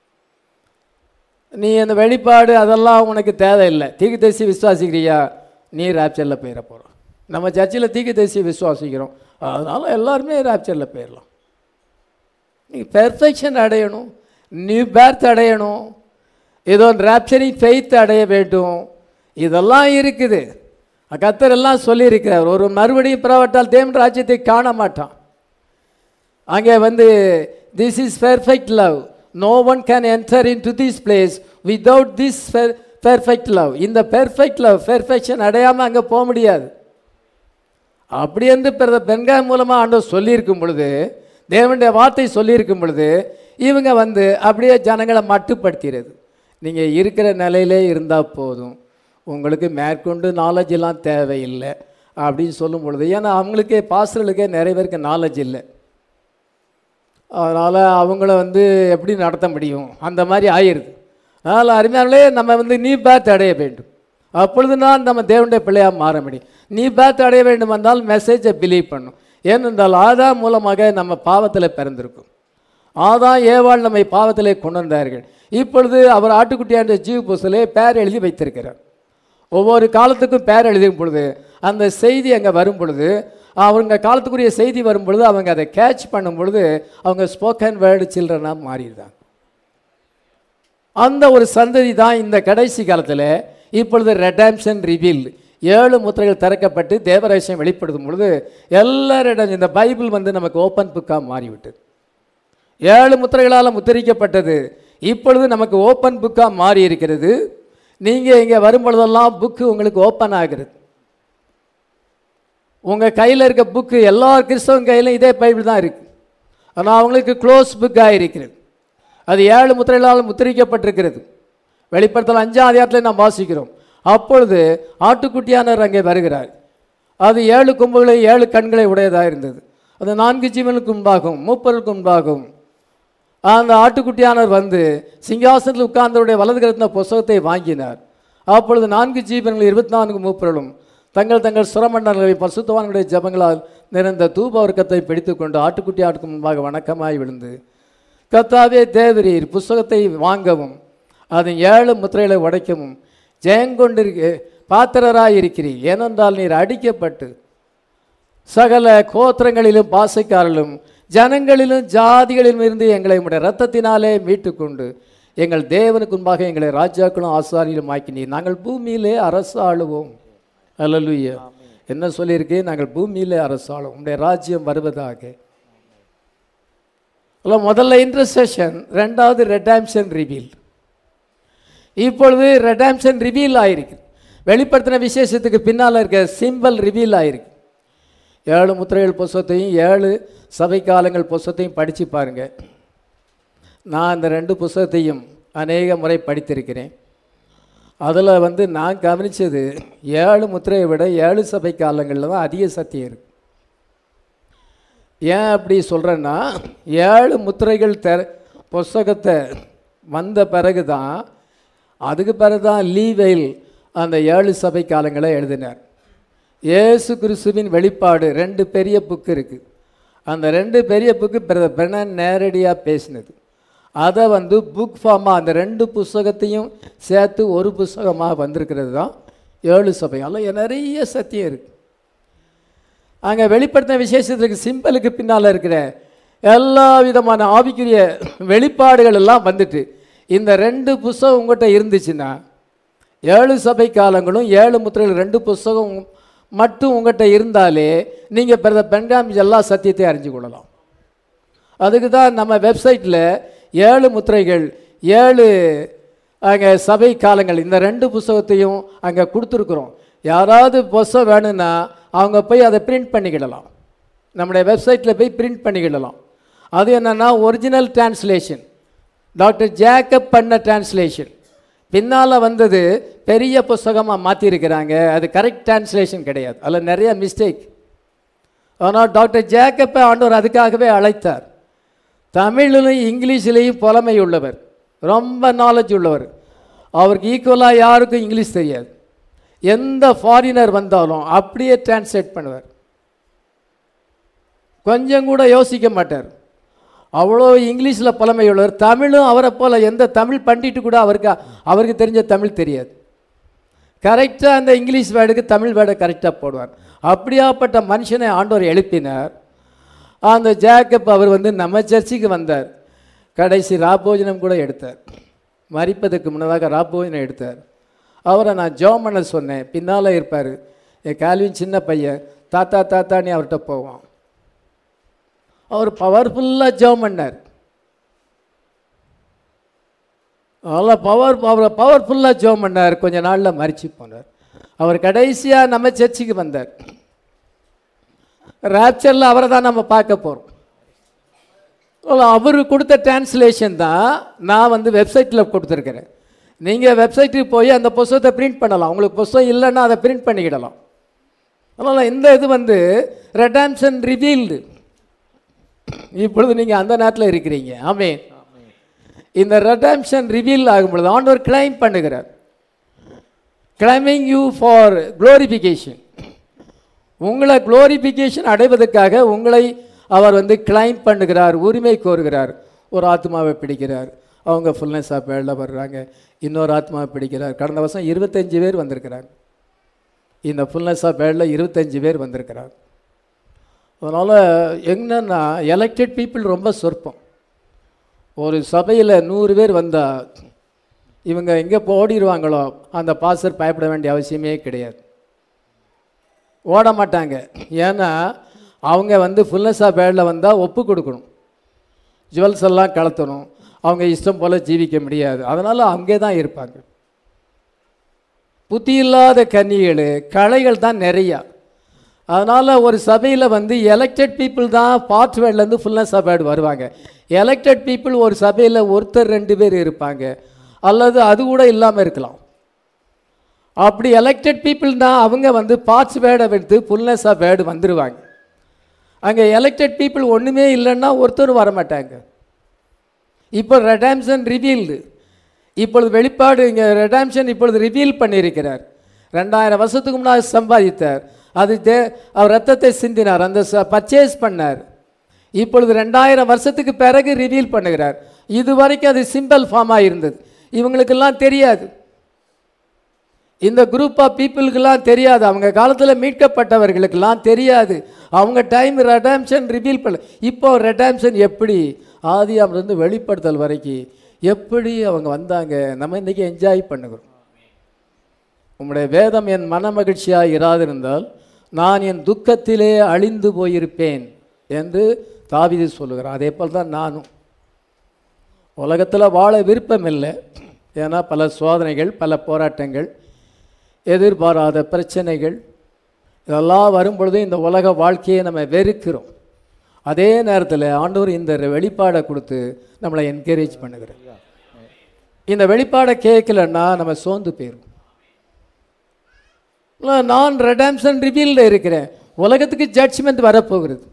நீ அந்த வெளிப்பாடு அதெல்லாம் உனக்கு தேவையில்லை தீர்க்கதரிசி விசுவாசிக்கிறியா நீ ரேப்சரில் போயிட போகிறோம் நம்ம சர்ச்சில் தீர்க்கதரிசி விசுவாசிக்கிறோம் அதனால் எல்லாருமே ரேப்சரில் போயிடலாம் நீ பெர்ஃபெக்ஷன் அடையணும் நியூ பேர்த் அடையணும் ஏதோ ரேப்சரிங் ஃபெய்த் அடைய வேண்டும் இதெல்லாம் இருக்குது கத்தர் எல்லாம் சொல்லியிருக்கிறார் ஒரு மறுபடியும் பிறவட்டால் தேவன் ராஜ்யத்தை காண மாட்டான் அங்கே வந்து this is perfect love no one can enter in to this place without this perfect love இந்த பெர்ஃபெக்ட் லவ் பெர்ஃபெக்ஷன் அடையாமல் அங்கே போக முடியாது அப்படி என்று பிறந்த பெண்கள் மூலமாக ஆண்டவர் சொல்லியிருக்கும் பொழுது தேவனுடைய வார்த்தை சொல்லியிருக்கும் பொழுது இவங்க வந்து அப்படியே ஜனங்களை மட்டுப்படுத்திடுது நீங்கள் இருக்கிற நிலையிலே இருந்தால் போதும் உங்களுக்கு மேற்கொண்டு நாலேஜ் எல்லாம் தேவையில்லை அப்படின்னு சொல்லும் பொழுது ஏன்னா அவங்களுக்கே பாஸ்டர்களுக்கே நிறைய பேருக்கு நாலேஜ் இல்லை அதனால் அவங்கள வந்து எப்படி நடத்த முடியும் அந்த மாதிரி ஆயிடுது அதனால் அருமையானே நம்ம வந்து நீ பேத் அடைய வேண்டும் அப்பொழுது நான் நம்ம தேவனுடைய பிள்ளையாக மாற முடியும் நீ பேத் அடைய வேண்டும் என்றால் மெசேஜை பிலீவ் பண்ணும் ஏனென்றால் ஆதா மூலமாக நம்ம பாவத்தில் பிறந்திருக்கும் ஆதா ஏவாள் நம்மை பாவத்திலே கொண்டு வந்தார்கள் இப்பொழுது அவர் ஆட்டுக்குட்டியாண்ட ஜீவ புஸ்தலே பேர் எழுதி வைத்திருக்கிறார் ஒவ்வொரு காலத்துக்கும் பேர் எழுதும் பொழுது அந்த செய்தி அங்கே வரும் பொழுது அவங்க காலத்துக்குரிய செய்தி வரும் பொழுது அவங்க அதை கேட்ச் பண்ணும் பொழுது அவங்க ஸ்போக்கன் வேர்டு சில்ட்ரனாக மாறிடுறாங்க அந்த ஒரு சந்ததி தான் இந்த கடைசி காலத்தில் இப்பொழுது ரெடாம்ஷன் ரிவீல் ஏழு முத்திரைகள் திறக்கப்பட்டு தேவரகசியம் வெளிப்படுத்தும் பொழுது எல்லாரிடம் இந்த பைபிள் வந்து நமக்கு ஓப்பன் புக்காக மாறிவிட்டது ஏழு முத்திரைகளால் முத்திரிக்கப்பட்டது இப்பொழுது நமக்கு ஓப்பன் புக்காக மாறி இருக்கிறது நீங்கள் இங்கே வரும்பொழுதெல்லாம் புக்கு உங்களுக்கு ஓப்பன் ஆகிறது உங்கள் கையில் இருக்க புக்கு எல்லா கிறிஸ்தவங்க கையிலும் இதே பைபிள் தான் இருக்குது ஆனால் அவங்களுக்கு க்ளோஸ் புக்காக இருக்கிறது அது ஏழு முத்திரைகளால் முத்திரிக்கப்பட்டிருக்கிறது வெளிப்படுத்தல் அஞ்சாம் அதிகாரத்தில் நாம் வாசிக்கிறோம் அப்பொழுது ஆட்டுக்குட்டியானவர் அங்கே வருகிறார் அது ஏழு கொம்புகளை ஏழு கண்களை உடையதாக இருந்தது அது நான்கு ஜீவனுக்கு முன்பாகும் மூப்பருக்கு முன்பாகும் அந்த ஆட்டுக்குட்டியானவர் வந்து சிங்காசனத்தில் உட்கார்ந்தவருடைய வலது கரத்தின புஸ்தகத்தை வாங்கினார் அப்பொழுது நான்கு ஜீவன்கள் இருபத்தி நான்கு மூப்பர்களும் தங்கள் தங்கள் சுரமண்டலங்களை பசுத்தவான்களுடைய ஜபங்களால் நிறைந்த தூப வர்க்கத்தை பிடித்துக்கொண்டு ஆட்டுக்குட்டி ஆட்டுக்கு முன்பாக வணக்கமாய் விழுந்து கத்தாவே தேவரீர் புஸ்தகத்தை வாங்கவும் அதன் ஏழு முத்திரைகளை உடைக்கவும் ஜெயங்கொண்டிருக்க பாத்திரராய் இருக்கிறீர் ஏனென்றால் நீர் அடிக்கப்பட்டு சகல கோத்திரங்களிலும் பாசைக்காரர்களும் ஜனங்களிலும் ஜாதிகளிலும் இருந்து எங்களை உடைய ரத்தத்தினாலே மீட்டுக்கொண்டு எங்கள் தேவனுக்கு முன்பாக எங்களை ராஜாக்களும் ஆசாரியிலும் ஆக்கினீர் நாங்கள் பூமியிலே அரசாளுவோம் அல்லலுயா என்ன சொல்லியிருக்கு நாங்கள் பூமியிலே அரசாளும் உடைய ராஜ்யம் வருவதாக அல்ல முதல்ல இன்டர்செஷன் ரெண்டாவது ரெடாம்ஷன் ரிவீல் இப்பொழுது ரெடாம்ஷன் ரிவீல் ஆயிருக்கு வெளிப்படுத்தின விசேஷத்துக்கு பின்னால் இருக்க சிம்பல் ரிவீல் ஆயிருக்கு ஏழு முத்திரைகள் புஸ்தகத்தையும் ஏழு சபை காலங்கள் புஸ்தகத்தையும் படித்து பாருங்க நான் இந்த ரெண்டு புஸ்தகத்தையும் அநேக முறை படித்திருக்கிறேன் அதில் வந்து நான் கவனித்தது ஏழு முத்திரையை விட ஏழு சபை காலங்களில் தான் அதிக சத்தியம் இருக்கு ஏன் அப்படி சொல்கிறேன்னா ஏழு முத்திரைகள் தெர புஸ்தகத்தை வந்த பிறகு தான் அதுக்கு பிறகு தான் லீவெயில் அந்த ஏழு சபை காலங்களை எழுதினார் இயேசு கிறிஸ்துவின் வெளிப்பாடு ரெண்டு பெரிய புக்கு இருக்குது அந்த ரெண்டு பெரிய புக்கு பிரதர் பெனன் நேரடியாக பேசினது அதை வந்து புக் ஃபார்மாக அந்த ரெண்டு புஸ்தகத்தையும் சேர்த்து ஒரு புஸ்தகமாக வந்திருக்கிறது தான் ஏழு சபை அதில் நிறைய சத்தியம் இருக்குது அங்கே வெளிப்படுத்தின விசேஷத்துக்கு சிம்பலுக்கு பின்னால் இருக்கிற எல்லா விதமான ஆவிக்குரிய வெளிப்பாடுகள் எல்லாம் வந்துட்டு இந்த ரெண்டு புஸ்தகம் உங்கள்கிட்ட இருந்துச்சுன்னா ஏழு சபை காலங்களும் ஏழு முத்திரைகள் ரெண்டு புஸ்தகம் மட்டும் உங்கள்கிட்ட இருந்தாலே நீங்கள் பிறந்த பெண்காமி எல்லா சத்தியத்தை அறிஞ்சு கொள்ளலாம் அதுக்கு தான் நம்ம வெப்சைட்டில் ஏழு முத்திரைகள் ஏழு அங்கே சபை காலங்கள் இந்த ரெண்டு புஸ்தகத்தையும் அங்கே கொடுத்துருக்குறோம் யாராவது புஸ்தகம் வேணும்னா அவங்க போய் அதை பிரிண்ட் பண்ணிக்கிடலாம் நம்முடைய வெப்சைட்டில் போய் பிரிண்ட் பண்ணிக்கிடலாம் அது என்னென்னா ஒரிஜினல் டிரான்ஸ்லேஷன் டாக்டர் ஜேக்கப் பண்ண டிரான்ஸ்லேஷன் பின்னால் வந்தது பெரிய புஸ்தகமாக மாற்றிருக்கிறாங்க அது கரெக்ட் டிரான்ஸ்லேஷன் கிடையாது அதில் நிறைய மிஸ்டேக் ஆனால் டாக்டர் ஜேக்கப்பை ஆண்டவர் அதுக்காகவே அழைத்தார் தமிழிலும் இங்கிலீஷ்லேயும் புலமை உள்ளவர் ரொம்ப நாலேஜ் உள்ளவர் அவருக்கு ஈக்குவலாக யாருக்கும் இங்கிலீஷ் தெரியாது எந்த ஃபாரினர் வந்தாலும் அப்படியே டிரான்ஸ்லேட் பண்ணுவார் கொஞ்சம் கூட யோசிக்க மாட்டார் அவ்வளோ இங்கிலீஷில் புலமை உள்ளவர் தமிழும் அவரை போல் எந்த தமிழ் பண்டிட்டு கூட அவருக்கு அவருக்கு தெரிஞ்ச தமிழ் தெரியாது கரெக்டாக அந்த இங்கிலீஷ் வேர்டுக்கு தமிழ் வேர்டை கரெக்டாக போடுவார் அப்படியாப்பட்ட மனுஷனை ஆண்டவர் எழுப்பினார் அந்த ஜேக்கப் அவர் வந்து நம்ம சர்ச்சுக்கு வந்தார் கடைசி ராபோஜனம் கூட எடுத்தார் மறிப்பதற்கு முன்னதாக ராபோஜனம் எடுத்தார் அவரை நான் ஜோம் பண்ண சொன்னேன் பின்னால் இருப்பார் என் கால்வின் சின்ன பையன் தாத்தா தாத்தான்னு அவர்கிட்ட போவான் அவர் பவர்ஃபுல்லாக ஜெபம் பண்ணார் அவ்வளோ பவர் அவரை பவர்ஃபுல்லாக ஜெபம் பண்ணார் கொஞ்ச நாளில் மறிச்சு போனார் அவர் கடைசியாக நம்ம சர்ச்சுக்கு வந்தார் ராப்சரில் அவரை தான் நம்ம பார்க்க போகிறோம் அவர் கொடுத்த டிரான்ஸ்லேஷன் தான் நான் வந்து வெப்சைட்டில் கொடுத்துருக்கிறேன் நீங்கள் வெப்சைட்டுக்கு போய் அந்த புஸ்தகத்தை பிரிண்ட் பண்ணலாம் உங்களுக்கு புஸ்தகம் இல்லைன்னா அதை பிரிண்ட் பண்ணிக்கிடலாம் அதனால் இந்த இது வந்து ரெடான்சன் ரிவீல்டு இப்பொழுது நீங்கள் அந்த நேரத்தில் இருக்கிறீங்க ஆமென் இந்த ரெடாம்ஷன் ரிவீல் ஆகும் பொழுது ஆண்டவர் கிளைம் பண்ணுகிறார் கிளைமிங் யூ ஃபார் குளோரிஃபிகேஷன் உங்களை குளோரிஃபிகேஷன் அடைவதற்காக உங்களை அவர் வந்து கிளைம் பண்ணுகிறார் உரிமை கோருகிறார் ஒரு ஆத்மாவை பிடிக்கிறார் அவங்க ஃபுல்னஸ் ஆஃப் வேலில் வர்றாங்க இன்னொரு ஆத்மாவை பிடிக்கிறார் கடந்த வருஷம் இருபத்தஞ்சு பேர் வந்திருக்கிறாங்க இந்த ஃபுல்னஸ் ஆஃப் வேலில் இருபத்தஞ்சு பேர் வந்திருக்கிறாங்க அதனால் என்னன்னா எலெக்டட் பீப்புள் ரொம்ப சொற்பம் ஒரு சபையில் நூறு பேர் வந்தால் இவங்க எங்கே ஓடிடுவாங்களோ அந்த பாசர் பயப்பட வேண்டிய அவசியமே கிடையாது ஓட மாட்டாங்க ஏன்னா அவங்க வந்து ஃபுல்னஸ் ஆஃப் பேடில் வந்தால் ஒப்பு கொடுக்கணும் ஜுவல்ஸ் எல்லாம் கலத்தணும் அவங்க இஷ்டம் போல் ஜீவிக்க முடியாது அதனால் அங்கே தான் இருப்பாங்க புத்தி இல்லாத கன்னிகள் களைகள் தான் நிறையா அதனால் ஒரு சபையில் வந்து எலெக்டட் பீப்புள் தான் பார்ட் வேர்ட்லேருந்து ஃபுல்னஸ் ஆஃப் வேர்டு வருவாங்க எலெக்டட் பீப்புள் ஒரு சபையில் ஒருத்தர் ரெண்டு பேர் இருப்பாங்க அல்லது அது கூட இல்லாமல் இருக்கலாம் அப்படி எலெக்டட் பீப்புள் தான் அவங்க வந்து பார்ட்ஸ் வேர்டை எடுத்து ஃபுல்னஸ் ஆஃப் வேர்டு வந்துடுவாங்க அங்கே எலெக்டட் பீப்புள் ஒன்றுமே இல்லைன்னா ஒருத்தரும் வர மாட்டாங்க இப்போ ரெடாம்சன் ரிவீல்டு இப்பொழுது வெளிப்பாடு இங்கே ரெடாம்ஷன் இப்பொழுது ரிவீல் பண்ணியிருக்கிறார் ரெண்டாயிரம் வருஷத்துக்கு முன்னாடி சம்பாதித்தார் அது தே அவர் ரத்தத்தை சிந்தினார் அந்த பர்ச்சேஸ் பண்ணார் இப்பொழுது ரெண்டாயிரம் வருஷத்துக்கு பிறகு ரிவீல் பண்ணுகிறார் இது வரைக்கும் அது சிம்பிள் ஃபார்மாக இருந்தது இவங்களுக்கெல்லாம் தெரியாது இந்த குரூப் ஆஃப் பீப்புளுக்கெல்லாம் தெரியாது அவங்க காலத்தில் மீட்கப்பட்டவர்களுக்கெல்லாம் தெரியாது அவங்க டைம் ரெடாம்ஷன் ரிவீல் பண்ண இப்போ ரெடாம்ஷன் எப்படி ஆதியாமிலிருந்து வெளிப்படுத்தல் வரைக்கும் எப்படி அவங்க வந்தாங்க நம்ம இன்றைக்கி என்ஜாய் பண்ணுகிறோம் உம்முடைய வேதம் என் மன மகிழ்ச்சியாக இராதிருந்தால் நான் என் துக்கத்திலே அழிந்து போயிருப்பேன் என்று தாவிது சொல்லுகிறார் அதே போல் தான் நானும் உலகத்தில் வாழ விருப்பம் இல்லை ஏன்னா பல சோதனைகள் பல போராட்டங்கள் எதிர்பாராத பிரச்சனைகள் இதெல்லாம் வரும்பொழுது இந்த உலக வாழ்க்கையை நம்ம வெறுக்கிறோம் அதே நேரத்தில் ஆண்டவர் இந்த வெளிப்பாடை கொடுத்து நம்மளை என்கரேஜ் பண்ணுகிறார் இந்த வெளிப்பாடை கேட்கலன்னா நம்ம சோர்ந்து போயிடும் நான் ரெடாம்சன் ரிவீல்ல இருக்கிறேன் உலகத்துக்கு ஜட்ஜ்மெண்ட் வரப்போகிறது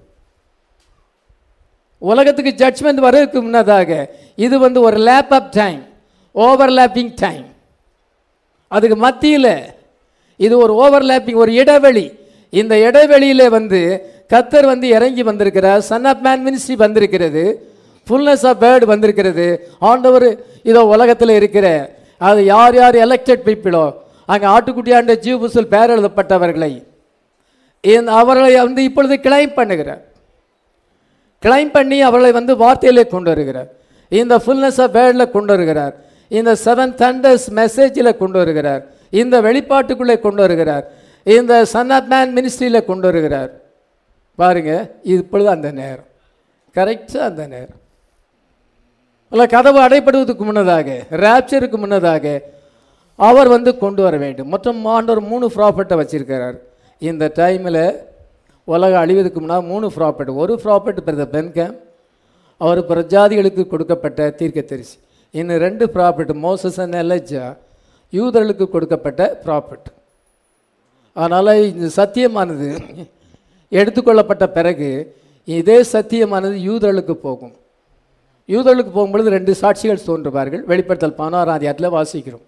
உலகத்துக்கு ஜட்ஜ்மெண்ட் வரதுக்கு முன்னதாக இது வந்து ஒரு lap up time overlapping time அதுக்கு மத்தியில் இது ஒரு ஓவர்லேப்பிங் ஒரு இடைவெளி இந்த இடைவெளியில் வந்து கத்தர் வந்து இறங்கி வந்திருக்கிறார் சன் ஆஃப் மேன் மினிஸ்ட்ரி வந்திருக்கிறது ஃபுல்னஸ் ஆஃப் பேர்டு வந்திருக்கிறது ஆண்டவர் இதோ உலகத்தில் இருக்கிற அது யார் யார் எலெக்டட் பீப்பிளோ அங்கே ஆட்டுக்குட்டியாண்ட ஜீவபுசல் பேர் எழுதப்பட்டவர்களை இந்த அவர்களை வந்து இப்பொழுது கிளைம் பண்ணுகிறார் கிளைம் பண்ணி அவர்களை வந்து வார்த்தையிலே கொண்டு வருகிறார் இந்த ஃபுல்னஸ் ஆஃப் வேர்டில் கொண்டு வருகிறார் இந்த செவன் தண்டர்ஸ் மெசேஜில் கொண்டு வருகிறார் இந்த வெளிப்பாட்டுக்குள்ளே கொண்டு வருகிறார் இந்த சன் ஆஃப் மேன் மினிஸ்ட்ரியில் கொண்டு வருகிறார் பாருங்க இப்பொழுது அந்த நேரம் கரெக்டாக அந்த நேரம் இல்லை கதவு அடைப்படுவதற்கு முன்னதாக ரேப்சருக்கு முன்னதாக அவர் வந்து கொண்டு வர வேண்டும் மொத்தம் ஆண்டவர் மூணு ப்ராஃபிட்டை வச்சிருக்கிறார் இந்த டைமில் உலகம் அழிவதற்கு முன்னால் மூணு ப்ராஃபிட் ஒரு ப்ராஃபிட் பிறந்த பென்கேம் அவர் பிரஜாதிகளுக்கு கொடுக்கப்பட்ட தீர்க்கதரிசி இன்னும் ரெண்டு ப்ராஃபிட் மோசஸ் அண்ட் எலஜா யூதர்களுக்கு கொடுக்கப்பட்ட ப்ராஃபிட் அதனால் இந்த சத்தியமானது எடுத்துக்கொள்ளப்பட்ட பிறகு இதே சத்தியமானது யூதர்களுக்கு போகும் யூதர்களுக்கு போகும்பொழுது ரெண்டு சாட்சிகள் தோன்றுவார்கள் வெளிப்படுத்தல் பதினாறாம் அதிகாரத்தில் வாசிக்கிறோம்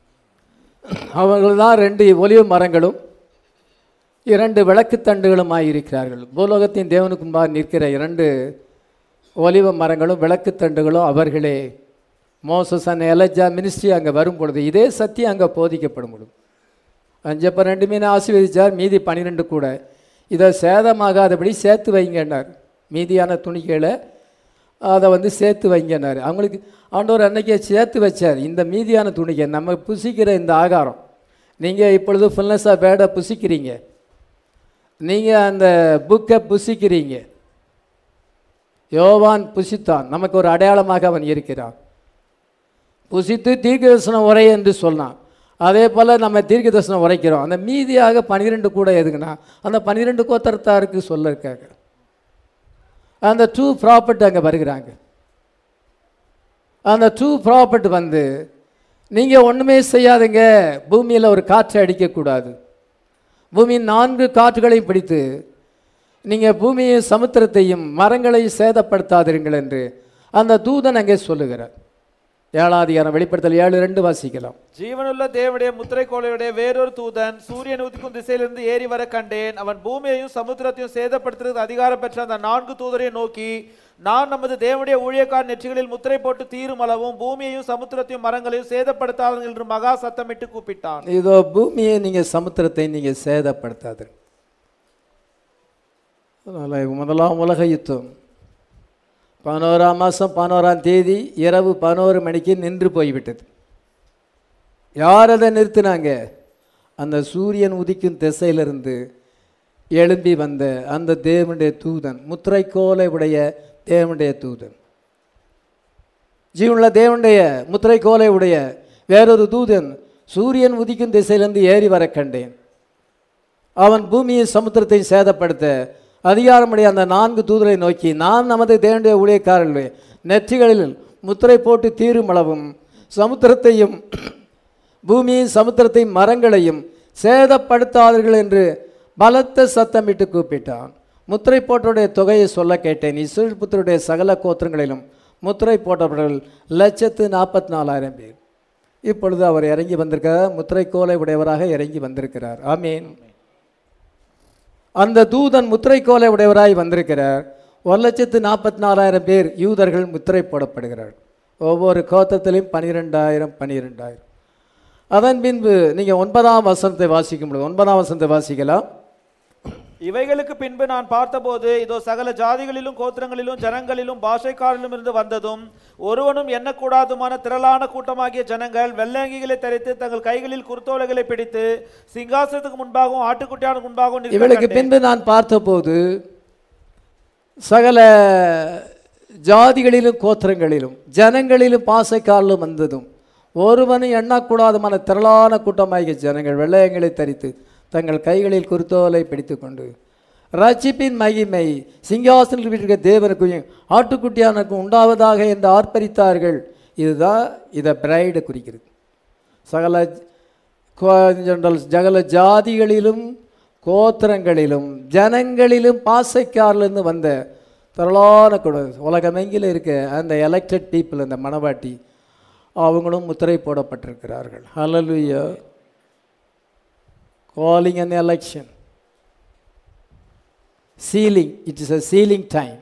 அவர்கள் தான் ரெண்டு ஒலிவ மரங்களும் இரண்டு விளக்குத்தண்டுகளுமாய் இருக்கிறார்கள் பூலோகத்தின் தேவனுக்கு முன்பாக நிற்கிற இரண்டு ஒலிவ மரங்களும் விளக்குத்தண்டுகளும் அவர்களே மோசஸ் அண்ட் எலஜா மினிஸ்ட்ரி அங்கே வரும் பொழுது இதே சத்தியம் அங்கே போதிக்கப்படும் பொழுது அஞ்சப்ப ரெண்டு மீன் ஆசீர்வதிச்சார் மீதி பன்னிரெண்டு கூட இதை சேதமாகாதபடி சேர்த்து வைங்கன்னார் மீதியான துணிக்கைகளை அதை வந்து சேர்த்து வைங்கன்னார் அவங்களுக்கு ஆண்டவர் அன்னைக்கே சேர்த்து வச்சார் இந்த மீதியான துணிக்கை நம்ம புசிக்கிற இந்த ஆகாரம் நீங்கள் இப்பொழுது ஃபுல்னஸாக பேடை புசிக்கிறீங்க நீங்கள் அந்த புக்கை புசிக்கிறீங்க யோவான் புசித்தான் நமக்கு ஒரு அடையாளமாக அவன் இருக்கிறான் புசித்து தீர்க்கதரிசனம் உரை என்று சொன்னான் அதே போல் நம்ம தீர்க்க தரிசனம் உரைக்கிறோம் அந்த மீதியாக பன்னிரெண்டு கூட எதுக்குன்னா அந்த பன்னிரெண்டு கோத்தரத்தாருக்கு சொல்ல இருக்காங்க அந்த டூ ப்ராப்பர்ட் அங்கே வருகிறாங்க அந்த டூ ப்ராப்பர்ட் வந்து நீங்கள் ஒன்றுமே செய்யாதீங்க பூமியில் ஒரு காற்றை அடிக்கக்கூடாது பூமியின் நான்கு காற்றுகளையும் பிடித்து நீங்கள் பூமியை சமுத்திரத்தையும் மரங்களையும் சேதப்படுத்தாதீர்கள் என்று அந்த தூதன் அங்கே சொல்லுகிறார் ஏழாதிகாரம் வெளிப்படுத்தல் ஏழு ரெண்டு வாசிக்கலாம் ஜீவனுள்ள தேவனுடைய முத்திரை கோலையுடைய வேறொரு தூதன் சூரியன் உதிக்கும் திசையிலிருந்து ஏறி வர கண்டேன் அவன் பூமியையும் சமுத்திரத்தையும் சேதப்படுத்துறதுக்கு அதிகாரம் பெற்ற அந்த நான்கு தூதரையும் நோக்கி நான் நமது தேவனுடைய ஊழியக்கார் நெற்றிகளில் முத்திரை போட்டு தீரும் அளவும் பூமியையும் சமுத்திரத்தையும் மரங்களையும் சேதப்படுத்தாதீர்கள் என்று மகா சத்தமிட்டு கூப்பிட்டான் இதோ பூமியை நீங்கள் சமுத்திரத்தை நீங்கள் சேதப்படுத்தாது அதனால் முதலாம் உலக யுத்தம் பதினோராம் மாதம் பதினோராம் தேதி இரவு பதினோரு மணிக்கு நின்று போய்விட்டது யார் அதை நிறுத்தினாங்க அந்த சூரியன் உதிக்கும் திசையிலிருந்து எழும்பி வந்த அந்த தேவனுடைய தூதன் முத்திரைக்கோலை உடைய தேவனுடைய தூதன் ஜீவனுள்ள தேவனுடைய முத்திரைக்கோலை உடைய வேறொரு தூதன் சூரியன் உதிக்கும் திசையிலிருந்து ஏறி வர கண்டேன் அவன் பூமியை சமுத்திரத்தை சேதப்படுத்த அதிகாரமுடைய அந்த நான்கு தூதரை நோக்கி நான் நமது தேவனுடைய ஊழியக்காரர்களே நெற்றிகளில் முத்திரை போட்டு தீரும் அளவும் சமுத்திரத்தையும் பூமியின் சமுத்திரத்தையும் மரங்களையும் சேதப்படுத்தாதீர்கள் என்று பலத்த சத்தமிட்டு கூப்பிட்டான் முத்திரை போட்டருடைய தொகையை சொல்ல கேட்டேன் இஸ்ரேல் புத்தருடைய சகல கோத்திரங்களிலும் முத்திரை போட்டவர்கள் லட்சத்து நாற்பத்தி நாலாயிரம் பேர் இப்பொழுது அவர் இறங்கி வந்திருக்கிறார் முத்திரை கோலை உடையவராக இறங்கி வந்திருக்கிறார் ஆமீன் அந்த தூதன் முத்திரை கோலை உடையவராய் வந்திருக்கிறார் ஒரு லட்சத்து நாற்பத்தி நாலாயிரம் பேர் யூதர்கள் முத்திரை போடப்படுகிறார் ஒவ்வொரு கோத்திரத்திலையும் பனிரெண்டாயிரம் பனிரெண்டாயிரம் அதன் பின்பு நீங்கள் ஒன்பதாம் வசனத்தை வாசிக்க முடியும் ஒன்பதாம் வசனத்தை வாசிக்கலாம் இவைகளுக்கு பின்பு நான் பார்த்தபோது இதோ சகல ஜாதிகளிலும் கோத்திரங்களிலும் ஜனங்களிலும் பாஷைக்காரிலும் இருந்து வந்ததும் ஒருவனும் எண்ணக்கூடாதுமான திரளான கூட்டமாகிய ஜனங்கள் வெள்ளங்கிகளை தரித்து தங்கள் கைகளில் குருத்தோலைகளை பிடித்து சிங்காசனத்துக்கு முன்பாகவும் ஆட்டுக்குட்டியானுக்கு முன்பாகவும் நிற்க இவளுக்கு கண்டேன். பின்பு நான் பார்த்தபோது சகல ஜாதிகளிலும் கோத்திரங்களிலும் ஜனங்களிலும் பாசைக்காலிலும் வந்ததும் ஒருவனும் எண்ணக்கூடாதுமான திரளான கூட்டமாகிய ஜனங்கள் வெள்ளையங்களை தரித்து தங்கள் கைகளில் குருத்தோலை பிடித்துக்கொண்டு ரட்சிப்பின் மகிமை சிங்காசனில் வீட்டிருக்க தேவனுக்கும் ஆட்டுக்குட்டியானுக்கும் உண்டாவதாக என்று ஆர்ப்பரித்தார்கள் இதுதான் இதை பிரைடு குறிக்கிறது சகல ஜெனரல் சகல ஜாதிகளிலும் கோத்திரங்களிலும் ஜனங்களிலும் பாசைக்காரிலிருந்து வந்த திரளான குழு உலகமெங்கிலும் இருக்க அந்த எலெக்டட் பீப்புள் அந்த மணவாட்டி அவங்களும் முத்திரை போடப்பட்டிருக்கிறார்கள் ஹalleluya calling an election sealing it is a sealing time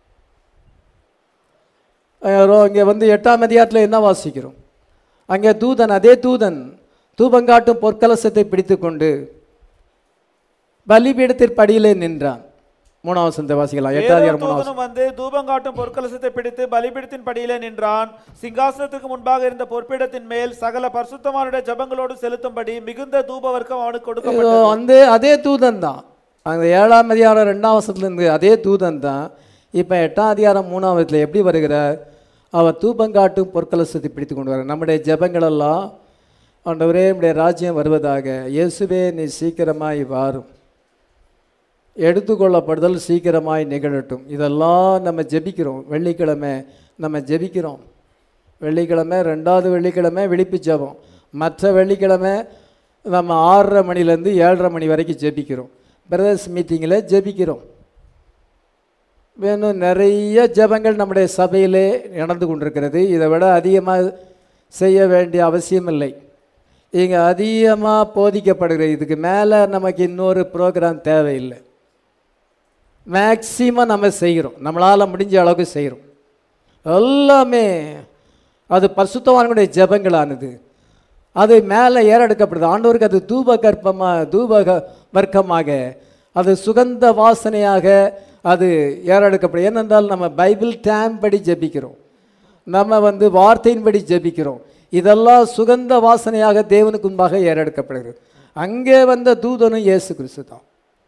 இங்கே வந்து எட்டாம் அதிகாரத்தில் என்ன வாசிக்கிறோம் அங்கே தூதன் அதே தூதன் தூபங்காட்டும் பொற்கலசத்தை பிடித்துக்கொண்டு பலிபீடத்திற்கு படியிலே நின்றான் மூணாவது சந்தை வாசிக்கலாம் எட்டாவது வேறொரு அதிகாரம் மூணாவது தூதனும் வந்து தூபங்காட்டும் பொற்கலசத்தை பிடித்து பலிபீடத்தின் படியிலே நின்றான் சிங்காசனத்துக்கு முன்பாக இருந்த பொற்பீடத்தின் மேல் சகல பரிசுத்தமானுடைய ஜபங்களோடு செலுத்தும்படி மிகுந்த தூபவர்க்கம் அவனுக்கு இதோ கொடுக்கப்பட்டது வந்து அதே தூதன் தான் அந்த ஏழாம் அதிகாரம் ரெண்டாம் வருஷத்துலேருந்து அதே தூதன் தான் இப்போ எட்டாம் அதிகாரம் மூணாவதுல எப்படி வருகிறார் அவர் தூபங்காட்டும் பொற்கலசத்தை பிடித்து கொண்டு வர நம்முடைய ஜெபங்களெல்லாம் ஆண்டவரே நம்முடைய ராஜ்யம் வருவதாக இயேசுவே நீ சீக்கிரமாய் வாரும் எடுத்துக்கொள்ளப்படுதல் சீக்கிரமாய் நிகழட்டும் இதெல்லாம் நம்ம ஜெபிக்கிறோம் வெள்ளிக்கிழமை நம்ம ஜெபிக்கிறோம் வெள்ளிக்கிழமை ரெண்டாவது வெள்ளிக்கிழமை விழிப்பு ஜெபம் மற்ற வெள்ளிக்கிழமை நம்ம ஆறரை மணிலேருந்து ஏழரை மணி வரைக்கும் ஜெபிக்கிறோம் பிரதர்ஸ் மீட்டிங்கில் ஜெபிக்கிறோம் வேணும் நிறைய ஜெபங்கள் நம்முடைய சபையிலே நடந்து கொண்டிருக்கிறது இதை விட அதிகமாக செய்ய வேண்டிய அவசியமில்லை இங்கே அதிகமாக போதிக்கப்படுகிறது இதுக்கு மேலே நமக்கு இன்னொரு ப்ரோக்ராம் தேவையில்லை மேக்சிமம் நம்ம செய்கிறோம் நம்மளால் முடிஞ்ச அளவுக்கு செய்கிறோம் எல்லாமே அது பரிசுத்தவான்களுடைய ஜெபங்களானது அது மேலே ஏறெடுக்கப்படுது ஆண்டவருக்கு அது தூப கற்பமாக தூப க- வர்க்கமாக அது சுகந்த வாசனையாக அது ஏறெடுக்கப்படுது ஏனென்றால் நம்ம பைபிள் டேம் படி ஜெபிக்கிறோம் நம்ம வந்து வார்த்தையின்படி ஜெபிக்கிறோம் இதெல்லாம் சுகந்த வாசனையாக தேவனுக்கு முன்பாக ஏறெடுக்கப்படுகிறது அங்கே வந்த தூதனும் இயேசு கிறிஸ்து தான்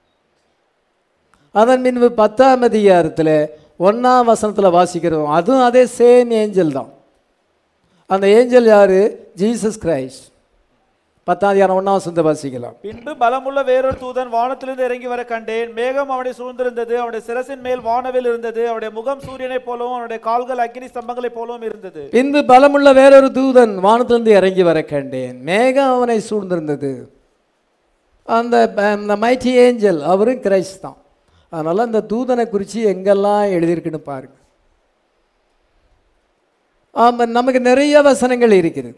அதன் பின்பு பத்தாம் அதிகாரத்தில் ஒன்றாம் வசனத்தில் வாசிக்கிறோம் அதுவும் அதே சேம் ஏஞ்சல் தான் அந்த ஏஞ்சல் யார் ஜீசஸ் கிரைஸ்ட் பத்தாம் அதிகாரம் ஒன்றாம் சொந்த வாசிக்கலாம் பின்பு பலமுள்ள வேறொரு தூதன் வானத்திலிருந்து இறங்கி வர கண்டேன் மேகம் அவனை சூழ்ந்திருந்தது அவனுடைய சிரசின் மேல் வானவில் இருந்தது அவனுடைய முகம் சூரியனைப் போலவும் அவனுடைய கால்கள் அக்கினி ஸ்தம்பங்களைப் போலவும் இருந்தது பின்பு பலமுள்ள வேறொரு தூதன் வானத்திலிருந்து இறங்கி வர கண்டேன் மேகம் அவனை சூழ்ந்திருந்தது அந்த அந்த மைட்டி ஏஞ்சல் அவரும் கிரைஸ்ட் தான் அதனால் அந்த தூதனை குறித்து எங்கெல்லாம் எழுதியிருக்குன்னு பாருங்க ஆமாம் நமக்கு நிறைய வசனங்கள் இருக்குது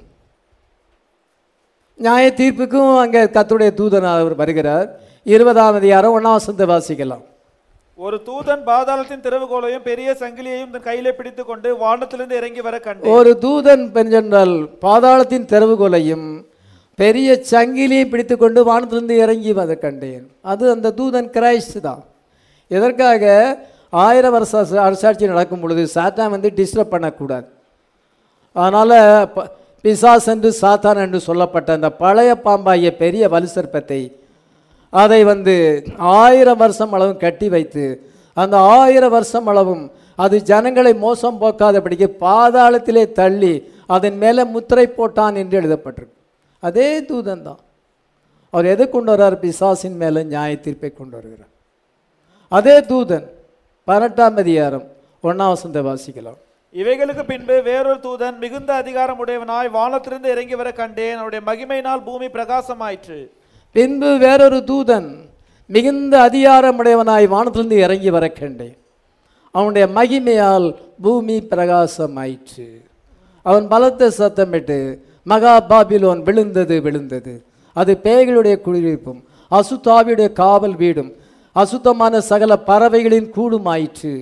நியாய தீர்ப்புக்கும் அங்கே கத்துடைய தூதன் அவர் வருகிறார் இருபதாம் அதிகாரம் ஒன்றாம் வசனத்தை வாசிக்கலாம் ஒரு தூதன் பாதாளத்தின் திறவுகோலையும் பெரிய சங்கிலியையும் தன் கையிலே பிடித்துக் கொண்டு வானத்திலிருந்து இறங்கி வர கண்டேன் ஒரு தூதன் பெஞ்சென்றால் பாதாளத்தின் திறவுகோலையும் பெரிய சங்கிலியை பிடித்துக்கொண்டு வானத்திலிருந்து இறங்கி வத கண்டேன் அது அந்த தூதன் கிரைஸ்ட் தான் எதற்காக ஆயிரம் வருஷ அரசாட்சி நடக்கும் பொழுது சாத்தான் வந்து டிஸ்டர்ப் பண்ணக்கூடாது அதனால் ப- பிசாஸ் என்று சாத்தான் என்று சொல்லப்பட்ட அந்த பழைய பாம்பாகிய பெரிய வலுசற்பத்தை அதை வந்து ஆயிரம் வருஷம் அளவும் கட்டி வைத்து அந்த ஆயிரம் வருஷம் அளவும் அது ஜனங்களை மோசம் போக்காதபடிக்கு பாதாளத்திலே தள்ளி அதன் மேலே முத்திரை போட்டான் என்று எழுதப்பட்டிருக்கு அதே தூதன் தான் அவர் எதை கொண்டு வர்றார் பிசாசின் மேலே நியாய தீர்ப்பை கொண்டு வருகிறார் அதே தூதன் பதினெட்டாம் அதிகாரம் ஒன்றாம் வசந்த வாசிக்கலாம் இவைகளுக்கு பின்பு வேறொரு தூதன் மிகுந்த அதிகாரம் உடையவனாய் வானத்திலிருந்து இறங்கி வர கண்டேன் அவருடைய மகிமையினால் பூமி பிரகாசமாயிற்று பின்பு வேறொரு தூதன் மிகுந்த அதிகாரமுடையவனாய் வானத்திலிருந்து இறங்கி வர கண்டேன் அவனுடைய மகிமையால் பூமி பிரகாசமாயிற்று அவன் பலத்த சத்தமிட்டு மகா பாபிலோன் விழுந்தது விழுந்தது அது பேய்களுடைய குடியிருப்பும் அசுத்தாவியுடைய காவல் வீடும் அசுத்தமான சகல பறவைகளின் கூடுமாயிற்று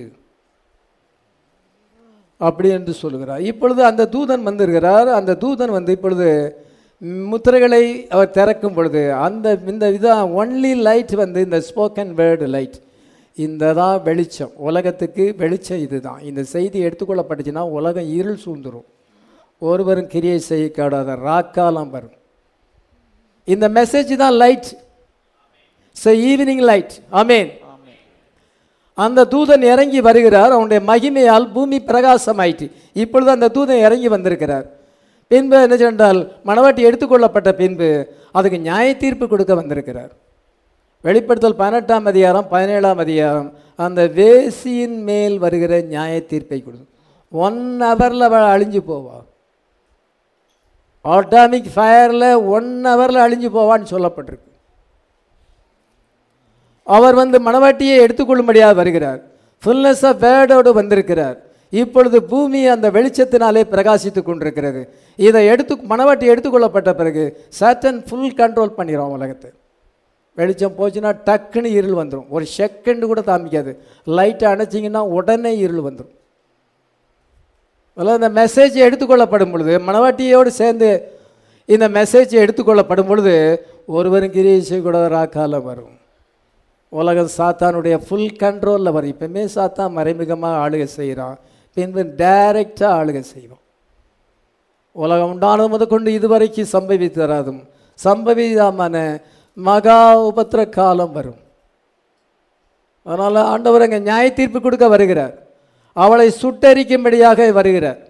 அப்படி என்று சொல்லுகிறார் இப்பொழுது அந்த தூதன் வந்திருக்கிறார் அந்த தூதன் வந்து இப்பொழுது முத்திரைகளை அவர் திறக்கும் பொழுது அந்த இந்த இதான் ஒன்லி லைட் வந்து இந்த ஸ்போக்கன் வேர்டு லைட் இந்த தான் வெளிச்சம் உலகத்துக்கு வெளிச்சம் இதுதான் இந்த செய்தி எடுத்துக்கொள்ளப்பட்டுச்சுன்னா உலகம் இருள் சூழ்ந்துரும் ஒருவரும் கிரியை செய்யக்கூடாத ராக்காலம் வரும் இந்த மெசேஜ் தான் லைட் ஸோ ஈவினிங் லைட் ஆமேன் அந்த தூதன் இறங்கி வருகிறார் அவனுடைய மகிமையால் பூமி பிரகாசமாயிற்று இப்பொழுது அந்த தூதன் இறங்கி வந்திருக்கிறார் பின்பு என்ன சொன்னால் மணவாட்டி எடுத்துக்கொள்ளப்பட்ட பின்பு அதுக்கு நியாய தீர்ப்பு கொடுக்க வந்திருக்கிறார் வெளிப்படுத்தல் பதினெட்டாம் அதிகாரம் பதினேழாம் அதிகாரம் அந்த வேசியின் மேல் வருகிற நியாய தீர்ப்பை கொடு ஒன் ஹவரில் அவள் அழிஞ்சு போவா ஆட்டாமிக் ஃபயரில் ஒன் ஹவரில் அழிஞ்சு போவான்னு சொல்லப்பட்டிருக்கு அவர் வந்து மணவாட்டியை எடுத்துக்கொள்ளும்படியாக வருகிறார் ஃபுல்னஸ் ஆஃப் வேர்டோடு வந்திருக்கிறார் இப்பொழுது பூமி அந்த வெளிச்சத்தினாலே பிரகாசித்து கொண்டிருக்கிறது இதை எடுத்து மணவாட்டி எடுத்துக்கொள்ளப்பட்ட பிறகு சட்டன் ஃபுல் கண்ட்ரோல் பண்ணிடும் உலகத்தை வெளிச்சம் போச்சுன்னா டக்குன்னு இருள் வந்துடும் ஒரு செகண்ட் கூட தாமிக்காது லைட்டை அணைச்சிங்கன்னா உடனே இருள் வந்துடும் அதில் இந்த மெசேஜ் எடுத்துக்கொள்ளப்படும் பொழுது மணவாட்டியோடு சேர்ந்து இந்த மெசேஜ் எடுத்துக்கொள்ளப்படும் பொழுது ஒருவரும் கிரியை செய்யக்கூடாத ராக்காலம் வரும் உலகம் சாத்தானுடைய ஃபுல் கண்ட்ரோலில் வரும் இப்போமே சாத்தான் மறைமுகமாக ஆளுகை செய்கிறான் பின்பு டைரெக்டாக ஆளுகை செய்வோம் உலகம் உண்டானது முதற்கொண்டு இதுவரைக்கும் சம்பவித்து வராதும் சம்பவிதாமான மகா உபத்திர காலம் வரும் அதனால் ஆண்டவர் அங்கே நியாய தீர்ப்பு கொடுக்க வருகிறார் அவளை சுட்டரிக்கும்படியாக வருகிறார்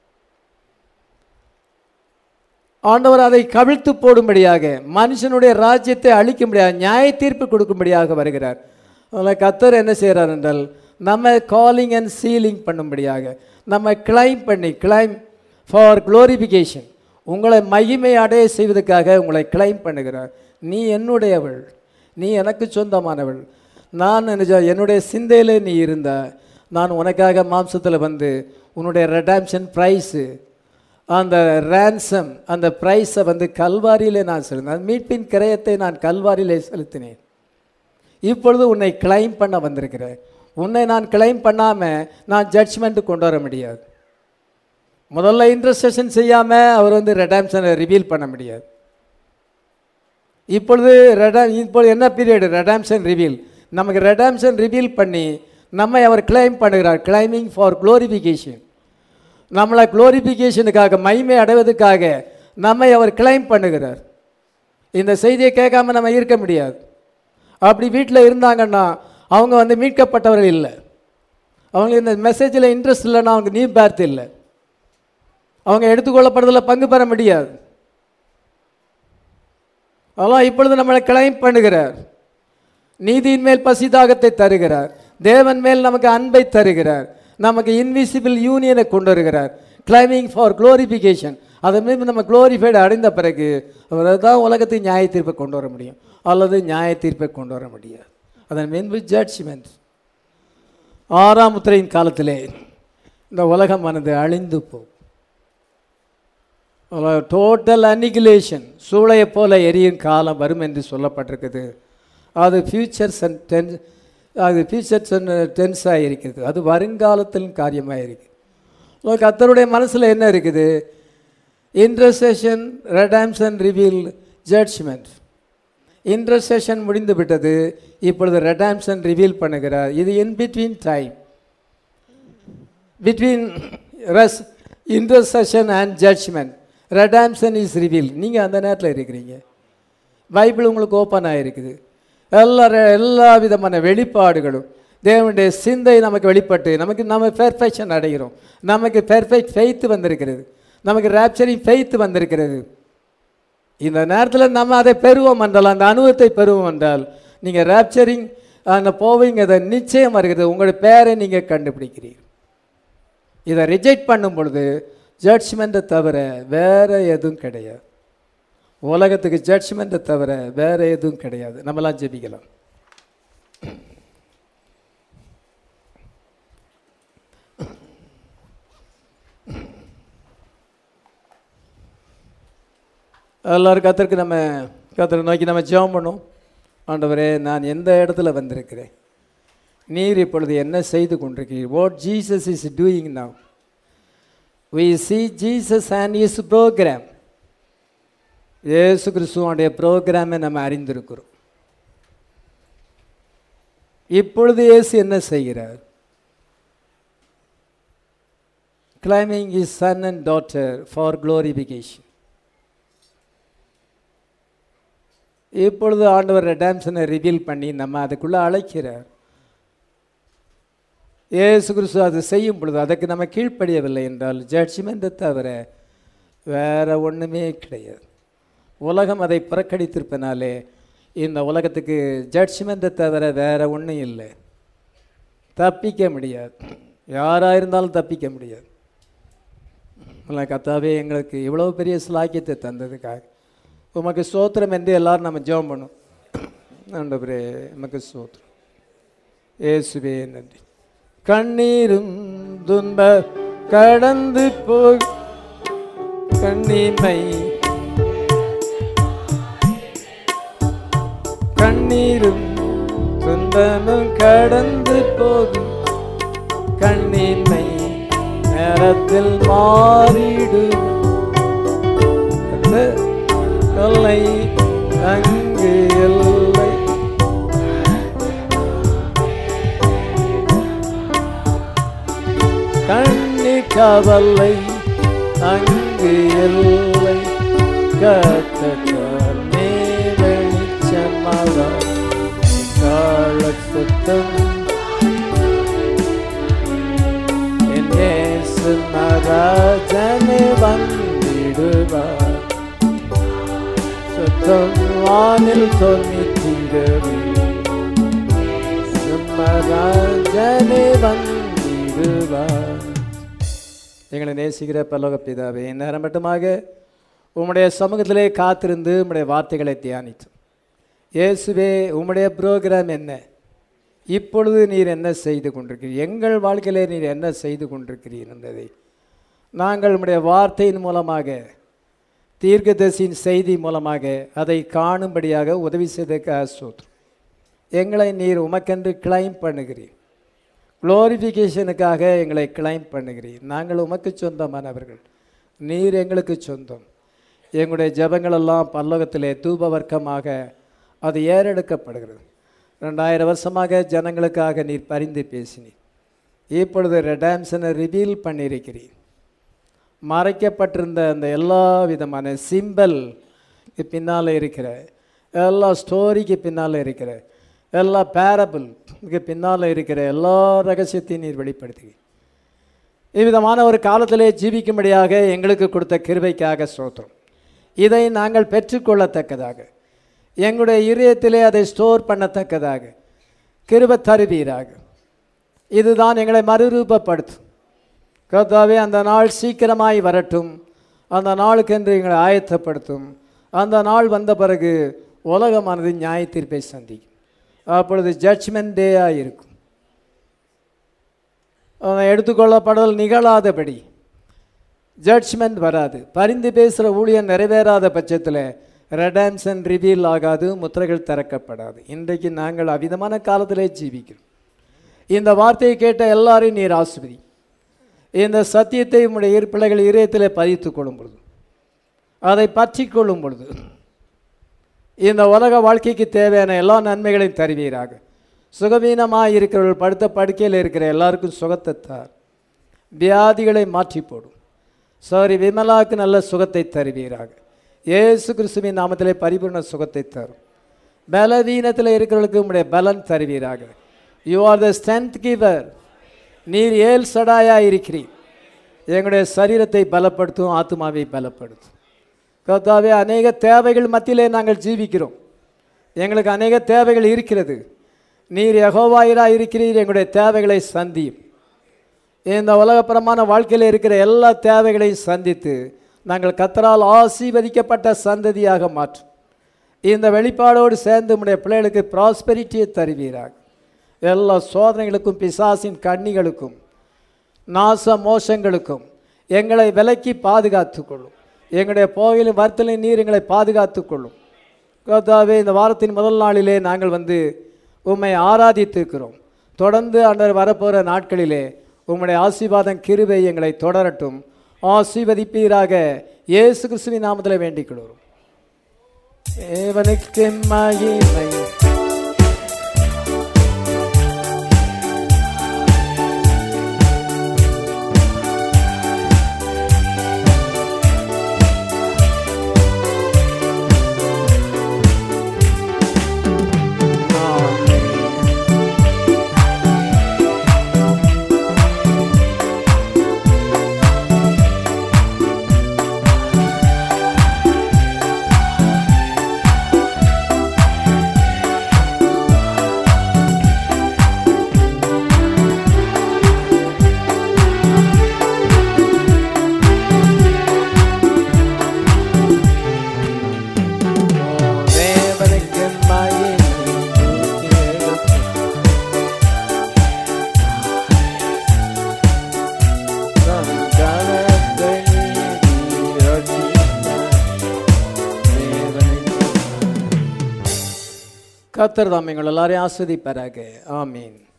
ஆண்டவர் அதை கவிழ்த்து போடும்படியாக மனுஷனுடைய ராஜ்யத்தை அழிக்கும்படியாக நியாய தீர்ப்பு கொடுக்கும்படியாக வருகிறார் அதில் கத்தர் என்ன செய்கிறார் என்றால் நம்ம காலிங் அண்ட் சீலிங் பண்ணும்படியாக நம்ம கிளைம் பண்ணி கிளைம் ஃபார் குளோரிஃபிகேஷன் உங்களை மகிமை அடைய செய்வதற்காக உங்களை கிளைம் பண்ணுகிறார் நீ என்னுடையவள் நீ எனக்கு சொந்தமானவள் நான் நினைச்சா என்னுடைய சிந்தையில் நீ இருந்த நான் உனக்காக மாம்சத்தில் வந்து உன்னுடைய ரெடாம்ஷன் ப்ரைஸு அந்த ரேன்சம் அந்த ப்ரைஸை வந்து கல்வாரியிலே நான் செலுத்தினேன் மீட்பின் கிரயத்தை நான் கல்வாரியிலே செலுத்தினேன் இப்பொழுது உன்னை கிளைம் பண்ண வந்திருக்கிறேன் உன்னை நான் கிளைம் பண்ணாமல் நான் ஜட்ஜ்மெண்ட்டு கொண்டு வர முடியாது முதல்ல இன்ட்ரஸ்டேஷன் செய்யாமல் அவர் வந்து ரெடாம்ஷனை ரிவீல் பண்ண முடியாது இப்பொழுது ரெடா இப்பொழுது என்ன பீரியட் ரெடாம்ஷன் ரிவீல் நமக்கு ரெடாம்ஷன் ரிவீல் பண்ணி நம்மை அவர் கிளைம் பண்ணுகிறார் கிளைமிங் ஃபார் குளோரிஃபிகேஷன் நம்மளை குளோரிஃபிகேஷனுக்காக மகிமை அடைவதற்காக நம்மை அவர் கிளைம் பண்ணுகிறார் இந்த செய்தியை கேட்காம நம்ம இருக்க முடியாது அப்படி வீட்டில் இருந்தாங்கன்னா அவங்க வந்து மீட்கப்பட்டவர்கள் இல்லை அவங்களுக்கு இந்த மெசேஜில் இன்ட்ரெஸ்ட் இல்லைன்னா அவங்க நியூ பேர்த் இல்லை அவங்க எடுத்துக்கொள்ளப்படுறதில் பங்கு பெற முடியாது அதெல்லாம் இப்பொழுது நம்மளை கிளைம் பண்ணுகிறார் நீதியின் மேல் பசிதாகத்தை தருகிறார் தேவன் மேல் நமக்கு அன்பை தருகிறார் நமக்கு இன்விசிபிள் யூனியனை கொண்டு வருகிறார் கிளைமிங் ஃபார் குளோரிஃபிகேஷன் அதன் மீது நம்ம குளோரிஃபைடு அடைந்த பிறகு அவர் தான் உலகத்துக்கு நியாய தீர்ப்பை கொண்டு வர முடியும் அல்லது நியாய தீர்ப்பை கொண்டு வர முடியாது அதன் மீன்பு ஜட்ஜ்மெண்ட் ஆறாம் முத்திரையின் காலத்திலே இந்த உலகமானது அழிந்து போகும் டோட்டல் அனிகுலேஷன் சூளையை போல எரியும் காலம் வரும் என்று சொல்லப்பட்டிருக்குது அது ஃபியூச்சர் சென் டென் அது ஃபியூச்சர் சென் டென்ஸாக இருக்குது அது வருங்காலத்தில் காரியமாக இருக்குது கத்தருடைய மனசில் என்ன இருக்குது intercession redemption reveal judgment intercession முடிந்து விட்டது இப்பொழுது ரெடாம்சன் ரிவீல் பண்ணுகிறார் இது இன் பிட்வீன் டைம் பிட்வீன் ரஸ் intercession and judgment redemption is reveal நீங்கள் அந்த நேரத்தில் இருக்கிறீங்க பைபிள் உங்களுக்கு ஓப்பன் ஆகிருக்குது எல்லா ரெ- எல்லா விதமான வெளிப்பாடுகளும் தேவனுடைய சிந்தை நமக்கு வெளிப்பட்டு நமக்கு நம்ம பெர்ஃபெக்ஷன் அடைகிறோம் நமக்கு பெர்ஃபெக்ட் ஃபெய்த் வந்திருக்கிறது நமக்கு ரேப்சரிங் ஃபெய்த் வந்திருக்கிறது இந்த நேரத்தில் நம்ம அதை பெறுவோம் என்றால் அந்த அனுபவத்தை பெறுவோம் என்றால் நீங்கள் ரேப்சரிங் அந்த போவீங்க அதை நிச்சயம் வருகிறது உங்களுடைய பேரை நீங்கள் கண்டுபிடிக்கிறீர்கள் இதை ரிஜெக்ட் பண்ணும் பொழுது ஜட்ஜ்மெண்ட்டை தவிர வேற எதுவும் கிடையாது உலகத்துக்கு ஜட்ஜ்மெண்ட்டை தவிர வேற எதுவும் கிடையாது நம்மலாம் ஜெபிக்கலாம் எல்லாரும் கத்தருக்கு நம்ம கத்தரை நோக்கி நம்ம ஜெபம் பண்ணும் ஆண்டவரே நான் எந்த இடத்துல வந்திருக்கிறேன் நீர் இப்பொழுது என்ன செய்து கொண்டிருக்கிறீர் what Jesus is doing now we see Jesus and is program இயேசு கிறிஸ்துவோடைய ப்ரோக்ராமை நம்ம அறிந்திருக்கிறோம் இப்பொழுது இயேசு என்ன செய்கிறார் claiming is son and daughter for glorification இப்பொழுது ஆண்டவர் ரெடாம்சனை ரிவீல் பண்ணி நம்ம அதுக்குள்ளே அழைக்கிறார் இயேசு கிறிஸ்து அது செய்யும் பொழுது அதற்கு நம்ம கீழ்ப்படியவில்லை என்றால் ஜட்ஜ்மெண்ட்டை தவிர வேற ஒன்றுமே கிடையாது உலகம் அதை புறக்கணித்திருப்பனாலே இந்த உலகத்துக்கு ஜட்ஜ்மெண்ட்டை தவிர வேற ஒன்றும் இல்லை தப்பிக்க முடியாது யாராக இருந்தாலும் தப்பிக்க முடியாது அல்ல கத்தாவே எங்களுக்கு இவ்வளோ பெரிய சிலாக்கியத்தை தந்ததுக்காக உமக்கு ஸ்தோத்திரம் என்று எல்லாரும் நம்ம ஜெபம் பண்ணும் ஆண்டவரே உமக்கு ஸ்தோத்திரம் இயேசுவே நன்றி கண்ணீரும் துன்ப கடந்து போய் கண்ணீமை கண்ணீரும் துன்பமும் கடந்து போகும் கண்ணீமை நேரத்தில் மாறிடும் இல்லை அங்கு இல்லை கண்ணி கவலை அங்கு இல்லை கத்தே வெளிச்சமாக கால சுத்தம் என் இயேசு மகாஜனே வந்திடுவார் சுத்தம் வானில் தொன்னித்திடவே மகாஜனே வந்திடுவார் எங்களை நேசிக்கிற பல்லோக பிதாவே நேரம் மட்டுமாக உம்முடைய சமூகத்திலே காத்திருந்து உம்முடைய வார்த்தைகளை தியானித்து இயேசுவே உம்முடைய ப்ரோக்ராம் என்ன இப்பொழுது நீர் என்ன செய்து கொண்டிருக்கிறீர் எங்கள் வாழ்க்கையிலே நீர் என்ன செய்து கொண்டிருக்கிறீர் என்பதை நாங்கள் உம்முடைய வார்த்தையின் மூலமாக தீர்க்கதரிசியின் செய்தி மூலமாக அதை காணும்படியாக உதவி செய்ததுக்காக சோத்ரம் எங்களை நீர் உமக்கென்று கிளைம் பண்ணுகிறீர் குளோரிஃபிகேஷனுக்காக எங்களை கிளைம் பண்ணுகிறீர் நாங்கள் உமக்கு சொந்தமானவர்கள் நீர் எங்களுக்கு சொந்தம் எங்களுடைய ஜெபங்களெல்லாம் பல்லோகத்திலே தூப வர்க்கமாக அது ஏறெடுக்கப்படுகிறது ரெண்டாயிரம் வருஷமாக ஜனங்களுக்காக நீர் பரிந்து பேசினீர் இப்பொழுது ரெடாம்சனை ரிவீல் பண்ணியிருக்கிறீர் மறைக்கப்பட்டிருந்த அந்த எல்லா விதமான சிம்பல் பின்னால் இருக்கிற எல்லா ஸ்டோரிக்கு பின்னால் இருக்கிற எல்லா பேரபிள்க்கு பின்னால் இருக்கிற எல்லா ரகசியத்தையும் நீர் வெளிப்படுத்தி இவ்விதமான ஒரு காலத்திலே ஜீவிக்கும்படியாக எங்களுக்கு கொடுத்த கிருபைக்காக ஸ்தோத்திரம் இதை நாங்கள் பெற்றுக்கொள்ளத்தக்கதாக எங்களுடைய இதயத்திலே அதை ஸ்டோர் பண்ணத்தக்கதாக கிருப தருவீராக இதுதான் எங்களை மறுரூபப்படுத்தும் கர்த்தாவே அந்த நாள் சீக்கிரமாய் வரட்டும் அந்த நாளுக்கென்று எங்களை ஆயத்தப்படுத்தும் அந்த நாள் வந்த பிறகு உலகமானது நியாய தீர்ப்பை சந்திக்கும் அப்பொழுது ஜட்ஜ்மெண்ட் டேயாக இருக்கும் அவன் எடுத்துக்கொள்ளப்படல் நிகழாதபடி ஜட்ஜ்மெண்ட் வராது பரிந்து பேசுகிற ஊழியம் நிறைவேறாத பட்சத்தில் ரெடாம்சன் ரிவீல் ஆகாது முத்திரைகள் திறக்கப்படாது இன்றைக்கு நாங்கள் அவிதமான காலத்திலே ஜீவிக்கிறோம் இந்த வார்த்தையை கேட்ட எல்லாரையும் நீர் ஆசிர்வதி இந்த சத்தியத்தை உம்முடைய இரு பிள்ளைகள் இதயத்திலே பதித்து கொள்ளும் பொழுது அதை பற்றி கொள்ளும் பொழுது இந்த உலக வாழ்க்கைக்கு தேவையான எல்லா நன்மைகளையும் தருவீராக சுகவீனமாக இருக்கிறவர்கள் படுத்த படுக்கையில் இருக்கிற எல்லாருக்கும் சுகத்தை தார் வியாதிகளை மாற்றி போடும் சாரி விமலாவுக்கு நல்ல சுகத்தை தருவீராக இயேசு கிறிஸ்துவின் நாமத்திலே பரிபூர்ண சுகத்தை தரும் பலவீனத்தில் இருக்கிறவர்களுக்கு உம்முடைய பலன் தருவீராக you are the strength giver நீர் ஏல் சடாயா இருக்கிறீர் எங்களுடைய சரீரத்தை பலப்படுத்தும் ஆத்மாவை பலப்படுத்தும் கர்த்தாவே அநேக தேவைகள் மத்தியிலே நாங்கள் ஜீவிக்கிறோம் எங்களுக்கு அநேக தேவைகள் இருக்கிறது நீர் யகோவாயிரா இருக்கிறீர் எங்களுடைய தேவைகளை சந்தியும் இந்த உலகப்புறமான வாழ்க்கையில் இருக்கிற எல்லா தேவைகளையும் சந்தித்து நாங்கள் கத்தரால் ஆசீர்வதிக்கப்பட்ட சந்ததியாக மாற்றும் இந்த வெளிப்பாடோடு சேர்ந்து உடைய பிள்ளைகளுக்கு ப்ராஸ்பெரிட்டியை தருவீராக எல்லா சோதனைகளுக்கும் பிசாசின் கண்ணிகளுக்கும் நாச மோசங்களுக்கும் எங்களை விலக்கி பாதுகாத்து கொள்ளும் எங்களுடைய போகிலும் வருத்தலையும் நீர் எங்களை பாதுகாத்து கொள்ளும் கர்த்தாவே இந்த வாரத்தின் முதல் நாளிலே நாங்கள் வந்து உம்மை ஆராதித்திருக்கிறோம் தொடர்ந்து அன்றர் வரப்போகிற நாட்களிலே உம்முடைய ஆசீர்வாதம் கிருபை எங்களை தொடரட்டும் ஆசீர்வதிப்பீராக இயேசு கிறிஸ்துவின் நாமத்தில் வேண்டிக் கொள்கிறோம் தேவனுக்கு மகிமை தேவனுக்கு மகிமை கத்தர் தாம் எங்கள் எல்லாரையும் ஆஸ்வதிப்பாராக ஆமீன்